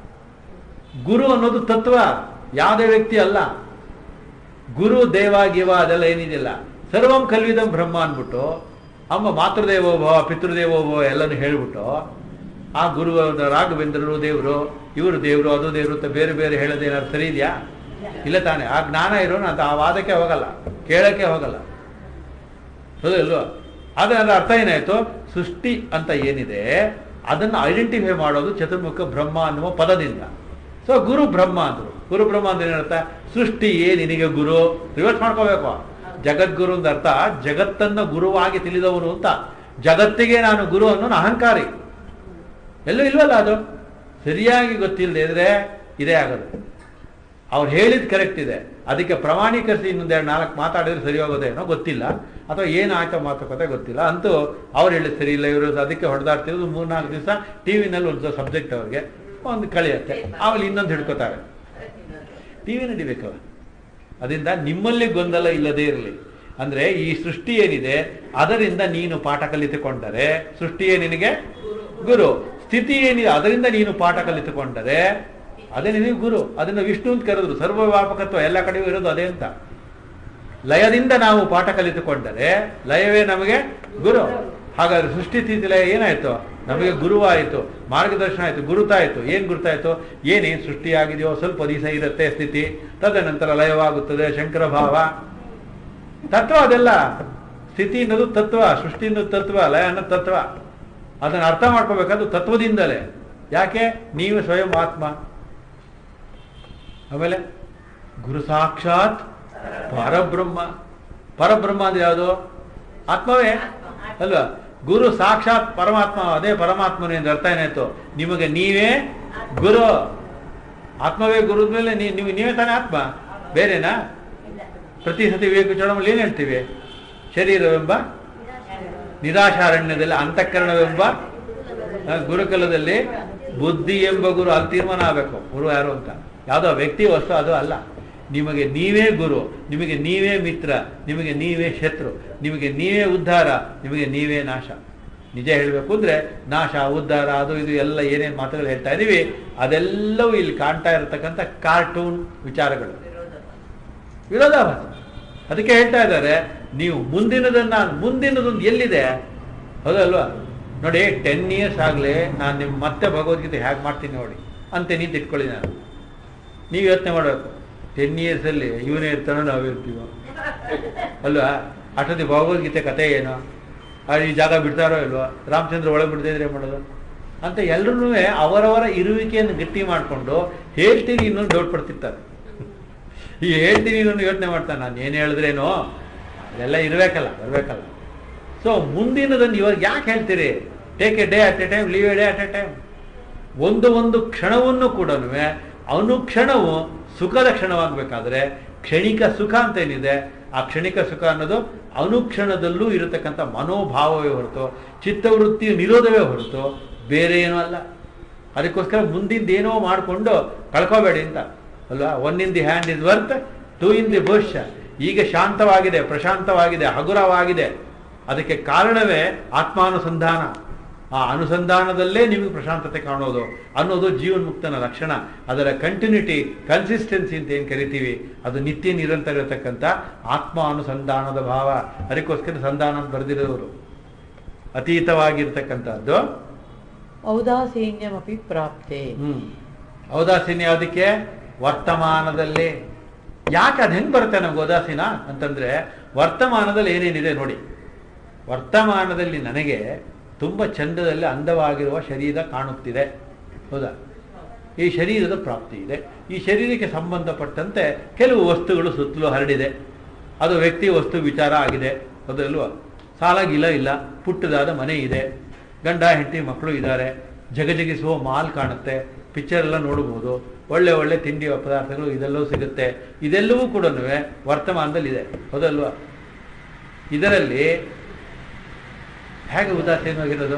ಗುರು ಅನ್ನೋದು ತತ್ವ ಯಾವುದೇ ವ್ಯಕ್ತಿ ಅಲ್ಲ ಗುರು ದೇವ ಗಿವ ಅದೆಲ್ಲ ಏನಿದೆಯಲ್ಲ ಸರ್ವಂ ಕಲ್ವಿದಂ ಬ್ರಹ್ಮ ಅಂದ್ಬಿಟ್ಟು ಅಮ್ಮ ಮಾತೃದೇವೋಭವ ಪಿತೃದೇವೋಭವ ಎಲ್ಲನೂ ಹೇಳ್ಬಿಟ್ಟು ಆ ಗುರು ರಾಘವೇಂದ್ರರು ದೇವರು ಇವರು ದೇವರು ಅದು ದೇವರು ಅಂತ ಬೇರೆ ಬೇರೆ ಹೇಳೋದು ಏನಾದ್ರು ಸರಿ ಇದೆಯಾ ಇಲ್ಲ ತಾನೆ ಆ ಜ್ಞಾನ ಇರೋನು ಅಂತ ಆ ವಾದಕ್ಕೆ ಹೋಗಲ್ಲ ಕೇಳಕ್ಕೆ ಹೋಗಲ್ಲ ಹೌದಲ್ವಾ ಆದರೆ ಅದರ ಅರ್ಥ ಏನಾಯ್ತು ಸೃಷ್ಟಿ ಅಂತ ಏನಿದೆ ಅದನ್ನು ಐಡೆಂಟಿಫೈ ಮಾಡೋದು ಚತುರ್ಮುಖ ಬ್ರಹ್ಮ ಅನ್ನುವ ಪದದಿಂದ ಸೊ ಗುರು ಬ್ರಹ್ಮ ಅಂದ್ರು ಗುರು ಬ್ರಹ್ಮ ಅಂದ್ರೆ ಏನರ್ಥ ಸೃಷ್ಟಿಯೇ ನಿನಗೆ ಗುರು ರಿವರ್ಸ್ ಮಾಡ್ಕೋಬೇಕು ಜಗದ್ಗುರು ಅಂತ ಅರ್ಥ ಜಗತ್ತನ್ನ ಗುರುವಾಗಿ ತಿಳಿದವನು ಅಂತ ಜಗತ್ತಿಗೆ ನಾನು ಗುರು ಅನ್ನೋನು ಅಹಂಕಾರಿ ಎಲ್ಲೂ ಇಲ್ವಲ್ಲ ಅದು ಸರಿಯಾಗಿ ಗೊತ್ತಿಲ್ಲದೆ ಇದ್ರೆ ಇದೇ ಆಗೋದು ಅವ್ರು ಹೇಳಿದ್ ಕರೆಕ್ಟ್ ಇದೆ ಅದಕ್ಕೆ ಪ್ರಮಾಣೀಕರಿಸಿ ಇನ್ನೊಂದೆರಡು ನಾಲ್ಕು ಮಾತಾಡಿದ್ರೆ ಸರಿ ಹೋಗೋದೇನೋ ಗೊತ್ತಿಲ್ಲ ಅಥವಾ ಏನು ಆಯ್ತೋ ಮಾತುಕತೆ ಗೊತ್ತಿಲ್ಲ ಅಂತೂ ಅವ್ರು ಹೇಳಿದ್ ಸರಿ ಇಲ್ಲ ಇವರು ಅದಕ್ಕೆ ಹೊಡೆದಾಡ್ತಿರೋದು ಮೂರ್ನಾಲ್ಕು ದಿವಸ ಟಿ ವಿನಲ್ಲಿ ಒಂದು ಸಬ್ಜೆಕ್ಟ್ ಅವ್ರಿಗೆ ಒಂದು ಕಳಿಯುತ್ತೆ ಆಮೇಲೆ ಇನ್ನೊಂದು ಹಿಡ್ಕೋತಾರೆ ಟಿ ವಿ ನಡಿಬೇಕಲ್ಲ ಅದರಿಂದ ನಿಮ್ಮಲ್ಲಿ ಗೊಂದಲ ಇಲ್ಲದೇ ಇರಲಿ ಅಂದ್ರೆ ಈ ಸೃಷ್ಟಿ ಏನಿದೆ ಅದರಿಂದ ನೀನು ಪಾಠ ಕಲಿತುಕೊಂಡರೆ ಸೃಷ್ಟಿಯೇ ನಿನಗೆ ಗುರು ಸ್ಥಿತಿ ಏನಿದೆ ಅದರಿಂದ ನೀನು ಪಾಠ ಕಲಿತುಕೊಂಡರೆ ಅದೇ ನಿನಗೆ ಗುರು ಅದನ್ನ ವಿಷ್ಣು ಅಂತ ಕರೆದ್ರು ಸರ್ವವ್ಯಾಪಕತ್ವ ಎಲ್ಲ ಕಡೆಯೂ ಇರೋದು ಅದೇ ಅಂತ ಲಯದಿಂದ ನಾವು ಪಾಠ ಕಲಿತುಕೊಂಡರೆ ಲಯವೇ ನಮಗೆ ಗುರು ಹಾಗಾದ್ರೆ ಸೃಷ್ಟಿ ಸ್ಥಿತಿ ಲಯ ಏನಾಯ್ತು ನಮಗೆ ಗುರುವಾಯಿತು ಮಾರ್ಗದರ್ಶನ ಆಯಿತು ಗುರುತಾಯಿತು ಏನು ಗುರುತಾಯಿತು ಏನೇನು ಸೃಷ್ಟಿಯಾಗಿದೆಯೋ ಸ್ವಲ್ಪ ದಿವಸ ಇರುತ್ತೆ ಸ್ಥಿತಿ ತದನಂತರ ಲಯವಾಗುತ್ತದೆ ಶಂಕರ ಭಾವ ತತ್ವ ಅದೆಲ್ಲ ಸ್ಥಿತಿ ಅನ್ನೋದು ತತ್ವ ಸೃಷ್ಟಿ ಅನ್ನೋದು ತತ್ವ ಲಯ ಅನ್ನೋದು ತತ್ವ ಅದನ್ನು ಅರ್ಥ ಮಾಡ್ಕೋಬೇಕಾದ್ರು ತತ್ವದಿಂದಲೇ ಯಾಕೆ ನೀವು ಸ್ವಯಂ ಆತ್ಮ ಆಮೇಲೆ ಗುರು ಸಾಕ್ಷಾತ್ ಪರಬ್ರಹ್ಮ ಪರಬ್ರಹ್ಮ ಅಂದ್ರೆ ಯಾವುದು ಆತ್ಮವೇ ಅಲ್ವಾ ಗುರು ಸಾಕ್ಷಾತ್ ಪರಮಾತ್ಮ ಅದೇ ಪರಮಾತ್ಮನೇ ಅಂದ್ರೆ ಅರ್ಥ ಏನಾಯ್ತು ನಿಮಗೆ ನೀವೇ ಗುರು ಆತ್ಮವೇ ಗುರು ಮೇಲೆ ನೀವು ನೀವೇ ತಾನೇ ಆತ್ಮ ಬೇರೆನಾ ಪ್ರತಿ ಸತಿ ವಿವೇಕ ಚೋಡಮಲ್ಲಿ ಏನು ಹೇಳ್ತೀವಿ ಶರೀರವೆಂಬ ನಿರಾಶಾರಣ್ಯದಲ್ಲಿ ಅಂತಃಕರಣವೆಂಬ ಆ, ಗುರುಕುಲದಲ್ಲಿ ಬುದ್ಧಿ ಎಂಬ ಗುರು ಅಲ್ಲಿ ತೀರ್ಮಾನ ಆಗಬೇಕು ಗುರು ಯಾರು ಅಂತ ಯಾವುದೋ ವ್ಯಕ್ತಿ ವಸ್ತು ಅದು ಅಲ್ಲ ನಿಮಗೆ ನೀವೇ ಗುರು ನಿಮಗೆ ನೀವೇ ಮಿತ್ರ ನಿಮಗೆ ನೀವೇ ಶತ್ರು ನಿಮಗೆ ನೀವೇ ಉದ್ಧಾರ ನಿಮಗೆ ನೀವೇ ನಾಶ ನಿಜ ಹೇಳಬೇಕು ಅಂದ್ರೆ ನಾಶ ಉದ್ಧಾರ ಅದು ಇದು ಎಲ್ಲ ಏನೇನು ಮಾತುಗಳು ಹೇಳ್ತಾ ಇದೀವಿ ಅದೆಲ್ಲವೂ ಇಲ್ಲಿ ಕಾಣ್ತಾ ಇರತಕ್ಕಂಥ ಕಾರ್ಟೂನ್ ವಿಚಾರಗಳು ವಿರೋಧಾಭಾಸ ಅದಕ್ಕೆ ಹೇಳ್ತಾ ಇದ್ದಾರೆ ನೀವು ಮುಂದಿನದನ್ನ ಮುಂದಿನದೊಂದು ಎಲ್ಲಿದೆ ಹೌದಲ್ವಾ ನೋಡಿ ಟೆನ್ ಇಯರ್ಸ್ ಆಗಲೇ ನಾನು ನಿಮ್ಮ ಮತ್ತೆ ಭಗವದ್ಗೀತೆ ಹೇಗೆ ಮಾಡ್ತೀನಿ ನೋಡಿ ಅಂತ ನೀನು ಇಟ್ಕೊಳ್ಳಿ ನಾನು ನೀವು ಯೋಚನೆ ಮಾಡಬೇಕು ಟೆನ್ ಇಯರ್ಸಲ್ಲಿ ಇವನೇ ಇರ್ತಾನೋ ನಾವೇ ಇರ್ತೀವೋ ಅಲ್ವಾ ಅಷ್ಟೊತ್ತಿ ಭಗವದ್ಗೀತೆ ಕತೆ ಏನು ಆ, ಈ ಜಾಗ ಬಿಡ್ತಾರೋ ಇಲ್ವೋ ರಾಮಚಂದ್ರ ಒಳಗೆ ಬಿಡದಿದ್ರೆ ಏನು ಮಾಡೋದು ಅಂತ ಎಲ್ಲರೂ ಅವರವರ ಇರುವಿಕೆಯನ್ನು ಗಟ್ಟಿ ಮಾಡಿಕೊಂಡು ಹೇಳ್ತೀನಿ ಇನ್ನೊಂದು ಡೌಟ್ ಪಡ್ತಿರ್ತಾರೆ ಈ ಹೇಳ್ತೀನಿ ಇನ್ನೊಂದು ಯೋಚನೆ ಮಾಡ್ತಾನೆ ನಾನು ಏನು ಹೇಳಿದ್ರೇನೋ ಅದೆಲ್ಲ ಇರಬೇಕಲ್ಲ ಬರಬೇಕಲ್ಲ ಸೊ ಮುಂದಿನದನ್ನು ಇವಾಗ ಯಾಕೆ ಹೇಳ್ತೀರಿ take a day at a time leave a day at a time ಒಂದು ಒಂದು ಕ್ಷಣವನ್ನು ಕೂಡ ಅನುಕ್ಷಣವು ಸುಖದ ಕ್ಷಣವಾಗಬೇಕಾದ್ರೆ ಕ್ಷಣಿಕ ಸುಖ ಅಂತ ಏನಿದೆ ಆ ಕ್ಷಣಿಕ ಸುಖ ಅನ್ನೋದು ಅನುಕ್ಷಣದಲ್ಲೂ ಇರತಕ್ಕಂಥ ಮನೋಭಾವವೇ ಹೊರತು ಚಿತ್ತವೃತ್ತಿ ನಿರೋಧವೇ ಹೊರತು ಬೇರೆ ಏನೂ ಅಲ್ಲ ಅದಕ್ಕೋಸ್ಕರ ಮುಂದಿಂದ ಏನೋ ಮಾಡಿಕೊಂಡು ಕಳ್ಕೋಬೇಡಿ ಅಂತ ಅಲ್ವಾ one in the hand is worth two in the bush ಈಗ ಶಾಂತವಾಗಿದೆ ಪ್ರಶಾಂತವಾಗಿದೆ ಹಗುರವಾಗಿದೆ ಅದಕ್ಕೆ ಕಾರಣವೇ ಆತ್ಮಾನುಸಂಧಾನ ಆ ಅನುಸಂಧಾನದಲ್ಲೇ ನಿಮಗೆ ಪ್ರಶಾಂತತೆ ಕಾಣೋದು ಅನ್ನೋದು ಜೀವನ್ಮುಕ್ತನ ಲಕ್ಷಣ ಅದರ ಕಂಟಿನ್ಯೂಟಿ ಕನ್ಸಿಸ್ಟೆನ್ಸಿ ಅಂತ ಏನು ಕರಿತೀವಿ ಅದು ನಿತ್ಯ ನಿರಂತರ ಇರತಕ್ಕಂಥ ಆತ್ಮ ಅನುಸಂಧಾನದ ಭಾವ ಅದಕ್ಕೋಸ್ಕರ ಸಂಧಾನ ಅಂತ ಬರೆದಿರೋರು ಅತೀತವಾಗಿರ್ತಕ್ಕಂಥದ್ದು ಔದಾಸೀನ್ಯಮಪಿ ಪ್ರಾಪ್ತೆ ಹ್ಮ್ ಔದಾಸೀನ್ಯ ಯಾವುದಕ್ಕೆ ವರ್ತಮಾನದಲ್ಲಿ ಯಾಕೆ ಅದು ಹೆಂಗ್ ಬರುತ್ತೆ ನಮ್ಗೆ ಉದಾಸೀನ ಅಂತಂದ್ರೆ ವರ್ತಮಾನದಲ್ಲಿ ಏನೇನಿದೆ ನೋಡಿ ವರ್ತಮಾನದಲ್ಲಿ ನನಗೆ ತುಂಬ ಚಂದದಲ್ಲಿ ಅಂದವಾಗಿರುವ ಶರೀರ ಕಾಣುತ್ತಿದೆ ಹೌದಾ ಈ ಶರೀರದ ಪ್ರಾಪ್ತಿ ಇದೆ ಈ ಶರೀರಕ್ಕೆ ಸಂಬಂಧಪಟ್ಟಂತೆ ಕೆಲವು ವಸ್ತುಗಳು ಸುತ್ತಲೂ ಹರಡಿದೆ ಅದು ವ್ಯಕ್ತಿ ವಸ್ತು ವಿಚಾರ ಆಗಿದೆ ಅದಲ್ವಾ ಸಾಲ ಗಿಲ ಇಲ್ಲ ಪುಟ್ಟದಾದ ಮನೆ ಇದೆ ಗಂಡ ಹೆಂಡತಿ ಮಕ್ಕಳು ಇದ್ದಾರೆ ಜಗಜಗಿಸುವ ಮಾಲ್ ಕಾಣುತ್ತೆ ಪಿಕ್ಚರ್ ಎಲ್ಲ ನೋಡ್ಬೋದು ಒಳ್ಳೆ ಒಳ್ಳೆ ತಿಂಡಿ ಪದಾರ್ಥಗಳು ಇದೆಲ್ಲವೂ ಸಿಗುತ್ತೆ ಇದೆಲ್ಲವೂ ಕೂಡ ವರ್ತಮಾನದಲ್ಲಿ ಇದೆ ಹೌದಲ್ವಾ ಇದರಲ್ಲಿ ಹೇಗೆ ಉದಾಸೀನವಾಗಿರೋದು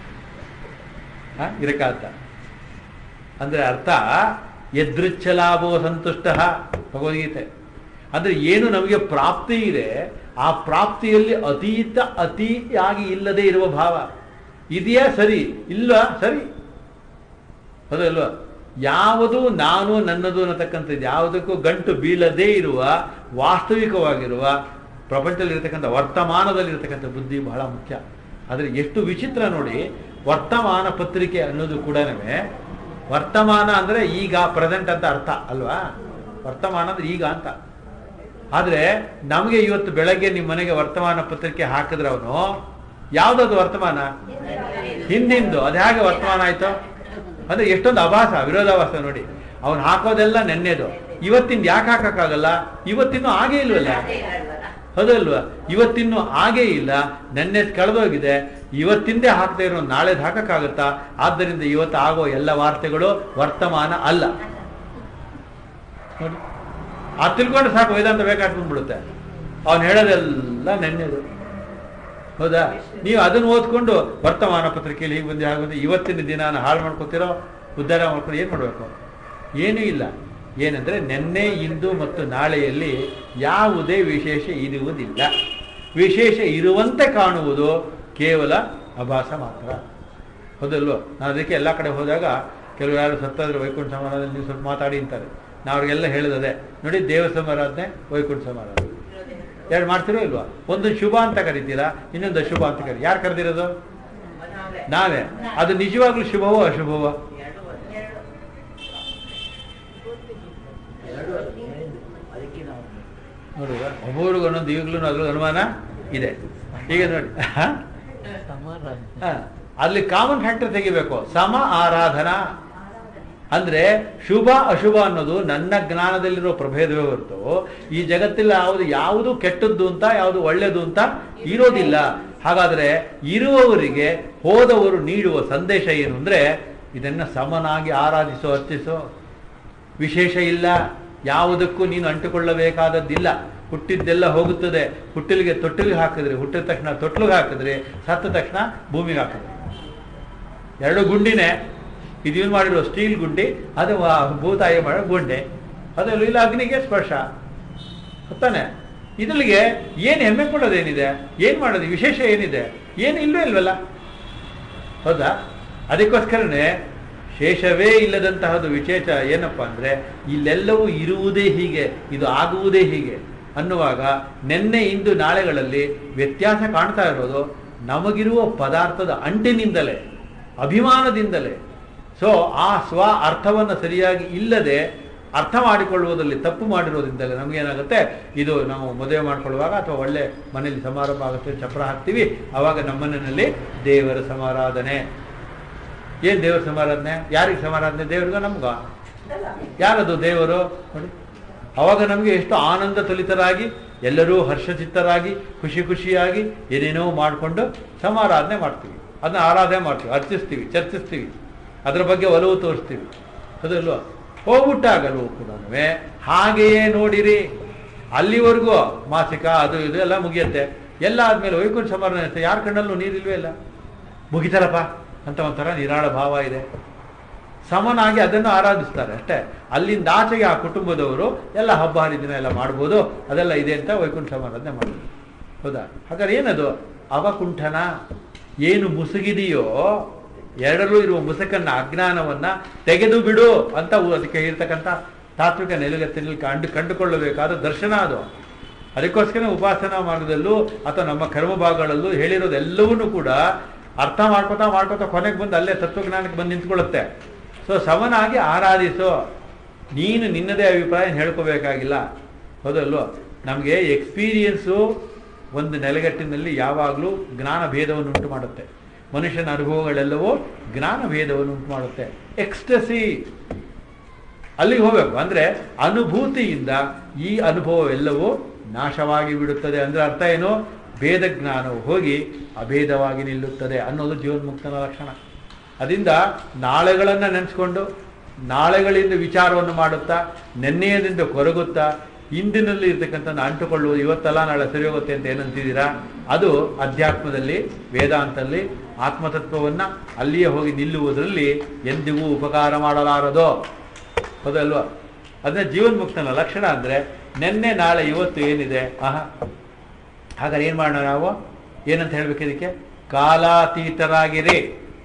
ಹಾ ಇರಕ್ಕಾಗ್ತ ಅಂದ್ರೆ ಅರ್ಥ ಎದೃಚ್ಛಲಾಭೋ ಸಂತುಷ್ಟ ಭಗವದ್ಗೀತೆ ಅಂದ್ರೆ ಏನು ನಮಗೆ ಪ್ರಾಪ್ತಿ ಇದೆ ಆ ಪ್ರಾಪ್ತಿಯಲ್ಲಿ ಅತೀತ ಅತಿಯಾಗಿ ಇಲ್ಲದೆ ಇರುವ ಭಾವ ಇದೆಯಾ ಸರಿ ಇಲ್ಲ ಸರಿ ಹೌದಲ್ವಾ ಯಾವುದು ನಾನು ನನ್ನದು ಅನ್ನತಕ್ಕಂಥದ್ದು ಯಾವುದಕ್ಕೂ ಗಂಟು ಬೀಳದೇ ಇರುವ ವಾಸ್ತವಿಕವಾಗಿರುವ ಪ್ರಪಂಚದಲ್ಲಿರ್ತಕ್ಕಂಥ ವರ್ತಮಾನದಲ್ಲಿರ್ತಕ್ಕಂಥ ಬುದ್ಧಿ ಬಹಳ ಮುಖ್ಯ ಆದರೆ ಎಷ್ಟು ವಿಚಿತ್ರ ನೋಡಿ ವರ್ತಮಾನ ಪತ್ರಿಕೆ ಅನ್ನೋದು ಕೂಡ ವರ್ತಮಾನ ಅಂದರೆ ಈಗ ಪ್ರೆಸೆಂಟ್ ಅಂತ ಅರ್ಥ ಅಲ್ವಾ ವರ್ತಮಾನ ಅಂದ್ರೆ ಈಗ ಅಂತ ಆದ್ರೆ ನಮಗೆ ಇವತ್ತು ಬೆಳಗ್ಗೆ ನಿಮ್ಮ ಮನೆಗೆ ವರ್ತಮಾನ ಪತ್ರಿಕೆ ಹಾಕಿದ್ರೆ ಅವನು ಯಾವ್ದದು ವರ್ತಮಾನ ಹಿಂದಿಂದು ಅದು ಹೇಗೆ ವರ್ತಮಾನ ಆಯ್ತು ಅಂದ್ರೆ ಎಷ್ಟೊಂದು ಅಭಾಸ ವಿರೋಧಾಭಾಸ ನೋಡಿ ಅವನು ಹಾಕೋದೆಲ್ಲ ನೆನ್ನೆದು ಇವತ್ತಿಂದ ಯಾಕೆ ಹಾಕಕ್ಕಾಗಲ್ಲ ಇವತ್ತಿನ್ನೂ ಆಗೇ ಇಲ್ವಲ್ಲ ಹೌದಲ್ವಾ ಇವತ್ತಿನ್ನೂ ಆಗೇ ಇಲ್ಲ ನೆನ್ನೆ ಕಳೆದೋಗಿದೆ ಇವತ್ತಿಂದೇ ಹಾಕದೇ ಇರೋ ನಾಳೆದು ಹಾಕಕ್ಕಾಗತ್ತಾ ಆದ್ದರಿಂದ ಇವತ್ತು ಆಗೋ ಎಲ್ಲ ವಾರ್ತೆಗಳು ವರ್ತಮಾನ ಅಲ್ಲ ನೋಡಿ ಆ ತಿಳ್ಕೊಂಡು ಸಾಕು ವೇದಾಂತ ಬೇಕಾಗ್ಬಿಡುತ್ತೆ ಅವನು ಹೇಳೋದೆಲ್ಲ ನೆನ್ನೆದು ಹೌದಾ ನೀವು ಅದನ್ನು ಓದ್ಕೊಂಡು ವರ್ತಮಾನ ಪತ್ರಿಕೆಯಲ್ಲಿ ಹೀಗೆ ಬಂದು ಹಾಗೆ ಬಂದು ಇವತ್ತಿನ ದಿನಾನ ಹಾಳು ಮಾಡ್ಕೊತಿರೋ ಉದ್ಧಾರ ಮಾಡ್ಕೊಂಡು ಏನು ಮಾಡಬೇಕು ಏನೂ ಇಲ್ಲ ಏನಂದ್ರೆ ನಿನ್ನೆ ಇಂದು ಮತ್ತು ನಾಳೆಯಲ್ಲಿ ಯಾವುದೇ ವಿಶೇಷ ಇರುವುದಿಲ್ಲ ವಿಶೇಷ ಇರುವಂತೆ ಕಾಣುವುದು ಕೇವಲ ಅಭಾಸ ಮಾತ್ರ ಹೌದಲ್ವೋ ನಾನು ಅದಕ್ಕೆ ಎಲ್ಲ ಕಡೆ ಹೋದಾಗ ಕೆಲವು ಯಾರು ಸತ್ತಾದ್ರೆ ವೈಕುಂಠ ಸಮಾರಾಧನೆ ನೀವು ಸ್ವಲ್ಪ ಮಾತಾಡಿ ಅಂತಾರೆ ನಾವು ಅವ್ರಿಗೆಲ್ಲ ಹೇಳೋದೇ ನೋಡಿ ದೇವ ಸಮಾರಾಧನೆ ವೈಕುಂಠ ಸಮಾರಾಧನೆ ಎರಡು ಮಾಡ್ತಿರೋ ಇಲ್ವಾ ಒಂದು ಶುಭ ಅಂತ ಕರಿತೀರಾ ಇನ್ನೊಂದು ಅಶುಭ ಅಂತ ಕರಿ ಯಾರು ಕರೆದಿರೋದು ನಾವೇ ಅದು ನಿಜವಾಗ್ಲೂ ಶುಭವೋ ಅಶುಭವೋ ನೋಡುವ ಒಬ್ಬರಿಗೂ ಒಂದೊಂದು ಈಗಲೂ ಅದ್ರ ಅನುಮಾನ ಇದೆ ಈಗ ನೋಡಿ ಹ? ಸಮಾರಾಧನೆ ಹ. ಅಲ್ಲಿ ಕಾಮನ್ ಫ್ಯಾಕ್ಟರ್ ತೆಗಿಬೇಕು ಸಮ ಆರಾಧನಾ ಅಂದ್ರೆ ಶುಭ ಅಶುಭ ಅನ್ನೋದು ನನ್ನ ಜ್ಞಾನದಲ್ಲಿರೋ ಪ್ರಭೇದವೇ ಹೊರತು ಈ ಜಗತ್ತಿಲ್ಲ ಯಾವುದು ಯಾವುದು ಕೆಟ್ಟದ್ದು ಅಂತ ಯಾವುದು ಒಳ್ಳೆಯದು ಅಂತ ಇರೋದಿಲ್ಲ ಹಾಗಾದ್ರೆ ಇರುವವರಿಗೆ ಹೋದವರು ನೀಡುವ ಸಂದೇಶ ಏನು ಅಂದ್ರೆ ಇದನ್ನ ಸಮನಾಗಿ ಆರಾಧಿಸೋ ಅರ್ಚಿಸೋ ವಿಶೇಷ ಇಲ್ಲ ಯಾವುದಕ್ಕೂ ನೀನು ಅಂಟುಕೊಳ್ಳಬೇಕಾದದ್ದಿಲ್ಲ ಹುಟ್ಟಿದ್ದೆಲ್ಲ ಹೋಗುತ್ತದೆ ಹುಟ್ಟಿಲಿಗೆ ತೊಟ್ಟಿಲಿಗೆ ಹಾಕಿದ್ರೆ ಹುಟ್ಟಿದ ತಕ್ಷಣ ತೊಟ್ಲಿಗೆ ಹಾಕಿದ್ರೆ ಸತ್ತ ತಕ್ಷಣ ಭೂಮಿಗೆ ಹಾಕಿದ್ರೆ ಎರಡು ಗುಂಡಿನೇ ಇದೇನು ಮಾಡಿರೋ ಸ್ಟೀಲ್ ಗುಂಡಿ ಅದು ವ- ಭೂತಾಯಿ ಮಾಡೋ ಗುಂಡೆ ಅದಲ್ಲೂ ಇಲ್ಲ ಅಗ್ನಿಗೆ ಸ್ಪರ್ಶ ಗೊತ್ತಾನೆ ಇದ್ರಲ್ಲಿಗೆ ಏನು ಹೆಮ್ಮೆ ಕೊಡೋದೇನಿದೆ ಏನು ಮಾಡೋದು ವಿಶೇಷ ಏನಿದೆ ಏನು ಇಲ್ಲವೇ ಇಲ್ವಲ್ಲ ಹೌದಾ ಅದಕ್ಕೋಸ್ಕರನೇ ಶೇಷವೇ ಇಲ್ಲದಂತಹದ್ದು ವಿಶೇಷ ಏನಪ್ಪಾ ಅಂದ್ರೆ ಇಲ್ಲೆಲ್ಲವೂ ಇರುವುದೇ ಹೀಗೆ ಇದು ಆಗುವುದೇ ಹೀಗೆ ಅನ್ನುವಾಗ ನಿನ್ನೆ ಇಂದು ನಾಳೆಗಳಲ್ಲಿ ವ್ಯತ್ಯಾಸ ಕಾಣ್ತಾ ಇರೋದು ನಮಗಿರುವ ಪದಾರ್ಥದ ಅಂಟಿನಿಂದಲೇ ಅಭಿಮಾನದಿಂದಲೇ ಸೊ ಆ ಸ್ವ ಅರ್ಥವನ್ನು ಸರಿಯಾಗಿ ಇಲ್ಲದೆ ಅರ್ಥ ಮಾಡಿಕೊಳ್ಳುವುದರಲ್ಲಿ ತಪ್ಪು ಮಾಡಿರೋದ್ರಿಂದಲೇ ನಮಗೇನಾಗುತ್ತೆ ಇದು ನಾವು ಮದುವೆ ಮಾಡ್ಕೊಳ್ಳುವಾಗ ಅಥವಾ ಒಳ್ಳೆ ಮನೆಯಲ್ಲಿ ಸಮಾರಂಭ ಆಗುತ್ತೆ ಚಪ್ರ ಹಾಕ್ತೀವಿ ಆವಾಗ ನಮ್ಮ ಮನೆಯಲ್ಲಿ ದೇವರ ಸಮಾರಾಧನೆ ಏನ್ ದೇವರ ಸಮಾರಾಧನೆ ಯಾರಿಗೆ ಸಮಾರಾಧನೆ ದೇವರಿಗ ನಮ್ಗ ಯಾರದು ದೇವರು ನೋಡಿ ಅವಾಗ ನಮಗೆ ಎಷ್ಟು ಆನಂದ ತುಲಿತರಾಗಿ ಎಲ್ಲರೂ ಹರ್ಷಚಿತ್ತರಾಗಿ ಖುಷಿ ಖುಷಿಯಾಗಿ ಏನೇನೋ ಮಾಡಿಕೊಂಡು ಸಮಾರಾಧನೆ ಮಾಡ್ತೀವಿ ಅದನ್ನ ಆರಾಧನೆ ಮಾಡ್ತೀವಿ ಅರ್ಚಿಸ್ತೀವಿ ಚರ್ಚಿಸ್ತೀವಿ ಅದರ ಬಗ್ಗೆ ಒಲವು ತೋರಿಸ್ತೀವಿ ಅದಲ್ವಾ ಹೋಗ್ಬಿಟ್ಟಾಗಲೂ ಕೂಡ ಹಾಗೆಯೇ ನೋಡಿರಿ ಅಲ್ಲಿವರೆಗೂ ಮಾಸಿಕ ಅದು ಇದು ಎಲ್ಲ ಮುಗಿಯುತ್ತೆ ಎಲ್ಲ ಆದ್ಮೇಲೆ ವೈಕುಂಠ ಸಮಾರಾಧನೆ ಇರುತ್ತೆ ಯಾರ ಕಣ್ಣಲ್ಲೂ ನೀರಿಲ್ವೇ ಇಲ್ಲ ಮುಗಿತಾರಪ್ಪ ಅಂತ ಒಂಥರ ನಿರಾಳ ಭಾವ ಇದೆ ಸಮನಾಗಿ ಅದನ್ನು ಆರಾಧಿಸ್ತಾರೆ ಅಷ್ಟೇ ಅಲ್ಲಿಂದ ಆಚೆಗೆ ಆ ಕುಟುಂಬದವರು ಎಲ್ಲ ಹಬ್ಬ ಹರಿದಿನ ಎಲ್ಲ ಮಾಡ್ಬೋದು ಅದೆಲ್ಲ ಇದೆ ಅಂತ ವೈಕುಂಠ ಸಮಾರಾಧನೆ ಮಾಡ್ಬೋದು ಹೌದಾ ಹಾಗಾದ್ರೆ ಏನದು ಅವಕುಂಠನ ಏನು ಮುಸುಗಿದೆಯೋ ಎರಡರಲ್ಲೂ ಇರುವ ಮುಸುಕನ್ನ ಅಜ್ಞಾನವನ್ನ ತೆಗೆದು ಬಿಡು ಅಂತ ಉ- ಅದಕ್ಕೆ ಇರ್ತಕ್ಕಂಥ ತಾತ್ವಿಕ ನೆಲೆಗತ್ತಿನಲ್ಲಿ ಕಂಡು ಕಂಡುಕೊಳ್ಳಬೇಕಾದ ದರ್ಶನ ಅದು ಅದಕ್ಕೋಸ್ಕರ ಉಪಾಸನಾ ಮಾರ್ಗದಲ್ಲೂ ಅಥವಾ ನಮ್ಮ ಕರ್ಮ ಭಾಗಗಳಲ್ಲೂ ಹೇಳಿರೋದೆಲ್ಲವನ್ನೂ ಕೂಡ ಅರ್ಥ ಮಾಡ್ಕೊತಾ ಮಾಡ್ಕೊತಾ ಕೊನೆಗೆ ಬಂದು ಅಲ್ಲೇ ತತ್ವಜ್ಞಾನಕ್ಕೆ ಬಂದು ನಿಂತ್ಕೊಳ್ಳುತ್ತೆ ಸೊ ಸಮನಾಗಿ ಆರಾಧಿಸೋ ನೀನು ನಿನ್ನದೇ ಅಭಿಪ್ರಾಯ ಹೇಳ್ಕೋಬೇಕಾಗಿಲ್ಲ ಹೌದಲ್ವೋ ನಮಗೆ ಎಕ್ಸ್ಪೀರಿಯನ್ಸು ಒಂದು ನೆಲೆಗಟ್ಟಿನಲ್ಲಿ ಯಾವಾಗಲೂ ಜ್ಞಾನ ಭೇದವನ್ನು ಉಂಟು ಮಾಡುತ್ತೆ ಮನುಷ್ಯನ ಅನುಭವಗಳೆಲ್ಲವೂ ಜ್ಞಾನ ಭೇದವನ್ನು ಉಂಟು ಮಾಡುತ್ತೆ ಎಕ್ಸ್ಟಸಿ ಅಲ್ಲಿಗೆ ಹೋಗಬೇಕು ಅಂದ್ರೆ ಅನುಭೂತಿಯಿಂದ ಈ ಅನುಭವವೆಲ್ಲವೂ ನಾಶವಾಗಿ ಬಿಡುತ್ತದೆ ಅಂದ್ರೆ ಅರ್ಥ ಏನು ಭೇದ ಜ್ಞಾನವು ಹೋಗಿ ಅಭೇದವಾಗಿ ನಿಲ್ಲುತ್ತದೆ ಅನ್ನೋದು ಜೀವನ್ಮುಕ್ತನ ಲಕ್ಷಣ ಅದರಿಂದ ನಾಳೆಗಳನ್ನ ನೆನೆಸ್ಕೊಂಡು ನಾಳೆಗಳಿಂದ ವಿಚಾರವನ್ನು ಮಾಡುತ್ತಾ ನೆನ್ನೆಯದಿಂದ ಕೊರಗುತ್ತಾ ಇಂದಿನಲ್ಲಿ ಇರ್ತಕ್ಕಂಥ ಅಂಟುಕೊಳ್ಳುವುದು ಇವತ್ತಲ್ಲ ನಾಳೆ ಸರಿ ಹೋಗುತ್ತೆ ಅಂತ ಏನಂತಿದ್ದೀರಾ ಅದು ಅಧ್ಯಾತ್ಮದಲ್ಲಿ ವೇದಾಂತದಲ್ಲಿ ಆತ್ಮತತ್ವವನ್ನ ಅಲ್ಲಿಯೇ ಹೋಗಿ ನಿಲ್ಲುವುದರಲ್ಲಿ ಎಂದಿಗೂ ಉಪಕಾರ ಮಾಡಲಾರದೋ ಹೌದಲ್ವಾ ಅದನ್ನ ಜೀವನ್ಮುಕ್ತನ ಲಕ್ಷಣ ಅಂದ್ರೆ ನಿನ್ನೆ ನಾಳೆ ಇವತ್ತು ಏನಿದೆ ಆಹಾ ಹಾಗಾದ್ರೆ ಏನ್ ಮಾಡೋಣ ನಾವು ಏನಂತ ಹೇಳ್ಬೇಕು ಇದಕ್ಕೆ ಕಾಲಾತೀತರಾಗಿರಿ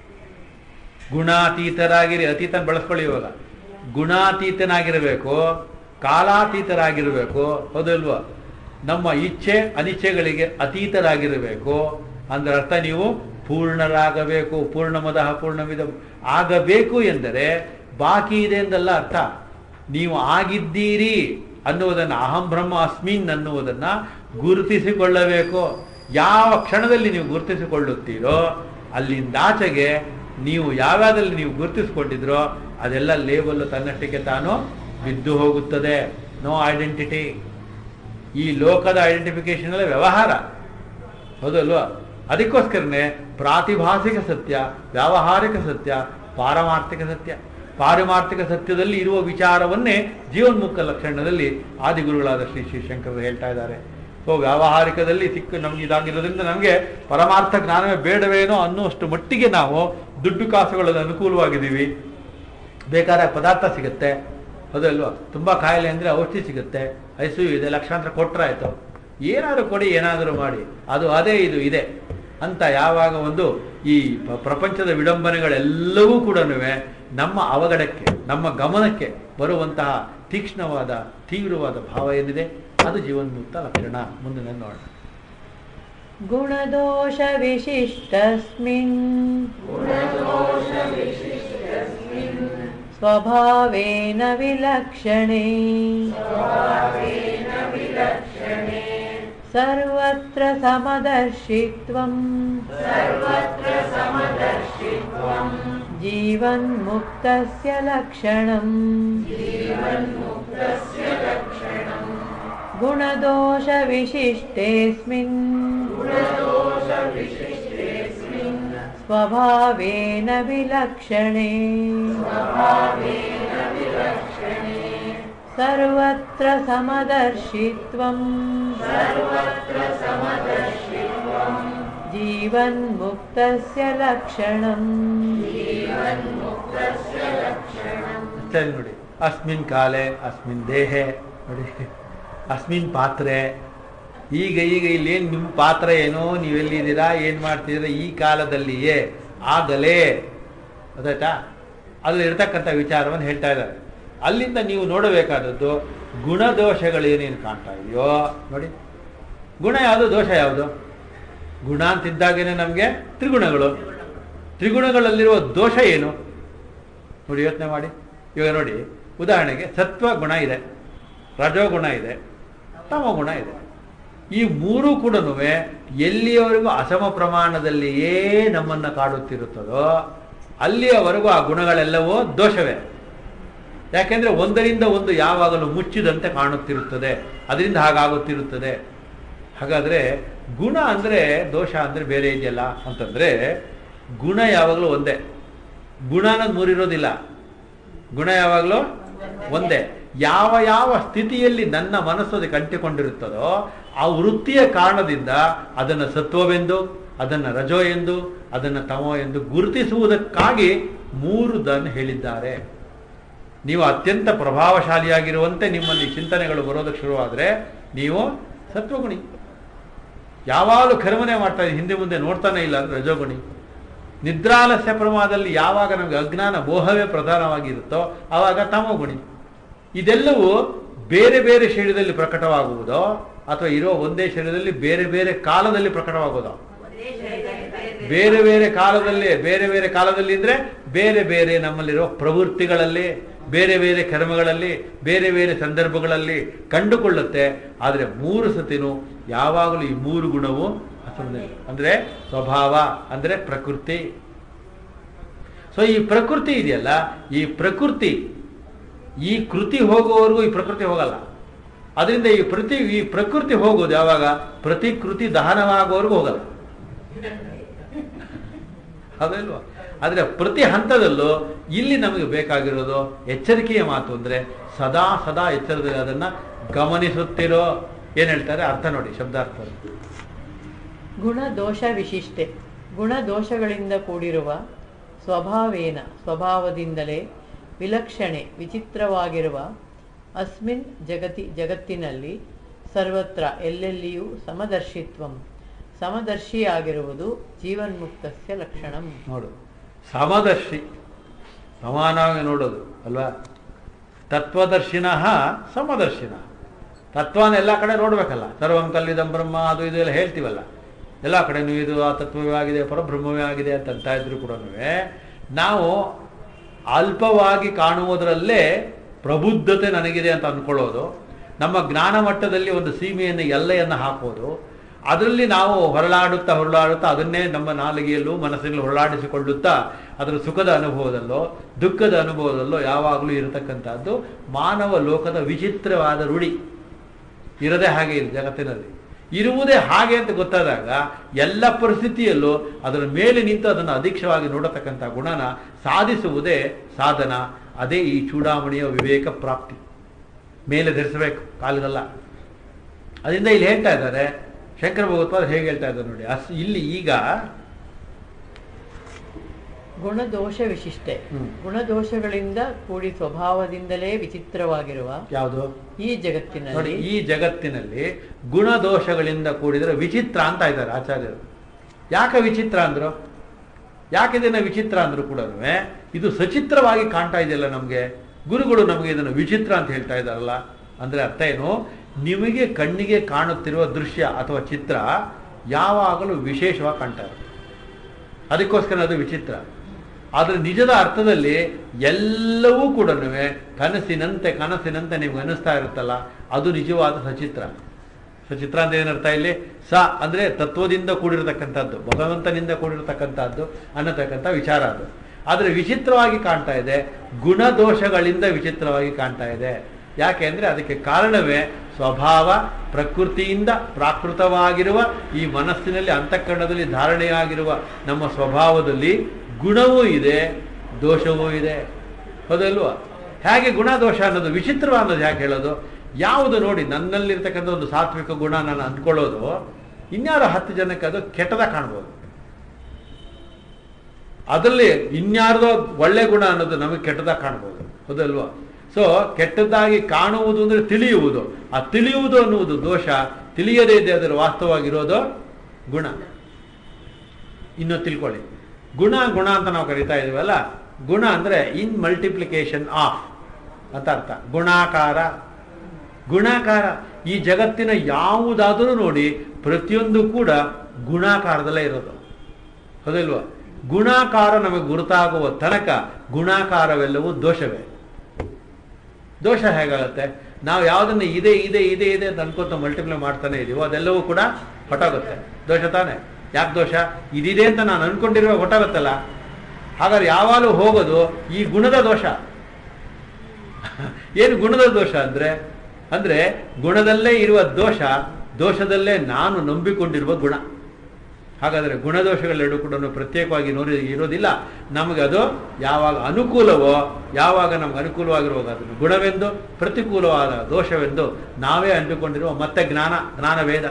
ಗುಣಾತೀತರಾಗಿರಿ ಅತೀತನ ಬಳಸ್ಕೊಳ್ಳಿ ಇವಾಗ ಗುಣಾತೀತನಾಗಿರಬೇಕು ಕಾಲಾತೀತರಾಗಿರಬೇಕು ಹೌದಲ್ವಾ ನಮ್ಮ ಇಚ್ಛೆ ಅನಿಚ್ಛೆಗಳಿಗೆ ಅತೀತರಾಗಿರಬೇಕು ಅಂದ್ರೆ ಅರ್ಥ ನೀವು ಪೂರ್ಣರಾಗಬೇಕು ಪೂರ್ಣಮದ ಪೂರ್ಣವಿದ ಆಗಬೇಕು ಎಂದರೆ ಬಾಕಿ ಇದೆ ಎಂದಲ್ಲ ಅರ್ಥ ನೀವು ಆಗಿದ್ದೀರಿ ಅನ್ನುವುದನ್ನು ಅಹಂ ಬ್ರಹ್ಮ ಅಸ್ಮಿನ್ ಅನ್ನುವುದನ್ನ ಗುರುತಿಸಿಕೊಳ್ಳಬೇಕು ಯಾವ ಕ್ಷಣದಲ್ಲಿ ನೀವು ಗುರುತಿಸಿಕೊಳ್ಳುತ್ತೀರೋ ಅಲ್ಲಿಂದಾಚೆಗೆ ನೀವು ಯಾವ್ಯಾವ್ದಲ್ಲಿ ನೀವು ಗುರುತಿಸಿಕೊಂಡಿದ್ರೋ ಅದೆಲ್ಲ ಲೇಬಲ್ ತನ್ನಷ್ಟಕ್ಕೆ ತಾನು ಬಿದ್ದು ಹೋಗುತ್ತದೆ ನೋ ಐಡೆಂಟಿಟಿ ಈ ಲೋಕದ ಐಡೆಂಟಿಫಿಕೇಶನ್ ಎಲ್ಲ ವ್ಯವಹಾರ ಹೌದಲ್ವಾ ಅದಕ್ಕೋಸ್ಕರನೇ ಪ್ರಾತಿಭಾಸಿಕ ಸತ್ಯ ವ್ಯಾವಹಾರಿಕ ಸತ್ಯ ಪಾರಮಾರ್ಥಿಕ ಸತ್ಯ ಪಾರಮಾರ್ಥಿಕ ಸತ್ಯದಲ್ಲಿ ಇರುವ ವಿಚಾರವನ್ನೇ ಜೀವನ್ಮುಖ ಲಕ್ಷಣದಲ್ಲಿ ಆದಿಗುರುಗಳಾದ ಶ್ರೀ ಶ್ರೀ ಶಂಕರರು ಹೇಳ್ತಾ ಇದ್ದಾರೆ ಸೊ ವ್ಯಾವಹಾರಿಕದಲ್ಲಿ ಸಿಕ್ಕ ನಮ್ಗೆ ಇದಾಗಿರೋದ್ರಿಂದ ನಮಗೆ ಪರಮಾರ್ಥ ಜ್ಞಾನವೇ ಬೇಡವೇನೋ ಅನ್ನುವಷ್ಟು ಮಟ್ಟಿಗೆ ನಾವು ದುಡ್ಡು ಕಾಸುಗಳಲ್ಲಿ ಅನುಕೂಲವಾಗಿದ್ದೀವಿ ಬೇಕಾದ ಪದಾರ್ಥ ಸಿಗುತ್ತೆ ಹೌದಲ್ವಾ ತುಂಬಾ ಕಾಯಿಲೆ ಅಂದ್ರೆ ಔಷಧಿ ಸಿಗುತ್ತೆ ಐಸು ಇದೆ ಲಕ್ಷಾಂತರ ಕೊಟ್ರಾಯ್ತು ಏನಾದರೂ ಕೊಡಿ ಏನಾದರೂ ಮಾಡಿ ಅದು ಅದೇ ಇದು ಇದೆ ಅಂತ ಯಾವಾಗ ಒಂದು ಈ ಪ- ಪ್ರಪಂಚದ ವಿಡಂಬನೆಗಳೆಲ್ಲವೂ ಕೂಡ ನಮ್ಮ ಅವಗಡಕ್ಕೆ ನಮ್ಮ ಗಮನಕ್ಕೆ ಬರುವಂತಹ ತೀಕ್ಷ್ಣವಾದ ತೀವ್ರವಾದ ಭಾವ ಏನಿದೆ ಅದು ಜೀವನ್ಮುಕ್ತ ಲಕ್ಷಣ ಮುಂದಿನ ನೋಡೋಣ गुणदोषविशिष्टस्मिन् स्वभावेन विलक्षणे सर्वत्र समदर्शित्वम् जीवन्मुक्तस्य लक्षणम् गुणदोषविशिष्टेऽस्मिन् स्वभावेन विलक्षणे सर्वत्र समदर्शित्वम् जीवन्मुक्तस्य लक्षणम् ಸರಿ ನೋಡಿ ಅಸ್ಮಿನ್ ಕಾಲೆ ಅಸ್ಮಿನ್ ದೇಹೆ ನೋಡಿ ಅಸ್ಮಿನ್ ಪಾತ್ರೆ ಈಗ ಈಗ ಇಲ್ಲಿ ಏನ್ ನಿಮ್ಮ ಪಾತ್ರ ಏನೋ ನೀವೆಲ್ಲಿದ್ದೀರಾ ಏನ್ ಮಾಡ್ತಿದ್ದೀರಾ ಈ ಕಾಲದಲ್ಲಿಯೇ ಆಗಲೇ ಗೊತ್ತಾಯ್ತಾ ಅದ್ರಲ್ಲಿ ಇರ್ತಕ್ಕಂಥ ವಿಚಾರವನ್ನು ಹೇಳ್ತಾ ಇದ್ದಾರೆ ಅಲ್ಲಿಂದ ನೀವು ನೋಡಬೇಕಾದದ್ದು ಗುಣದೋಷಗಳು ಏನೇನು ಕಾಣ್ತಾ ಇದೆಯೋ ನೋಡಿ ಗುಣ ಯಾವುದು ದೋಷ ಯಾವುದು ಗುಣ ಅಂತಿದ್ದಾಗೇನೆ ನಮಗೆ ತ್ರಿಗುಣಗಳು ತ್ರಿಗುಣಗಳಲ್ಲಿರುವ ದೋಷ ಏನು ನೋಡಿ ಯೋಚನೆ ಮಾಡಿ ಇವಾಗ ನೋಡಿ ಉದಾಹರಣೆಗೆ ಸತ್ವ ಗುಣ ಇದೆ ರಜೋಗುಣ ಇದೆ ತಮ ಗುಣ ಇದೆ ಈ ಮೂರೂ ಕೂಡ ಎಲ್ಲಿಯವರೆಗೂ ಅಸಮ ಪ್ರಮಾಣದಲ್ಲಿಯೇ ನಮ್ಮನ್ನ ಕಾಡುತ್ತಿರುತ್ತದೋ ಅಲ್ಲಿಯವರೆಗೂ ಆ ಗುಣಗಳೆಲ್ಲವೂ ದೋಷವೇ ಯಾಕೆಂದ್ರೆ ಒಂದರಿಂದ ಒಂದು ಯಾವಾಗಲೂ ಮುಚ್ಚಿದಂತೆ ಕಾಣುತ್ತಿರುತ್ತದೆ ಅದರಿಂದ ಹಾಗಾಗುತ್ತಿರುತ್ತದೆ ಹಾಗಾದ್ರೆ ಗುಣ ಅಂದ್ರೆ ದೋಷ ಅಂದ್ರೆ ಬೇರೆ ಇದೆಯಲ್ಲ ಅಂತಂದ್ರೆ ಗುಣ ಯಾವಾಗಲೂ ಒಂದೇ ಗುಣ ಅನ್ನೋದು ಮೂರಿರೋದಿಲ್ಲ ಗುಣ ಯಾವಾಗಲೂ ಒಂದೇ ಯಾವ ಯಾವ ಸ್ಥಿತಿಯಲ್ಲಿ ನನ್ನ ಮನಸ್ಸು ಅದಕ್ಕೆ ಅಂಟಿಕೊಂಡಿರುತ್ತದೋ ಆ ವೃತ್ತಿಯ ಕಾರಣದಿಂದ ಅದನ್ನು ಸತ್ವವೆಂದು ಅದನ್ನು ರಜೋ ಎಂದು ಅದನ್ನು ತಮೋ ಎಂದು ಗುರುತಿಸುವುದಕ್ಕಾಗಿ ಮೂರು ದನ್ ಹೇಳಿದ್ದಾರೆ ನೀವು ಅತ್ಯಂತ ಪ್ರಭಾವಶಾಲಿಯಾಗಿರುವಂತೆ ನಿಮ್ಮಲ್ಲಿ ಚಿಂತನೆಗಳು ಬರೋದಕ್ಕೆ ಶುರುವಾದರೆ ನೀವು ಸತ್ವಗುಣಿ ಯಾವಾಗಲೂ ಕರ್ಮನೆ ಮಾಡ್ತಾ ಇದೆ ಹಿಂದೆ ಮುಂದೆ ನೋಡ್ತಾನೆ ಇಲ್ಲ ಅಂದ್ರೆ ರಜೋಗುಣಿ ನಿದ್ರಾಲಸ್ಯ ಪ್ರಮಾದದಲ್ಲಿ ಯಾವಾಗ ನಮಗೆ ಅಜ್ಞಾನ ಮೋಹವೇ ಪ್ರಧಾನವಾಗಿರುತ್ತೋ ಆವಾಗ ತಮೋಗುಣಿ ಇದೆಲ್ಲವೂ ಬೇರೆ ಬೇರೆ ಶರೀರದಲ್ಲಿ ಪ್ರಕಟವಾಗುವುದೋ ಅಥವಾ ಇರೋ ಒಂದೇ ಶರೀರದಲ್ಲಿ ಬೇರೆ ಬೇರೆ ಕಾಲದಲ್ಲಿ ಪ್ರಕಟವಾಗುವುದೋ ಬೇರೆ ಬೇರೆ ಕಾಲದಲ್ಲಿ ಬೇರೆ ಬೇರೆ ಕಾಲದಲ್ಲಿ ಅಂದ್ರೆ ಬೇರೆ ಬೇರೆ ನಮ್ಮಲ್ಲಿರೋ ಪ್ರವೃತ್ತಿಗಳಲ್ಲಿ ಬೇರೆ ಬೇರೆ ಕರ್ಮಗಳಲ್ಲಿ ಬೇರೆ ಬೇರೆ ಸಂದರ್ಭಗಳಲ್ಲಿ ಕಂಡುಕೊಳ್ಳುತ್ತೆ ಆದರೆ ಮೂರು ಸತಿನೂ ಯಾವಾಗಲೂ ಈ ಮೂರು ಗುಣವು ಅಸಮದಲ್ಲಿ ಅಂದ್ರೆ ಸ್ವಭಾವ ಅಂದ್ರೆ ಪ್ರಕೃತಿ ಸೊ ಈ ಪ್ರಕೃತಿ ಇದೆಯಲ್ಲ ಈ ಪ್ರಕೃತಿ ಈ ಕೃತಿ ಹೋಗುವವರೆಗೂ ಈ ಪ್ರಕೃತಿ ಹೋಗಲ್ಲ ಅದರಿಂದ ಈ ಪ್ರತಿ ಈ ಪ್ರಕೃತಿ ಹೋಗೋದು ಯಾವಾಗ ಪ್ರತಿಕೃತಿ ದಹನವಾಗುವವರೆಗೂ ಹೋಗಲ್ಲ ಅದಲ್ವಾ ಆದರೆ ಪ್ರತಿ ಹಂತದಲ್ಲೂ ಇಲ್ಲಿ ನಮಗೆ ಬೇಕಾಗಿರೋದು ಎಚ್ಚರಿಕೆಯ ಮಾತು ಅಂದ್ರೆ ಸದಾ ಸದಾ ಎಚ್ಚರದಲ್ಲಿ ಅದನ್ನ ಗಮನಿಸುತ್ತಿರೋ ಏನ್ ಹೇಳ್ತಾರೆ ಅರ್ಥ ನೋಡಿ ಶಬ್ದಾರ್ಥ ಗುಣದೋಷ ವಿಶಿಷ್ಟೆ ಗುಣದೋಷಗಳಿಂದ ಕೂಡಿರುವ ಸ್ವಭಾವೇನ ಸ್ವಭಾವದಿಂದಲೇ ವಿಲಕ್ಷಣೆ ವಿಚಿತ್ರವಾಗಿರುವ ಅಸ್ಮಿನ್ ಜಗತಿ ಜಗತ್ತಿನಲ್ಲಿ ಸರ್ವತ್ರ ಎಲ್ಲೆಲ್ಲಿಯೂ ಸಮದರ್ಶಿತ್ವಂ ಸಮದರ್ಶಿಯಾಗಿರುವುದು ಜೀವನ್ಮುಕ್ತಸ್ಯ ಲಕ್ಷಣಂ ನೋಡು ಸಮದರ್ಶಿ ಸಮಾನವಾಗಿ ನೋಡೋದು ಅಲ್ವಾ ತತ್ವದರ್ಶಿನ ಸಮದರ್ಶಿನ ತತ್ವನ ಎಲ್ಲ ಕಡೆ ನೋಡ್ಬೇಕಲ್ಲ ಸರ್ವಂ ಕಲ್ಲಿದಂ ಬ್ರಹ್ಮ ಅದು ಇದು ಎಲ್ಲ ಹೇಳ್ತೀವಲ್ಲ ಎಲ್ಲ ಕಡೆನೂ ಇದು ಆ ತತ್ವವೇ ಆಗಿದೆ ಪರಬ್ರಹ್ಮವೇ ಆಗಿದೆ ಅಂತ ಅಂತ ಇದ್ರು ಕೂಡ ನಾವು ಅಲ್ಪವಾಗಿ ಕಾಣುವುದರಲ್ಲೇ ಪ್ರಬುದ್ಧತೆ ನನಗಿದೆ ಅಂತ ಅಂದ್ಕೊಳ್ಳೋದು ನಮ್ಮ ಜ್ಞಾನ ಮಟ್ಟದಲ್ಲಿ ಒಂದು ಸೀಮೆಯನ್ನು ಎಲ್ಲೆಯನ್ನು ಹಾಕೋದು ಅದರಲ್ಲಿ ನಾವು ಹೊರಳಾಡುತ್ತಾ ಹೊರಳಾಡುತ್ತಾ ಅದನ್ನೇ ನಮ್ಮ ನಾಲಿಗೆಯಲ್ಲೂ ಮನಸ್ಸಿನಲ್ಲಿ ಹೊರಳಾಡಿಸಿಕೊಳ್ಳುತ್ತಾ ಅದರ ಸುಖದ ಅನುಭವದಲ್ಲೋ ದುಃಖದ ಅನುಭವದಲ್ಲೋ ಯಾವಾಗಲೂ ಇರತಕ್ಕಂಥದ್ದು ಮಾನವ ಲೋಕದ ವಿಚಿತ್ರವಾದ ರೂಢಿ ಇರದೇ ಹಾಗೆ ಇಲ್ಲ ಜಗತ್ತಿನಲ್ಲಿ ಇರುವುದೇ ಹಾಗೆ ಅಂತ ಗೊತ್ತಾದಾಗ ಎಲ್ಲ ಪರಿಸ್ಥಿತಿಯಲ್ಲೂ ಅದರ ಮೇಲೆ ನಿಂತು ಅದನ್ನು ಅಧೀಕ್ಷವಾಗಿ ನೋಡತಕ್ಕಂಥ ಗುಣನ ಸಾಧಿಸುವುದೇ ಸಾಧನ ಅದೇ ಈ ಚೂಡಾಮಣಿಯ ವಿವೇಕ ಪ್ರಾಪ್ತಿ ಮೇಲೆ ಧರಿಸಬೇಕು ಕಾಲಿಗಲ್ಲ ಅದರಿಂದ ಇಲ್ಲಿ ಹೇಳ್ತಾ ಇದ್ದಾರೆ ಶಂಕರ ಭಗವತ್ಪಾದ ಹೇಗೆ ಹೇಳ್ತಾ ಇದ್ದಾರೆ ನೋಡಿ ಅಸ್ ಇಲ್ಲಿ ಈಗ ಗುಣದೋಷ ವಿಶಿಷ್ಟೆ ಹ್ಮ್. ಗುಣದೋಷಗಳಿಂದ ಕೂಡಿ ಸ್ವಭಾವದಿಂದಲೇ ವಿಚಿತ್ರವಾಗಿರುವ ಯಾವುದು ಈ ನೋಡಿ ಜಗತ್ತಿನಲ್ಲಿ ಈ ಜಗತ್ತಿನಲ್ಲಿ ಗುಣದೋಷಗಳಿಂದ ಕೂಡಿದರೆ ವಿಚಿತ್ರ ಅಂತ ಇದ್ದಾರೆ ಆಚಾರ್ಯರು ಯಾಕೆ ವಿಚಿತ್ರ ಅಂದ್ರು ಯಾಕೆ ಇದನ್ನ ವಿಚಿತ್ರ ಅಂದ್ರು ಕೂಡ ಇದು ಸಚಿತ್ರವಾಗಿ ಕಾಣ್ತಾ ಇದೆಯಲ್ಲ ನಮಗೆ ಗುರುಗಳು ನಮಗೆ ಇದನ್ನು ವಿಚಿತ್ರ ಅಂತ ಹೇಳ್ತಾ ಇದ್ದಾರಲ್ಲ ಅಂದ್ರೆ ಅರ್ಥ ಏನು ನಿಮಗೆ ಕಣ್ಣಿಗೆ ಕಾಣುತ್ತಿರುವ ದೃಶ್ಯ ಅಥವಾ ಚಿತ್ರ ಯಾವಾಗಲೂ ವಿಶೇಷವಾಗಿ ಕಾಣ್ತಾ ಇರುತ್ತೆ ಅದಕ್ಕೋಸ್ಕರ ಅದು ವಿಚಿತ್ರ ಆದರೆ ನಿಜದ ಅರ್ಥದಲ್ಲಿ ಎಲ್ಲವೂ ಕೂಡ ಕನಸಿನಂತೆ ಕನಸಿನಂತೆ ನಿಮ್ಗೆ ಅನಿಸ್ತಾ ಇರುತ್ತಲ್ಲ ಅದು ನಿಜವಾದ ಸಚಿತ್ರ ಸಚಿತ್ರ ಅಂದ್ರೆ ಏನರ್ಥ ಇಲ್ಲಿ ಸ ಅಂದ್ರೆ ತತ್ವದಿಂದ ಕೂಡಿರತಕ್ಕಂಥದ್ದು ಭಗವಂತನಿಂದ ಕೂಡಿರತಕ್ಕಂಥದ್ದು ಅನ್ನತಕ್ಕಂಥ ವಿಚಾರ ಅದು ಆದರೆ ವಿಚಿತ್ರವಾಗಿ ಕಾಣ್ತಾ ಇದೆ ಗುಣದೋಷಗಳಿಂದ ವಿಚಿತ್ರವಾಗಿ ಕಾಣ್ತಾ ಇದೆ ಯಾಕೆ ಅಂದ್ರೆ ಅದಕ್ಕೆ ಕಾರಣವೇ ಸ್ವಭಾವ ಪ್ರಕೃತಿಯಿಂದ ಪ್ರಾಕೃತವಾಗಿರುವ ಈ ಮನಸ್ಸಿನಲ್ಲಿ ಅಂತಃಕರಣದಲ್ಲಿ ಧಾರಣೆಯಾಗಿರುವ ನಮ್ಮ ಸ್ವಭಾವದಲ್ಲಿ ಗುಣವೂ ಇದೆ ದೋಷವೂ ಇದೆ ಹೌದಲ್ವಾ ಹೇಗೆ ಗುಣ ದೋಷ ಅನ್ನೋದು ವಿಚಿತ್ರವ ಅನ್ನೋದು ಯಾಕೆ ಹೇಳೋದು ಯಾವುದು ನೋಡಿ ನನ್ನಲ್ಲಿರ್ತಕ್ಕಂಥ ಒಂದು ಸಾತ್ವಿಕ ಗುಣ ನಾನು ಅಂದ್ಕೊಳ್ಳೋದು ಇನ್ಯಾರೋ ಹತ್ತು ಜನಕ್ಕೆ ಅದು ಕೆಟ್ಟದ ಕಾಣ್ಬೋದು ಅದರಲ್ಲಿ ಇನ್ಯಾರ್ದೋ ಒಳ್ಳೆ ಗುಣ ಅನ್ನೋದು ನಮಗೆ ಕೆಟ್ಟದಾಗ ಕಾಣ್ಬೋದು ಹೌದಲ್ವಾ ಸೊ ಕೆಟ್ಟದ್ದಾಗಿ ಕಾಣುವುದು ಅಂದ್ರೆ ತಿಳಿಯುವುದು ಆ ತಿಳಿಯುವುದು ಅನ್ನುವುದು ದೋಷ ತಿಳಿಯದೇ ಇದೆ ಅದರ ವಾಸ್ತವವಾಗಿರೋದು ಗುಣ ಇನ್ನು ತಿಳ್ಕೊಳ್ಳಿ ಗುಣ ಗುಣ ಅಂತ ನಾವು ಕರಿತಾ ಇದೀವಲ್ಲ ಗುಣ ಅಂದ್ರೆ ಇನ್ ಮಲ್ಟಿಪ್ಲಿಕೇಶನ್ ಆಫ್ ಅಂತ ಅರ್ಥ ಗುಣಾಕಾರ ಗುಣಾಕಾರ ಈ ಜಗತ್ತಿನ ಯಾವುದಾದರೂ ನೋಡಿ ಪ್ರತಿಯೊಂದು ಕೂಡ ಗುಣಾಕಾರದಲ್ಲೇ ಇರೋದು ಹೌದಲ್ವಾ ಗುಣಾಕಾರ ನಮಗೆ ಗುರುತಾಗುವ ತನಕ ಗುಣಾಕಾರವೆಲ್ಲವೂ ದೋಷವೇ ದೋಷ ಹೇಗಾಗುತ್ತೆ ನಾವು ಯಾವುದನ್ನ ಇದೆ ಇದೆ ಇದೆ ಇದೆ ಅಂತ ಅನ್ಕೊಂತ ಮಲ್ಟಿಪ್ಲೈ ಮಾಡ್ತಾನೆ ಇದೀವೋ ಅದೆಲ್ಲವೂ ಕೂಡ ಹೊಟ್ಟೋಗುತ್ತೆ ದೋಷ ತಾನೆ ಯಾಕೆ ದೋಷ ಇದಿದೆ ಅಂತ ನಾನು ಅನ್ಕೊಂಡಿರುವ ಹೊಟ್ಟೋಗುತ್ತಲ್ಲ ಹಾಗಾದ್ರೆ ಯಾವಾಗಲೂ ಹೋಗೋದು ಈ ಗುಣದ ದೋಷ ಏನು ಗುಣದ ದೋಷ ಅಂದ್ರೆ ಅಂದ್ರೆ ಗುಣದಲ್ಲೇ ಇರುವ ದೋಷ ದೋಷದಲ್ಲೇ ನಾನು ನಂಬಿಕೊಂಡಿರುವ ಗುಣ ಹಾಗಾದರೆ ಗುಣದೋಷಗಳೆರಡು ಕೂಡ ಪ್ರತ್ಯೇಕವಾಗಿ ನೋಡಿ ಇರೋದಿಲ್ಲ ನಮಗೆ ಅದು ಯಾವಾಗ ಅನುಕೂಲವೋ ಯಾವಾಗ ನಮ್ಗೆ ಅನುಕೂಲವಾಗಿರುವಾಗ ಅದನ್ನು ಗುಣವೆಂದು ಪ್ರತಿಕೂಲವಾದ ದೋಷವೆಂದು ನಾವೇ ಅಂದುಕೊಂಡಿರುವ ಮತ್ತೆ ಜ್ಞಾನ ಜ್ಞಾನವೇದ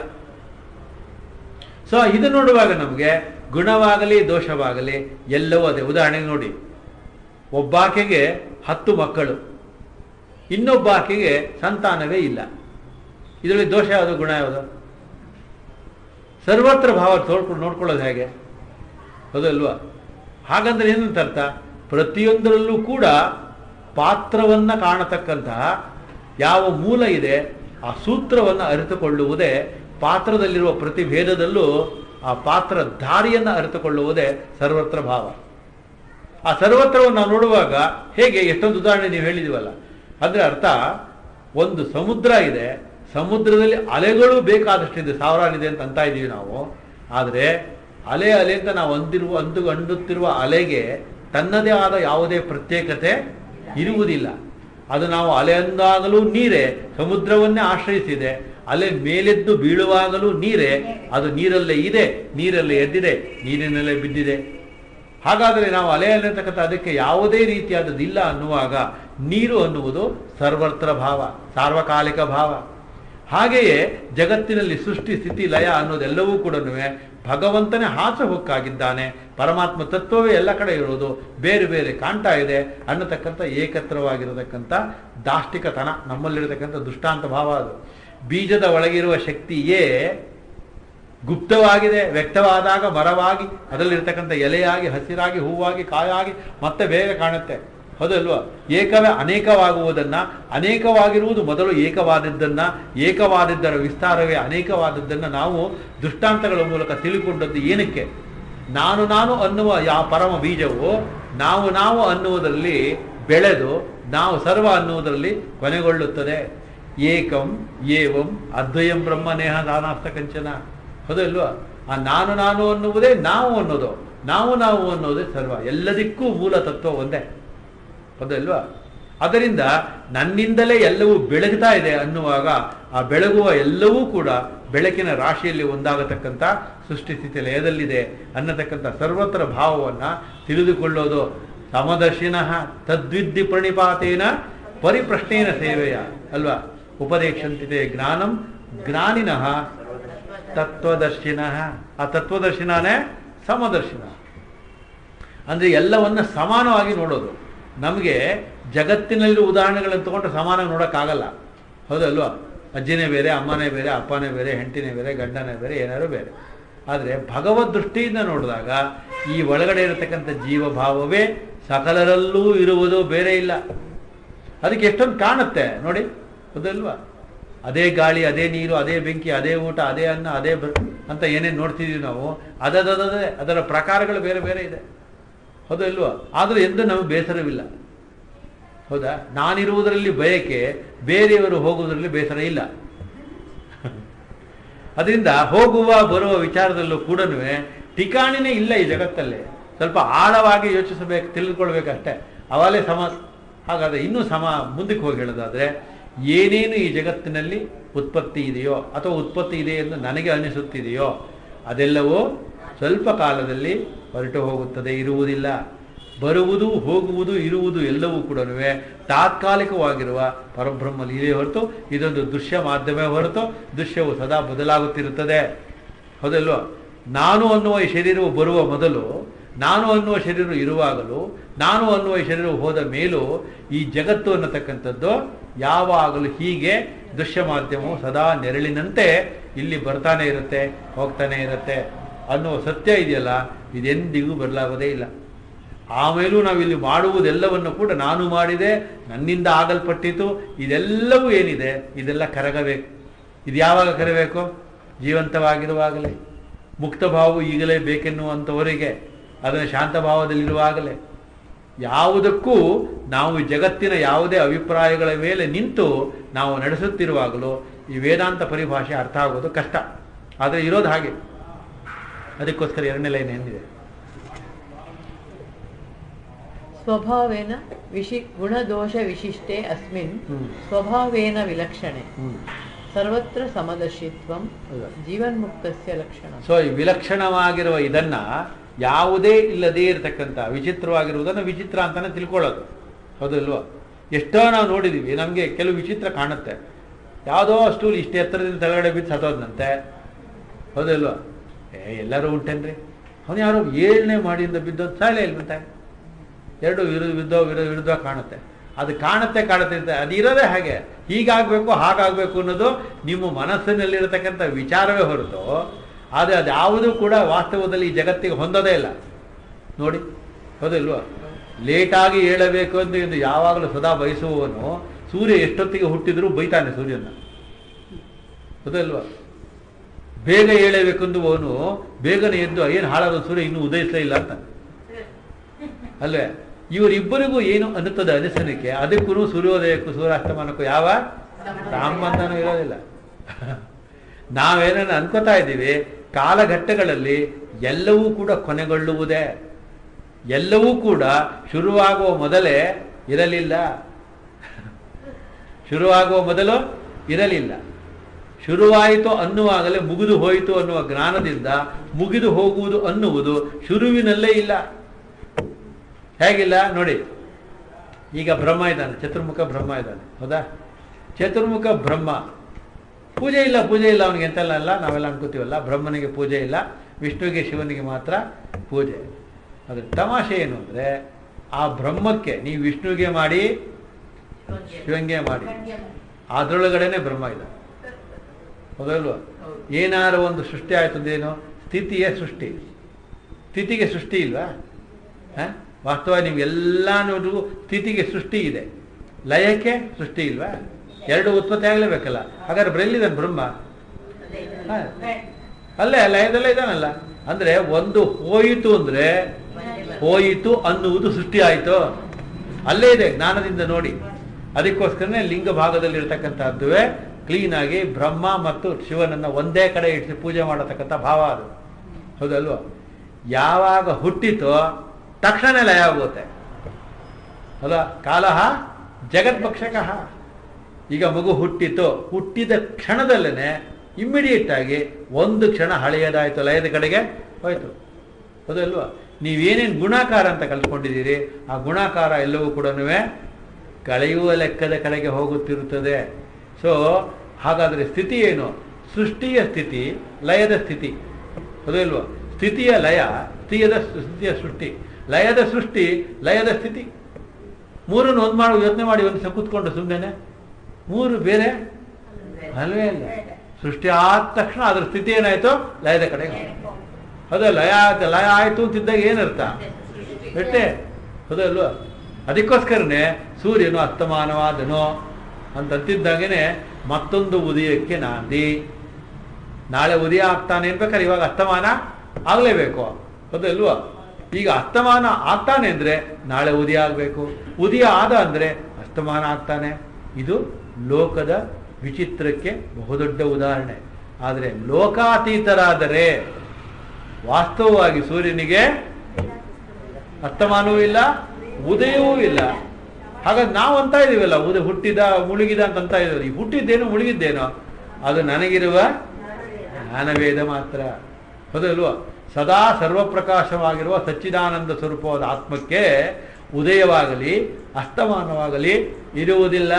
ಸೊ ಇದು ನೋಡುವಾಗ ನಮಗೆ ಗುಣವಾಗಲಿ ದೋಷವಾಗಲಿ ಎಲ್ಲವೂ ಅದೇ ಉದಾಹರಣೆಗೆ ನೋಡಿ ಒಬ್ಬಾಕೆಗೆ ಹತ್ತು ಮಕ್ಕಳು ಇನ್ನೊಬ್ಬ ಆಕೆಗೆ ಸಂತಾನವೇ ಇಲ್ಲ ಇದರಲ್ಲಿ ದೋಷ ಯಾವುದು ಗುಣ ಯಾವುದು ಸರ್ವತ್ರ ಭಾವ ತೋಡ್ಕೊಂಡು ನೋಡ್ಕೊಳ್ಳೋದು ಹೇಗೆ ಹೌದಲ್ವಾ ಹಾಗಂದ್ರೆ ಏನಂತ ಅರ್ಥ ಪ್ರತಿಯೊಂದರಲ್ಲೂ ಕೂಡ ಪಾತ್ರವನ್ನ ಕಾಣತಕ್ಕಂತಹ ಯಾವ ಮೂಲ ಇದೆ ಆ ಸೂತ್ರವನ್ನು ಅರಿತುಕೊಳ್ಳುವುದೇ ಪಾತ್ರದಲ್ಲಿರುವ ಪ್ರತಿಭೇದದಲ್ಲೂ ಆ ಪಾತ್ರ ದಾರಿಯನ್ನು ಅರಿತುಕೊಳ್ಳುವುದೇ ಸರ್ವತ್ರ ಭಾವ ಆ ಸರ್ವತ್ರವನ್ನು ನಾವು ನೋಡುವಾಗ ಹೇಗೆ ಎಷ್ಟೊಂದು ಉದಾಹರಣೆ ನೀವು ಹೇಳಿದೀವಲ್ಲ ಅಂದ್ರೆ ಅರ್ಥ ಒಂದು ಸಮುದ್ರ ಇದೆ ಸಮುದ್ರದಲ್ಲಿ ಅಲೆಗಳು ಬೇಕಾದಷ್ಟಿದೆ ಸಾವಿರಾರಿದೆ ಅಂತ ಅಂತ ಇದೀವಿ ನಾವು ಆದರೆ ಅಲೆ ಅಲೆ ಅಂತ ನಾವು ಅಂದಿರುವ ಅಂದು ಅಂಡುತ್ತಿರುವ ಅಲೆಗೆ ತನ್ನದೇ ಆದ ಯಾವುದೇ ಪ್ರತ್ಯೇಕತೆ ಇರುವುದಿಲ್ಲ ಅದು ನಾವು ಅಲೆ ಅಂದಾಗಲೂ ನೀರೇ ಸಮುದ್ರವನ್ನೇ ಆಶ್ರಯಿಸಿದೆ ಅಲೆ ಮೇಲೆದ್ದು ಬೀಳುವಾಗಲೂ ನೀರೇ ಅದು ನೀರಲ್ಲೇ ಇದೆ ನೀರಲ್ಲೇ ಎದ್ದಿದೆ ನೀರಿನಲ್ಲೇ ಬಿದ್ದಿದೆ ಹಾಗಾದರೆ ನಾವು ಅಲೆ ಅನ್ನತಕ್ಕಂಥ ಅದಕ್ಕೆ ಯಾವುದೇ ರೀತಿಯಾದದ್ದಿಲ್ಲ ಅನ್ನುವಾಗ ನೀರು ಅನ್ನುವುದು ಸರ್ವತ್ರ ಭಾವ ಸಾರ್ವಕಾಲಿಕ ಭಾವ ಹಾಗೆಯೇ ಜಗತ್ತಿನಲ್ಲಿ ಸೃಷ್ಟಿ ಸ್ಥಿತಿ ಲಯ ಅನ್ನೋದೆಲ್ಲವೂ ಕೂಡ ಭಗವಂತನೇ ಹಾಸಹೊಕ್ಕಾಗಿದ್ದಾನೆ ಪರಮಾತ್ಮ ತತ್ವವೇ ಎಲ್ಲ ಕಡೆ ಇರೋದು ಬೇರೆ ಬೇರೆ ಕಾಣ್ತಾ ಇದೆ ಅನ್ನತಕ್ಕಂಥ ಏಕತ್ರವಾಗಿರತಕ್ಕಂಥ ದಾಷ್ಟಿಕತನ ನಮ್ಮಲ್ಲಿರತಕ್ಕಂಥ ದುಷ್ಟಾಂತ ಭಾವ ಅದು ಬೀಜದ ಒಳಗಿರುವ ಶಕ್ತಿಯೇ ಗುಪ್ತವಾಗಿದೆ ವ್ಯಕ್ತವಾದಾಗ ಮರವಾಗಿ ಅದರಲ್ಲಿರ್ತಕ್ಕಂಥ ಎಲೆಯಾಗಿ ಹಸಿರಾಗಿ ಹೂವಾಗಿ ಕಾಯಾಗಿ ಮತ್ತೆ ಬೇಗ ಕಾಣುತ್ತೆ ಹೌದಲ್ವಾ ಏಕವೇ ಅನೇಕವಾಗುವುದನ್ನ ಅನೇಕವಾಗಿರುವುದು ಮೊದಲು ಏಕವಾದದ್ದನ್ನ ಏಕವಾದದ್ದರ ವಿಸ್ತಾರವೇ ಅನೇಕವಾದದ್ದನ್ನ ನಾವು ದೃಷ್ಟಾಂತಗಳ ಮೂಲಕ ತಿಳಿಕೊಂಡದ್ದು ಏನಕ್ಕೆ ನಾನು ನಾನು ಅನ್ನುವ ಯಾವ ಪರಮ ಬೀಜವು ನಾವು ನಾವು ಅನ್ನುವುದರಲ್ಲಿ ಬೆಳೆದು ನಾವು ಸರ್ವ ಅನ್ನುವುದರಲ್ಲಿ ಕೊನೆಗೊಳ್ಳುತ್ತದೆ ಏಕಂ ಏವಂ ಅದ್ವಯಂ ಬ್ರಹ್ಮ ನೇಹ ದಾನಾಸ್ತ ಕಂಚನ ಹೌದಲ್ವಾ ಆ ನಾನು ನಾನು ಅನ್ನುವುದೇ ನಾವು ಅನ್ನೋದು ನಾವು ನಾವು ಅನ್ನೋದೇ ಸರ್ವ ಎಲ್ಲದಕ್ಕೂ ಮೂಲ ತತ್ವ ಒಂದೇ ಹೌದಲ್ವಾ ಅದರಿಂದ ನನ್ನಿಂದಲೇ ಎಲ್ಲವೂ ಬೆಳಗ್ತಾ ಇದೆ ಅನ್ನುವಾಗ ಆ ಬೆಳಗುವ ಎಲ್ಲವೂ ಕೂಡ ಬೆಳಕಿನ ರಾಶಿಯಲ್ಲಿ ಒಂದಾಗತಕ್ಕಂಥ ಸೃಷ್ಟಿ ಸ್ಥಿತಿ ಲಯದಲ್ಲಿದೆ ಅನ್ನತಕ್ಕಂಥ ಸರ್ವತ್ರ ಭಾವವನ್ನ ತಿಳಿದುಕೊಳ್ಳೋದು ಸಮದರ್ಶಿನಃ ತದ್ವಿದ್ಧಿ ಪ್ರಣಿಪಾತೇನ ಪರಿಪ್ರಶ್ನೇನ ಸೇವೆಯ ಅಲ್ವಾ ಉಪದೇಶಂತಿದೆ ಜ್ಞಾನಂ ಜ್ಞಾನಿನಃ ತತ್ವದರ್ಶಿನ ಆ ತತ್ವದರ್ಶಿನೇ ಸಮದರ್ಶಿನ ಅಂದ್ರೆ ಎಲ್ಲವನ್ನ ಸಮಾನವಾಗಿ ನೋಡೋದು ನಮಗೆ ಜಗತ್ತಿನಲ್ಲಿರುವ ಉದಾಹರಣೆಗಳನ್ನು ತಗೊಂಡ್ರೆ ಸಮಾನ ನೋಡೋಕ್ಕಾಗಲ್ಲ ಹೌದಲ್ವಾ ಅಜ್ಜಿನೇ ಬೇರೆ ಅಮ್ಮನೇ ಬೇರೆ ಅಪ್ಪನೇ ಬೇರೆ ಹೆಂಡತಿನೇ ಬೇರೆ ಗಂಡನೇ ಬೇರೆ ಏನಾದ್ರು ಬೇರೆ ಆದರೆ ಭಗವದ್ ದೃಷ್ಟಿಯಿಂದ ನೋಡಿದಾಗ ಈ ಒಳಗಡೆ ಇರತಕ್ಕಂಥ ಜೀವಭಾವವೇ ಸಕಲರಲ್ಲೂ ಇರುವುದು ಬೇರೆ ಇಲ್ಲ ಅದಕ್ಕೆ ಎಷ್ಟೊಂದು ಕಾಣುತ್ತೆ ನೋಡಿ ಹೌದಲ್ವಾ ಅದೇ ಗಾಳಿ ಅದೇ ನೀರು ಅದೇ ಬೆಂಕಿ ಅದೇ ಊಟ ಅದೇ ಅನ್ನ ಅದೇ ಬ ಅಂತ ಏನೇನು ನೋಡ್ತಿದೀವಿ ನಾವು ಅದದದೇ ಅದರ ಪ್ರಕಾರಗಳು ಬೇರೆ ಬೇರೆ ಇದೆ ಹೌದಾ ಇಲ್ವಾ ಆದರೂ ಎಂದು ನಮಗೆ ಬೇಸರವಿಲ್ಲ ಹೌದಾ ನಾನಿರುವುದರಲ್ಲಿ ಬಯಕೆ ಬೇರೆಯವರು ಹೋಗುವುದರಲ್ಲಿ ಬೇಸರ ಇಲ್ಲ ಅದರಿಂದ ಹೋಗುವ ಬರುವ ವಿಚಾರದಲ್ಲೂ ಕೂಡ ಠಿಕಾಣಿನೇ ಇಲ್ಲ ಈ ಜಗತ್ತಲ್ಲಿ ಸ್ವಲ್ಪ ಆಳವಾಗಿ ಯೋಚಿಸಬೇಕು ತಿಳಿದುಕೊಳ್ಬೇಕಷ್ಟೇ ಅವಾಲೇ ಸಮ ಹಾಗಾದ್ರೆ ಇನ್ನೂ ಸಮ ಮುಂದಕ್ಕೆ ಹೋಗಿ ಹೇಳೋದಾದ್ರೆ ಏನೇನು ಈ ಜಗತ್ತಿನಲ್ಲಿ ಉತ್ಪತ್ತಿ ಇದೆಯೋ ಅಥವಾ ಉತ್ಪತ್ತಿ ಇದೆ ಎಂದು ನನಗೆ ಅನಿಸುತ್ತಿದೆಯೋ ಅದೆಲ್ಲವೂ ಸ್ವಲ್ಪ ಕಾಲದಲ್ಲಿ ಹೊರಟು ಹೋಗುತ್ತದೆ ಇರುವುದಿಲ್ಲ ಬರುವುದು ಹೋಗುವುದು ಇರುವುದು ಎಲ್ಲವೂ ಕೂಡ ತಾತ್ಕಾಲಿಕವಾಗಿರುವ ಪರಬ್ರಹ್ಮ ಲೀಲೆ ಹೊರತು ಇದೊಂದು ದೃಶ್ಯ ಮಾಧ್ಯಮ ಹೊರತು ದೃಶ್ಯವು ಸದಾ ಬದಲಾಗುತ್ತಿರುತ್ತದೆ ಹೌದಲ್ವ ನಾನು ಅನ್ನುವ ಈ ಶರೀರವು ಬರುವ ಮೊದಲು ನಾನು ಅನ್ನುವ ಶರೀರ ಇರುವಾಗಲೂ ನಾನು ಅನ್ನುವ ಈ ಶರೀರವು ಹೋದ ಮೇಲೂ ಈ ಜಗತ್ತು ಅನ್ನತಕ್ಕಂಥದ್ದು ಯಾವಾಗಲೂ ಹೀಗೆ ದೃಶ್ಯ ಮಾಧ್ಯಮವು ಸದಾ ನೆರಳಿನಂತೆ ಇಲ್ಲಿ ಬರ್ತಾನೆ ಇರುತ್ತೆ ಹೋಗ್ತಾನೆ ಇರುತ್ತೆ ಅನ್ನುವ ಸತ್ಯ ಇದೆಯಲ್ಲ ಇದೆಂದಿಗೂ ಬದಲಾಗೋದೇ ಇಲ್ಲ ಆಮೇಲೂ ನಾವಿಲ್ಲಿ ಮಾಡುವುದೆಲ್ಲವನ್ನು ಕೂಡ ನಾನು ಮಾಡಿದೆ ನನ್ನಿಂದ ಆಗಲ್ಪಟ್ಟಿತು ಇದೆಲ್ಲವೂ ಏನಿದೆ ಇದೆಲ್ಲ ಕರಗಬೇಕು ಇದು ಯಾವಾಗ ಕರಬೇಕು ಜೀವಂತವಾಗಿರುವಾಗಲೇ ಮುಕ್ತ ಭಾವವು ಈಗಲೇ ಬೇಕೆನ್ನುವಂಥವರಿಗೆ ಅದನ್ನು ಶಾಂತ ಭಾವದಲ್ಲಿರುವಾಗಲೇ ಯಾವುದಕ್ಕೂ ನಾವು ಈ ಜಗತ್ತಿನ ಯಾವುದೇ ಅಭಿಪ್ರಾಯಗಳ ಮೇಲೆ ನಿಂತು ನಾವು ನಡೆಸುತ್ತಿರುವಾಗಲೂ ಈ ವೇದಾಂತ ಪರಿಭಾಷೆ ಅರ್ಥ ಆಗೋದು ಕಷ್ಟ ಆದರೆ ಇರೋದು ಹಾಗೆ ಅದಕ್ಕೋಸ್ಕರ ಎರಡನೇ ಲೈನ್ ಏನಿದೆ ಸ್ವಭಾವೇನ ವಿಶಿ ಗುಣದೋಷ ವಿಶಿಷ್ಟೆ ಅಸ್ಮಿನ್ ಹ್ಮ್. ಸ್ವಭಾವೇನ ವಿಲಕ್ಷಣೆ ಹ್ಮ್. ಸರ್ವತ್ರ ಸಮದರ್ಶಿತ್ವಂ ಹೌದಾ? ಜೀವನ್ಮುಕ್ತಸ್ಯ ಲಕ್ಷಣ ಸೊ ಈ ವಿಲಕ್ಷಣವಾಗಿರುವ ಇದನ್ನ ಯಾವುದೇ ಇಲ್ಲದೇ ಇರತಕ್ಕಂಥ ವಿಚಿತ್ರವಾಗಿರುವುದನ್ನು ವಿಚಿತ್ರ ಅಂತಾನೆ ತಿಳ್ಕೊಳ್ಳೋದು ಹೌದಲ್ವಾ ಎಷ್ಟೋ ನಾವು ನೋಡಿದೀವಿ ನಮಗೆ ಕೆಲವು ವಿಚಿತ್ರ ಕಾಣುತ್ತೆ ಯಾವುದೋ ಸ್ಟೂಲ್ ಇಷ್ಟು ಎತ್ತರದಿಂದ ತೆಳಗಡೆ ಬಿದ್ದು ಸತ್ತೋದ್ನಂತೆ ಹೌದಲ್ವಾ ಏ ಎಲ್ಲರೂ ಉಂಟೇನ್ರಿ ಅವನು ಯಾರೋ ಏಳನೇ ಮಾಡಿಯಿಂದ ಬಿದ್ದೋದು ಸಾಲೆ ಇಲ್ವಂತೆ ಎರಡು ವಿರುದ್ಧ ವಿರುದ್ಧ ವಿರುದ್ಧ ವಿರುದ್ಧ ಕಾಣುತ್ತೆ ಅದು ಕಾಣುತ್ತೆ ಕಾಣುತ್ತೆ ಅಂತ ಅದು ಇರೋದೇ ಹಾಗೆ ಹೀಗಾಗಬೇಕು ಹಾಗಾಗಬೇಕು ಅನ್ನೋದು ನಿಮ್ಮ ಮನಸ್ಸಿನಲ್ಲಿರತಕ್ಕಂಥ ವಿಚಾರವೇ ಹೊರತು ಆದರೆ ಅದು ಯಾವುದೂ ಕೂಡ ವಾಸ್ತವದಲ್ಲಿ ಈ ಜಗತ್ತಿಗೆ ಹೊಂದೋದೇ ಇಲ್ಲ ನೋಡಿ ಹೌದಿಲ್ವಾ ಲೇಟಾಗಿ ಹೇಳಬೇಕು ಅಂತ ಎಂದು ಯಾವಾಗಲೂ ಸದಾ ಬಯಸುವವನು ಸೂರ್ಯ ಎಷ್ಟೊತ್ತಿಗೆ ಹುಟ್ಟಿದ್ರೂ ಬೈತಾನೆ ಸೂರ್ಯನ ಹೌದಲ್ವಾ ಬೇಗ ಹೇಳಬೇಕೆಂದುವವನು ಬೇಗನೆ ಎದ್ದು ಏನು ಹಾಳಾದ ಸೂರ್ಯ ಇನ್ನೂ ಉದಯಿಸಲೇ ಇಲ್ಲ ಅಂತ ಅಲ್ವೇ ಇವರಿಬ್ಬರಿಗೂ ಏನು ಅನ್ನುತ್ತದೆ ಅನಿಸಲಿಕ್ಕೆ ಅದಕ್ಕೂ ಸೂರ್ಯೋದಯಕ್ಕೂ ಸೂರ್ಯಾಸ್ತಮಾನಕ್ಕೂ ಯಾವ ಸಂಬಂಧನೂ ಇರೋದಿಲ್ಲ ನಾವೇನನ್ನ ಅನ್ಕೋತಾ ಇದ್ದೀವಿ ಕಾಲಘಟ್ಟಗಳಲ್ಲಿ ಎಲ್ಲವೂ ಕೂಡ ಕೊನೆಗೊಳ್ಳುವುದೇ ಎಲ್ಲವೂ ಕೂಡ ಶುರುವಾಗುವ ಮೊದಲೇ ಇರಲಿಲ್ಲ ಶುರುವಾಗುವ ಮೊದಲು ಇರಲಿಲ್ಲ ಶುರುವಾಯಿತು ಅನ್ನುವಾಗಲೇ ಮುಗಿದು ಹೋಯಿತು ಅನ್ನುವ ಜ್ಞಾನದಿಂದ ಮುಗಿದು ಹೋಗುವುದು ಅನ್ನುವುದು ಶುರುವಿನಲ್ಲೇ ಇಲ್ಲ ಹೇಗಿಲ್ಲ ನೋಡಿ ಈಗ ಬ್ರಹ್ಮ ಇದ್ದಾನೆ ಚತುರ್ಮುಖ ಬ್ರಹ್ಮ ಇದ್ದಾನೆ ಹೌದಾ ಚತುರ್ಮುಖ ಬ್ರಹ್ಮ ಪೂಜೆ ಇಲ್ಲ ಪೂಜೆ ಇಲ್ಲ ಅವನಿಗೆ ಎಂತೆಲ್ಲ ಅಲ್ಲ ನಾವೆಲ್ಲ ಅನ್ಕೋತೀವಲ್ಲ ಬ್ರಹ್ಮನಿಗೆ ಪೂಜೆ ಇಲ್ಲ ವಿಷ್ಣುವಿಗೆ ಶಿವನಿಗೆ ಮಾತ್ರ ಪೂಜೆ ಅದ್ರ ತಮಾಷೆ ಏನು ಅಂದರೆ ಆ ಬ್ರಹ್ಮಕ್ಕೆ ನೀವು ವಿಷ್ಣುವಿಗೆ ಮಾಡಿ ಶಿವಂಗೆ ಮಾಡಿ ಅದರೊಳಗಡೆನೆ ಬ್ರಹ್ಮ ಇದೆ ಹೌದಲ್ವಾ ಏನಾರು ಒಂದು ಸೃಷ್ಟಿ ಆಯ್ತು ಅಂದೇನು ಸ್ಥಿತಿಯೇ ಸೃಷ್ಟಿ ಸ್ಥಿತಿಗೆ ಸೃಷ್ಟಿ ಇಲ್ವಾ ಹ? ವಾಸ್ತವ ನಿಮ್ಗೆಲ್ಲ ನೋಡು ಸ್ಥಿತಿಗೆ ಸೃಷ್ಟಿ ಇದೆ ಲಯಕ್ಕೆ ಸೃಷ್ಟಿ ಇಲ್ವಾ ಎರಡು ಉತ್ಪತ್ತಿ ಆಗಲೇಬೇಕಲ್ಲ ಹಾಗಾದ್ರೆ ಬ್ರೆಲ್ಲಿದ್ದಾನೆ ಬ್ರಹ್ಮ ಹ. ಅಲ್ಲೇ ಲಯದಲ್ಲೇ ಇದ್ದಾನಲ್ಲ ಅಂದ್ರೆ ಒಂದು ಹೋಯಿತು ಅಂದ್ರೆ ಹೋಯಿತು ಅನ್ನುವುದು ಸೃಷ್ಟಿ ಆಯಿತು ಅಲ್ಲೇ ಇದೆ ಜ್ಞಾನದಿಂದ ನೋಡಿ ಅದಕ್ಕೋಸ್ಕರನೇ ಲಿಂಗ ಭಾಗದಲ್ಲಿ ಇರ್ತಕ್ಕಂಥದ್ದುವೇ ಕ್ಲೀನ್ ಆಗಿ ಬ್ರಹ್ಮ ಮತ್ತು ಶಿವನನ್ನ ಒಂದೇ ಕಡೆ ಇಟ್ಟು ಪೂಜೆ ಮಾಡತಕ್ಕಂಥ ಭಾವ ಅದು ಹೌದಲ್ವಾ ಯಾವಾಗ ಹುಟ್ಟಿತೋ ತಕ್ಷಣ ಲಯ ಆಗುತ್ತೆ ಅಲ್ಲ ಕಾಲಹ ಜಗದ್ಭಕ್ಷಕ ಈಗ ಮಗು ಹುಟ್ಟಿತು ಹುಟ್ಟಿದ ಕ್ಷಣದಲ್ಲೇ ಇಮ್ಮಿಡಿಯೇಟ್ ಆಗಿ ಒಂದು ಕ್ಷಣ ಹಳೆಯದಾಯ್ತು ಲಯದ ಕಡೆಗೆ ಹೋಯ್ತು ಹೌದಲ್ವಾ ನೀವೇನೇನು ಗುಣಾಕಾರ ಅಂತ ಕಲ್ತ್ಕೊಂಡಿದ್ದೀರಿ ಆ ಗುಣಾಕಾರ ಎಲ್ಲವೂ ಕೂಡ ಕಳೆಯುವ ಲೆಕ್ಕದ ಕಡೆಗೆ ಹೋಗುತ್ತಿರುತ್ತದೆ ಸೊ ಹಾಗಾದರೆ ಸ್ಥಿತಿ ಏನು ಸೃಷ್ಟಿಯ ಸ್ಥಿತಿ ಲಯದ ಸ್ಥಿತಿ ಹೌದಲ್ವಾ ಸ್ಥಿತಿಯ ಲಯ ಸ್ಥಿತಿಯದ ಸ್ಥಿತಿಯ ಸೃಷ್ಟಿ ಲಯದ ಸೃಷ್ಟಿ ಲಯದ ಸ್ಥಿತಿ ಮೂರನ್ನು ಒಂದು ಮಾಡಿ ಯೋಚನೆ ಮಾಡಿ ಒಂದು ದಿವಸ ಕೂತ್ಕೊಂಡು ಸುಮ್ಮನೆ ಮೂರು ಬೇರೆ ಅಲ್ವೇ ಇಲ್ಲ ಸೃಷ್ಟಿ ಆದ ತಕ್ಷಣ ಅದರ ಸ್ಥಿತಿ ಏನಾಯ್ತು ಲಯದ ಕಡೆಗೆ ಹೋಯ್ತು. ಹೌದಾ ಲಯ ಆಯ್ತು ಲಯ ಆಯ್ತು ಅಂತಿದ್ದಾಗ ಏನರ್ಥ ಬಿಟ್ಟೆ ಹೌದಲ್ವಾ ಅದಕ್ಕೋಸ್ಕರನೇ ಸೂರ್ಯನು ಅಸ್ತಮಾನವಾದನು ಅಂತಂತಿದ್ದಾಗೇನೆ ಮತ್ತೊಂದು ಉದಯಕ್ಕೆ ನಾಂದಿ ನಾಳೆ ಉದಯ ಆಗ್ತಾನೆ ಅನ್ಬೇಕಾದ್ರೆ ಇವಾಗ ಅಸ್ತಮಾನ ಆಗಲೇಬೇಕು ಹೌದಲ್ವಾ ಈಗ ಅಸ್ತಮಾನ ಆಗ್ತಾನೆ ಅಂದ್ರೆ ನಾಳೆ ಉದಯ ಆಗಬೇಕು ಉದಯ ಆದ ಅಂದ್ರೆ ಅಸ್ತಮಾನ ಆಗ್ತಾನೆ ಇದು ಲೋಕದ ವಿಚಿತ್ರಕ್ಕೆ ಬಹುದೊಡ್ಡ ಉದಾಹರಣೆ ಆದರೆ ಲೋಕಾತೀತರಾದರೆ ವಾಸ್ತವವಾಗಿ ಸೂರ್ಯನಿಗೆ ಅಸ್ತಮಾನವೂ ಇಲ್ಲ ಉದಯವೂ ಇಲ್ಲ ಹಾಗಾಗಿ ನಾವು ಅಂತ ಇದೀವಲ್ಲ ಉದ ಹುಟ್ಟಿದ ಮುಳುಗಿದ ಅಂತ ಅಂತ ಇದೀವಿ ಈ ಹುಟ್ಟಿದ್ದೇನು ಮುಳುಗಿದ್ದೇನೋ ಅದು ನನಗಿರುವ ಜ್ಞಾನವೇದ ಮಾತ್ರ ಹೌದಲ್ವಾ ಸದಾ ಸರ್ವಪ್ರಕಾಶವಾಗಿರುವ ಸಚ್ಚಿದಾನಂದ ಸ್ವರೂಪವಾದ ಆತ್ಮಕ್ಕೆ ಉದಯವಾಗಲಿ ಅಸ್ತಮಾನವಾಗಲಿ ಇರುವುದಿಲ್ಲ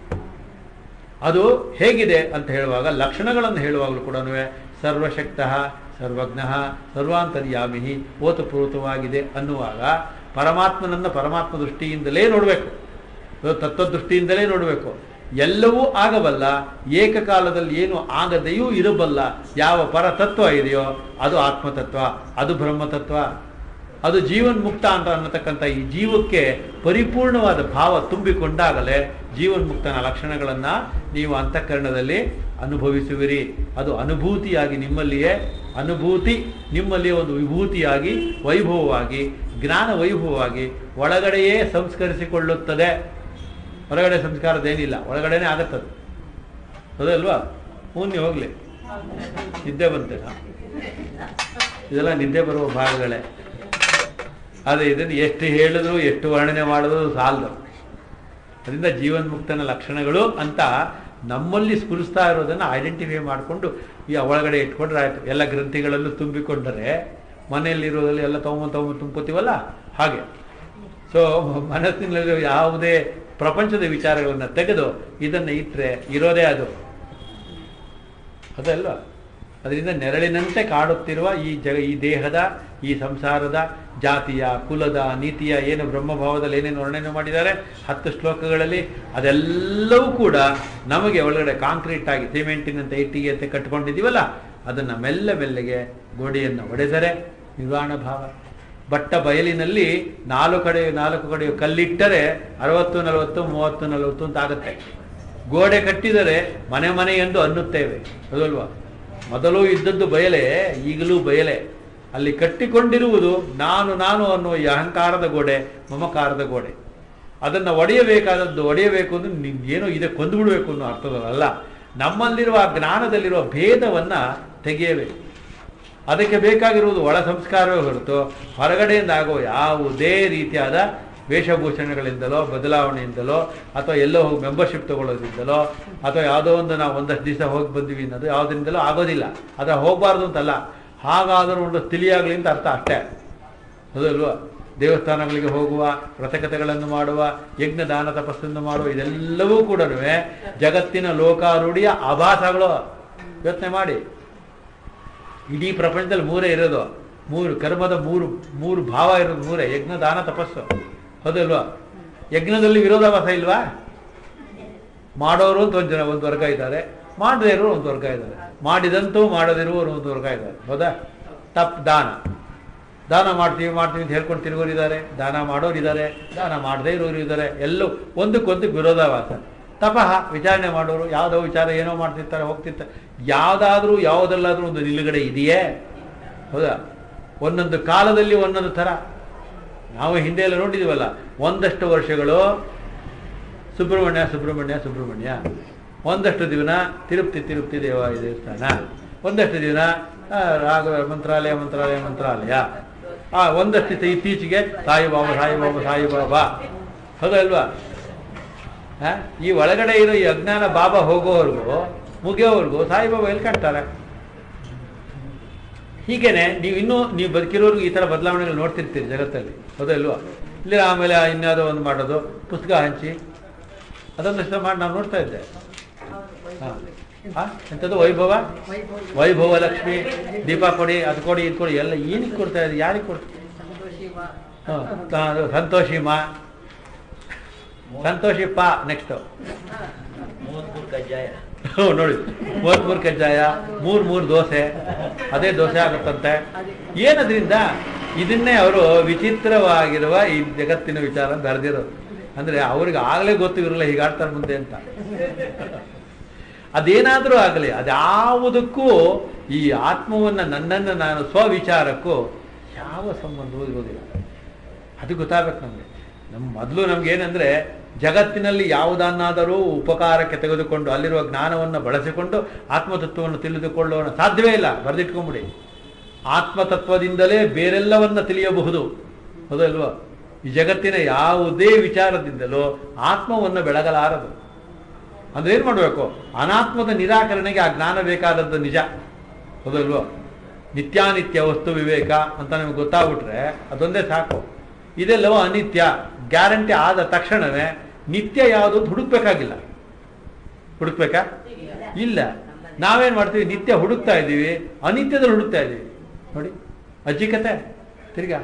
ಅದು ಹೇಗಿದೆ ಅಂತ ಹೇಳುವಾಗ ಲಕ್ಷಣಗಳನ್ನು ಹೇಳುವಾಗಲೂ ಕೂಡ ಸರ್ವಶಕ್ತ ಸರ್ವಜ್ಞ ಸರ್ವಾಂತರ್ಯಾಮಿ ಓತಪ್ರೋತವಾಗಿದೆ ಅನ್ನುವಾಗ ಪರಮಾತ್ಮನನ್ನ ಪರಮಾತ್ಮ ದೃಷ್ಟಿಯಿಂದಲೇ ನೋಡಬೇಕು ತತ್ವದೃಷ್ಟಿಯಿಂದಲೇ ನೋಡಬೇಕು ಎಲ್ಲವೂ ಆಗಬಲ್ಲ ಏಕಕಾಲದಲ್ಲಿ ಏನು ಆಗದೆಯೂ ಇರಬಲ್ಲ ಯಾವ ಪರತತ್ವ ಇದೆಯೋ ಅದು ಆತ್ಮತತ್ವ ಅದು ಬ್ರಹ್ಮತತ್ವ ಅದು ಜೀವನ್ ಮುಕ್ತ ಅಂತ ಅನ್ನತಕ್ಕಂಥ ಈ ಜೀವಕ್ಕೆ ಪರಿಪೂರ್ಣವಾದ ಭಾವ ತುಂಬಿಕೊಂಡಾಗಲೇ ಜೀವನ್ಮುಕ್ತನ ಲಕ್ಷಣಗಳನ್ನು ನೀವು ಅಂತಃಕರಣದಲ್ಲಿ ಅನುಭವಿಸುವಿರಿ ಅದು ಅನುಭೂತಿಯಾಗಿ ನಿಮ್ಮಲ್ಲಿಯೇ ಅನುಭೂತಿ ನಿಮ್ಮಲ್ಲಿಯೇ ಒಂದು ವಿಭೂತಿಯಾಗಿ ವೈಭವವಾಗಿ ಜ್ಞಾನ ವೈಭವವಾಗಿ ಒಳಗಡೆಯೇ ಸಂಸ್ಕರಿಸಿಕೊಳ್ಳುತ್ತದೆ ಹೊರಗಡೆ ಸಂಸ್ಕಾರದೇನಿಲ್ಲ ಒಳಗಡೆನೇ ಆಗತ್ತದು ಹೌದಲ್ವಾ ಹೂನ್ಯ ಹೋಗ್ಲಿ ನಿದ್ದೆ ಬಂತೇನಾ ಇದೆಲ್ಲ ನಿದ್ದೆ ಬರುವ ಭಾಗಗಳೇ ಆದರೆ ಇದನ್ನು ಎಷ್ಟು ಹೇಳಿದ್ರು ಎಷ್ಟು ವರ್ಣನೆ ಮಾಡಿದ್ರು ಸಾಲದು ಅದರಿಂದ ಜೀವನ್ಮುಕ್ತನ ಲಕ್ಷಣಗಳು ಅಂತ ನಮ್ಮಲ್ಲಿ ಸ್ಫುರಿಸ್ತಾ ಇರೋದನ್ನು ಐಡೆಂಟಿಫೈ ಮಾಡಿಕೊಂಡು ಈ ಒಳಗಡೆ ಇಟ್ಕೊಂಡ್ರೆ ಆಯಿತು ಎಲ್ಲ ಗ್ರಂಥಿಗಳಲ್ಲೂ ತುಂಬಿಕೊಂಡರೆ ಮನೆಯಲ್ಲಿರೋದ್ರಲ್ಲಿ ಎಲ್ಲ ತೊಗೊಂಬ ತೊಗೊಂಬ ತುಂಬ್ಕೋತೀವಲ್ಲ ಹಾಗೆ ಸೊ ಮನಸ್ಸಿನಲ್ಲಿ ಯಾವುದೇ ಪ್ರಪಂಚದ ವಿಚಾರಗಳನ್ನು ತೆಗೆದು ಇದನ್ನು ಇಟ್ಟರೆ ಇರೋದೇ ಅದು ಅದಲ್ವಾ ಅದರಿಂದ ನೆರಳಿನಂತೆ ಕಾಡುತ್ತಿರುವ ಈ ಜಗ ಈ ದೇಹದ ಈ ಸಂಸಾರದ ಜಾತಿಯ ಕುಲದ ನೀತಿಯ ಏನು ಬ್ರಹ್ಮಭಾವದಲ್ಲಿ ಏನೇನು ವರ್ಣನೆ ಮಾಡಿದ್ದಾರೆ ಹತ್ತು ಶ್ಲೋಕಗಳಲ್ಲಿ ಅದೆಲ್ಲವೂ ಕೂಡ ನಮಗೆ ಒಳಗಡೆ ಕಾಂಕ್ರೀಟ್ ಆಗಿ ಸಿಮೆಂಟಿನಂತೆ ಇಟ್ಟಿಗೆ ಅಂತ ಕಟ್ಕೊಂಡಿದ್ದೀವಲ್ಲ ಅದನ್ನು ಮೆಲ್ಲ ಮೆಲ್ಲಗೆ ಗೋಡೆಯನ್ನು ಒಡೆದರೆ ನಿರ್ವಾಣ ಭಾವ ಬಟ್ಟ ಬಯಲಿನಲ್ಲಿ ನಾಲ್ಕು ಕಡೆ ನಾಲ್ಕು ಕಡೆ ಕಲ್ಲಿಟ್ಟರೆ ಅರವತ್ತು ನಲವತ್ತು ಮೂವತ್ತು ನಲವತ್ತು ಅಂತ ಆಗುತ್ತೆ ಗೋಡೆ ಕಟ್ಟಿದರೆ ಮನೆ ಮನೆ ಎಂದು ಅನ್ನುತ್ತೇವೆ ಹೌದಲ್ವಾ ಮೊದಲು ಇದ್ದದ್ದು ಬಯಲೆ ಈಗಲೂ ಬಯಲೆ ಅಲ್ಲಿ ಕಟ್ಟಿಕೊಂಡಿರುವುದು ನಾನು ನಾನು ಅನ್ನುವ ಈ ಅಹಂಕಾರದ ಗೋಡೆ ಮಮಕಾರದ ಗೋಡೆ ಅದನ್ನು ಒಡೆಯಬೇಕಾದದ್ದು ಒಡೆಯಬೇಕು ಅಂದ್ರೆ ನೀನ್ ಏನೋ ಇದೆ ಕೊಂದುಬಿಡ್ಬೇಕು ಅನ್ನೋ ಅರ್ಥದಲ್ಲ ನಮ್ಮಲ್ಲಿರುವ ಆ ಜ್ಞಾನದಲ್ಲಿರುವ ಭೇದವನ್ನ ತೆಗೆಯಬೇಕು ಅದಕ್ಕೆ ಬೇಕಾಗಿರುವುದು ಒಳ ಸಂಸ್ಕಾರವೇ ಹೊರತು ಹೊರಗಡೆಯಿಂದ ಆಗೋ ಯಾವುದೇ ರೀತಿಯಾದ ವೇಷಭೂಷಣಗಳಿಂದಲೋ ಬದಲಾವಣೆಯಿಂದಲೋ ಅಥವಾ ಎಲ್ಲೋ ಹೋಗಿ ಮೆಂಬರ್ಶಿಪ್ ತಗೊಳ್ಳೋದ್ರಿಂದಲೋ ಅಥವಾ ಯಾವುದೋ ಒಂದು ನಾವು ಒಂದಷ್ಟು ದಿವಸ ಹೋಗಿ ಬಂದಿವಿ ಅನ್ನೋದು ಯಾವುದರಿಂದಲೋ ಆಗೋದಿಲ್ಲ ಅದರ ಹೋಗಬಾರ್ದು ಅಂತಲ್ಲ ಹಾಗಾದರೂ ಒಂದು ತಿಳಿಯಾಗಲಿ ಅಂತ ಅರ್ಥ ಅಷ್ಟೇ ಹೌದಲ್ವಾ ದೇವಸ್ಥಾನಗಳಿಗೆ ಹೋಗುವ ವ್ರತಕಥೆಗಳನ್ನು ಮಾಡುವ ಯಜ್ಞ ದಾನ ತಪಸ್ಸನ್ನು ಮಾಡುವ ಇದೆಲ್ಲವೂ ಕೂಡ ಜಗತ್ತಿನ ಲೋಕಾರೂಢಿಯ ಆಭಾಸಗಳು ಯೋಚನೆ ಮಾಡಿ ಇಡೀ ಪ್ರಪಂಚದಲ್ಲಿ ಮೂರೇ ಇರೋದು ಮೂರು ಕರ್ಮದ ಮೂರು ಮೂರು ಭಾವ ಇರೋದು ಮೂರೇ ಯಜ್ಞ ದಾನ ತಪಸ್ಸು ಹೌದಲ್ವಾ ಯಜ್ಞದಲ್ಲಿ ವಿರೋಧಾಭಾಸ ಇಲ್ವಾ ಮಾಡೋರು ಅಂತ ಒಂದು ಜನ ಒಂದು ವರ್ಗ ಇದ್ದಾರೆ ಮಾಡದೇ ಇರೋರು ಒಂದು ವರ್ಗ ಇದ್ದಾರೆ ಮಾಡಿದಂತೂ ಮಾಡದಿರುವವರು ಒಂದು ವರ್ಗ ಇದ್ದಾರೆ ಹೌದಾ ತಪ್ ದಾನ ದಾನ ಮಾಡ್ತೀವಿ ಮಾಡ್ತೀವಿ ಅಂತ ಹೇಳ್ಕೊಂಡು ತಿರುಗೋರು ಇದ್ದಾರೆ ದಾನ ಮಾಡೋರು ಇದ್ದಾರೆ ದಾನ ಮಾಡದೇ ಇರೋರು ಇದ್ದಾರೆ ಎಲ್ಲೂ ಒಂದಕ್ಕೊಂದು ವಿರೋಧಾಭಾಸ ತಪಃ ವಿಚಾರಣೆ ಮಾಡೋರು ಯಾವುದೋ ವಿಚಾರ ಏನೋ ಮಾಡ್ತಿರ್ತಾರೆ ಹೋಗ್ತಿರ್ತಾರೆ ಯಾವುದಾದ್ರೂ ಯಾವುದಲ್ಲಾದ್ರೂ ಒಂದು ನಿಲುಗಡೆ ಇದೆಯೇ ಹೌದಾ ಒಂದೊಂದು ಕಾಲದಲ್ಲಿ ಒಂದೊಂದು ಥರ ನಾವು ಹಿಂದೆ ಎಲ್ಲ ನೋಡಿದೀವಲ್ಲ ಒಂದಷ್ಟು ವರ್ಷಗಳು ಸುಬ್ರಹ್ಮಣ್ಯ ಸುಬ್ರಹ್ಮಣ್ಯ ಸುಬ್ರಹ್ಮಣ್ಯ ಒಂದಷ್ಟು ದಿನ ತಿರುಪತಿ ತಿರುಪತಿ ದೇವ ದೇವಸ್ಥಾನ ಒಂದಷ್ಟು ದಿನ ಆ, ರಾಘವ ಮಂತ್ರಾಲಯ ಮಂತ್ರಾಲಯ ಮಂತ್ರಾಲಯ ಆ ಒಂದಷ್ಟು ದಿವಸ ಇತ್ತೀಚೆಗೆ ಸಾಯಿಬಾಬಾ ಸಾಯಿಬಾಬಾ ಸಾಯಿಬಾಬಾ ಹೌದಲ್ವಾ ಆ, ಈ ಒಳಗಡೆ ಇರೋ ಈ ಅಜ್ಞಾನ ಬಾಬಾ ಹೋಗೋವರೆಗೂ ಮುಗಿಯೋವರೆಗೂ ಸಾಯಿಬಾಬಾ ಎಲ್ಲಿ ಕಾಣ್ತಾರೆ ಹೀಗೇನೆ ನೀವು ಇನ್ನೂ ನೀವು ಬದುಕಿರೋರ್ಗು ಈ ಥರ ಬದಲಾವಣೆಗಳು ನೋಡ್ತಿರ್ತೀರಿ ಜಗತ್ತಲ್ಲಿ ಹೌದಲ್ವಾ ಇಲ್ಲಿ ಆಮೇಲೆ ಇನ್ಯಾವುದೋ ಒಂದು ಮಾಡೋದು ಪುಸ್ತಕ ಹಂಚಿ ಅದೊಂದಷ್ಟು ಮಾಡಿ ನಾನು ನೋಡ್ತಾ ಇದ್ದೆ ಹಾಂ ಹಾಂ ಎಂಥದ್ದು ವೈಭವ ವೈಭವ ಲಕ್ಷ್ಮಿ ದೀಪ ಕೊಡಿ ಅದು ಕೊಡಿ ಇದು ಕೊಡಿ ಎಲ್ಲ ಏನಕ್ಕೆ ಕೊಡ್ತಾ ಇದ್ದೀರಿ ಯಾರಿಗೆ ಕೊಡ್ತಾ ಹಾಂ ಸಂತೋಷಿ ಮಾ ಸಂತೋಷಿ ಪಾ ನೆಕ್ಸ್ಟು ಮೂವತ್ಮೂರು ಕಜ್ಜಾಯ ನೋಡಿ ಮೂವತ್ಮೂರು ಕಜ್ಜಾಯ ಮೂರ್ ಮೂರ್ ದೋಸೆ ಅದೇ ದೋಸೆ ಆಗುತ್ತಂತೆ ಏನದ್ರಿಂದ ಇದನ್ನೇ ಅವರು ವಿಚಿತ್ರವಾಗಿರುವ ಈ ಜಗತ್ತಿನ ವಿಚಾರ ಬರೆದಿರೋದು ಅಂದ್ರೆ ಅವ್ರಿಗೆ ಆಗ್ಲೇ ಗೊತ್ತು ಇರಲ್ಲ ಹೀಗಾಡ್ತಾರೆ ಮುಂದೆ ಅಂತ ಅದೇನಾದರೂ ಆಗಲಿ ಅದ್ಯಾವುದಕ್ಕೂ ಈ ಆತ್ಮವನ್ನ ನನ್ನನ್ನು ನಾನು ಸ್ವವಿಚಾರಕ್ಕೂ ಯಾವ ಸಂಬಂಧವೂ ಇರೋದಿಲ್ಲ ಅದು ಗೊತ್ತಾಗಬೇಕು ನಮಗೆ ನಮ್ಮ ಮೊದಲು ನಮ್ಗೆ ಏನಂದ್ರೆ ಜಗತ್ತಿನಲ್ಲಿ ಯಾವುದನ್ನಾದರೂ ಉಪಕಾರಕ್ಕೆ ತೆಗೆದುಕೊಂಡು ಅಲ್ಲಿರುವ ಜ್ಞಾನವನ್ನು ಬಳಸಿಕೊಂಡು ಆತ್ಮತತ್ವವನ್ನು ತಿಳಿದುಕೊಳ್ಳೋಣ ಸಾಧ್ಯವೇ ಇಲ್ಲ ಬರೆದಿಟ್ಕೊಂಬಿಡಿ ಆತ್ಮತತ್ವದಿಂದಲೇ ಬೇರೆಲ್ಲವನ್ನ ತಿಳಿಯಬಹುದು ಹೌದಲ್ವಾ ಈ ಜಗತ್ತಿನ ಯಾವುದೇ ವಿಚಾರದಿಂದಲೂ ಆತ್ಮವನ್ನು ಬೆಳಗಲಾರದು ಅಂದ್ರೆ ಏನ್ ಮಾಡಬೇಕು ಅನಾತ್ಮದ ನಿರಾಕರಣೆಗೆ ಆ ಜ್ಞಾನ ಬೇಕಾದದ್ದು ನಿಜ ಹೌದಲ್ವೋ ನಿತ್ಯಾನಿತ್ಯ ವಸ್ತು ವಿವೇಕ ಅಂತ ನಮಗೆ ಗೊತ್ತಾಗ್ಬಿಟ್ರೆ ಅದೊಂದೇ ಸಾಕು ಇದೆಲ್ಲವೋ ಅನಿತ್ಯ ಗ್ಯಾರಂಟಿ ಆದ ತಕ್ಷಣವೇ ನಿತ್ಯ ಯಾವುದು ಅಂತ ಹುಡುಕ್ಬೇಕಾಗಿಲ್ಲ ಹುಡುಕ್ಬೇಕಾ ಇಲ್ಲ ನಾವೇನ್ ಮಾಡ್ತೀವಿ ನಿತ್ಯ ಹುಡುಕ್ತಾ ಇದ್ದೀವಿ ಅನಿತ್ಯದಲ್ಲಿ ಹುಡುಕ್ತಾ ಇದ್ದೀವಿ ನೋಡಿ ಅಜ್ಜಿ ಕತೆ ತಿರ್ಗಾ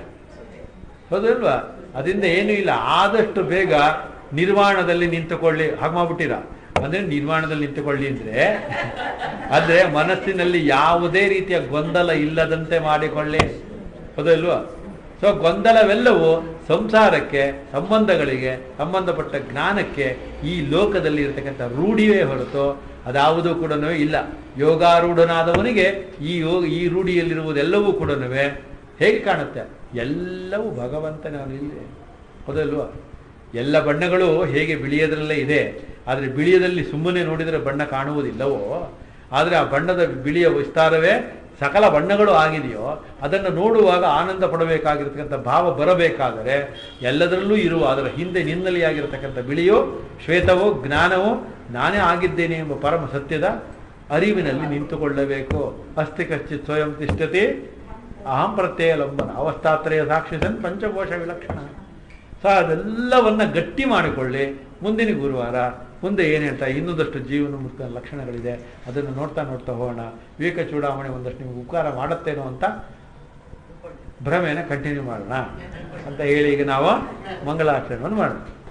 ಹೌದಲ್ವಾ ಅದರಿಂದ ಏನೂ ಇಲ್ಲ ಆದಷ್ಟು ಬೇಗ ನಿರ್ವಾಣದಲ್ಲಿ ನಿಂತುಕೊಳ್ಳಿ ಹಾಗೆ ಮಾಡ್ಬಿಟ್ಟಿರ ಅಂದ್ರೆ ನಿರ್ವಾಣದಲ್ಲಿ ನಿಂತುಕೊಳ್ಳಿ ಅಂದ್ರೆ ಅಂದ್ರೆ ಮನಸ್ಸಿನಲ್ಲಿ ಯಾವುದೇ ರೀತಿಯ ಗೊಂದಲ ಇಲ್ಲದಂತೆ ಮಾಡಿಕೊಳ್ಳಿ ಹೌದಲ್ವಾ ಸೊ ಗೊಂದಲವೆಲ್ಲವೂ ಸಂಸಾರಕ್ಕೆ ಸಂಬಂಧಗಳಿಗೆ ಸಂಬಂಧಪಟ್ಟ ಜ್ಞಾನಕ್ಕೆ ಈ ಲೋಕದಲ್ಲಿ ಇರತಕ್ಕಂಥ ರೂಢಿಯೇ ಹೊರತು ಅದಾವುದೂ ಕೂಡ ಇಲ್ಲ ಯೋಗಾರೂಢನಾದವನಿಗೆ ಈ ಯೋಗ ಈ ರೂಢಿಯಲ್ಲಿರುವುದೆಲ್ಲವೂ ಕೂಡ ಹೇಗೆ ಕಾಣುತ್ತೆ ಎಲ್ಲವೂ ಭಗವಂತನ ಇಲ್ಲಿ ಹೌದಲ್ವಾ ಎಲ್ಲ ಬಣ್ಣಗಳು ಹೇಗೆ ಬಿಳಿಯದ್ರಲ್ಲೇ ಇದೆ ಆದರೆ ಬಿಳಿಯದಲ್ಲಿ ಸುಮ್ಮನೆ ನೋಡಿದರೆ ಬಣ್ಣ ಕಾಣುವುದಿಲ್ಲವೋ ಆದರೆ ಆ ಬಣ್ಣದ ಬಿಳಿಯ ವಿಸ್ತಾರವೇ ಸಕಲ ಬಣ್ಣಗಳು ಆಗಿದೆಯೋ ಅದನ್ನು ನೋಡುವಾಗ ಆನಂದ ಪಡಬೇಕಾಗಿರ್ತಕ್ಕಂಥ ಭಾವ ಬರಬೇಕಾದರೆ ಎಲ್ಲದರಲ್ಲೂ ಇರುವ ಅದರ ಹಿಂದೆ ನಿನ್ನಲಿಯಾಗಿರ್ತಕ್ಕಂಥ ಬಿಳಿಯೋ ಶ್ವೇತವೋ ಜ್ಞಾನವೋ ನಾನೇ ಆಗಿದ್ದೇನೆ ಎಂಬ ಪರಮ ಸತ್ಯದ ಅರಿವಿನಲ್ಲಿ ನಿಂತುಕೊಳ್ಳಬೇಕು ಅಸ್ತಿ ಕಶ್ಚಿತ್ ಸ್ವಯಂ ತಿಷ್ಠತೆ ಅಹಂ ಪ್ರತ್ಯಯ ಲಂಬನ ಅವಸ್ಥಾತ್ರಯ ಸಾಕ್ಷಿಸನ್ ಪಂಚಕೋಶ ವಿಲಕ್ಷಣ ಸೊ ಅದೆಲ್ಲವನ್ನ ಗಟ್ಟಿ ಮಾಡಿಕೊಳ್ಳಿ ಮುಂದಿನ ಗುರುವಾರ ಮುಂದೆ ಏನು ಹೇಳ್ತಾ ಇನ್ನೊಂದಷ್ಟು ಜೀವನ ಮುಕ್ತ ಲಕ್ಷಣಗಳಿದೆ ಅದನ್ನು ನೋಡ್ತಾ ನೋಡ್ತಾ ಹೋಗೋಣ ವಿವೇಕ ಚೂಡಾಮಣಿ ಒಂದಷ್ಟು ನಿಮ್ಗೆ ಉಪಕಾರ ಮಾಡುತ್ತೇನೋ ಅಂತ ಭ್ರಮೆನ ಕಂಟಿನ್ಯೂ ಮಾಡೋಣ ಅಂತ ಹೇಳಿ ಈಗ ನಾವು ಮಂಗಳಾಚರಣೆಯನ್ನು ಮಾಡೋಣ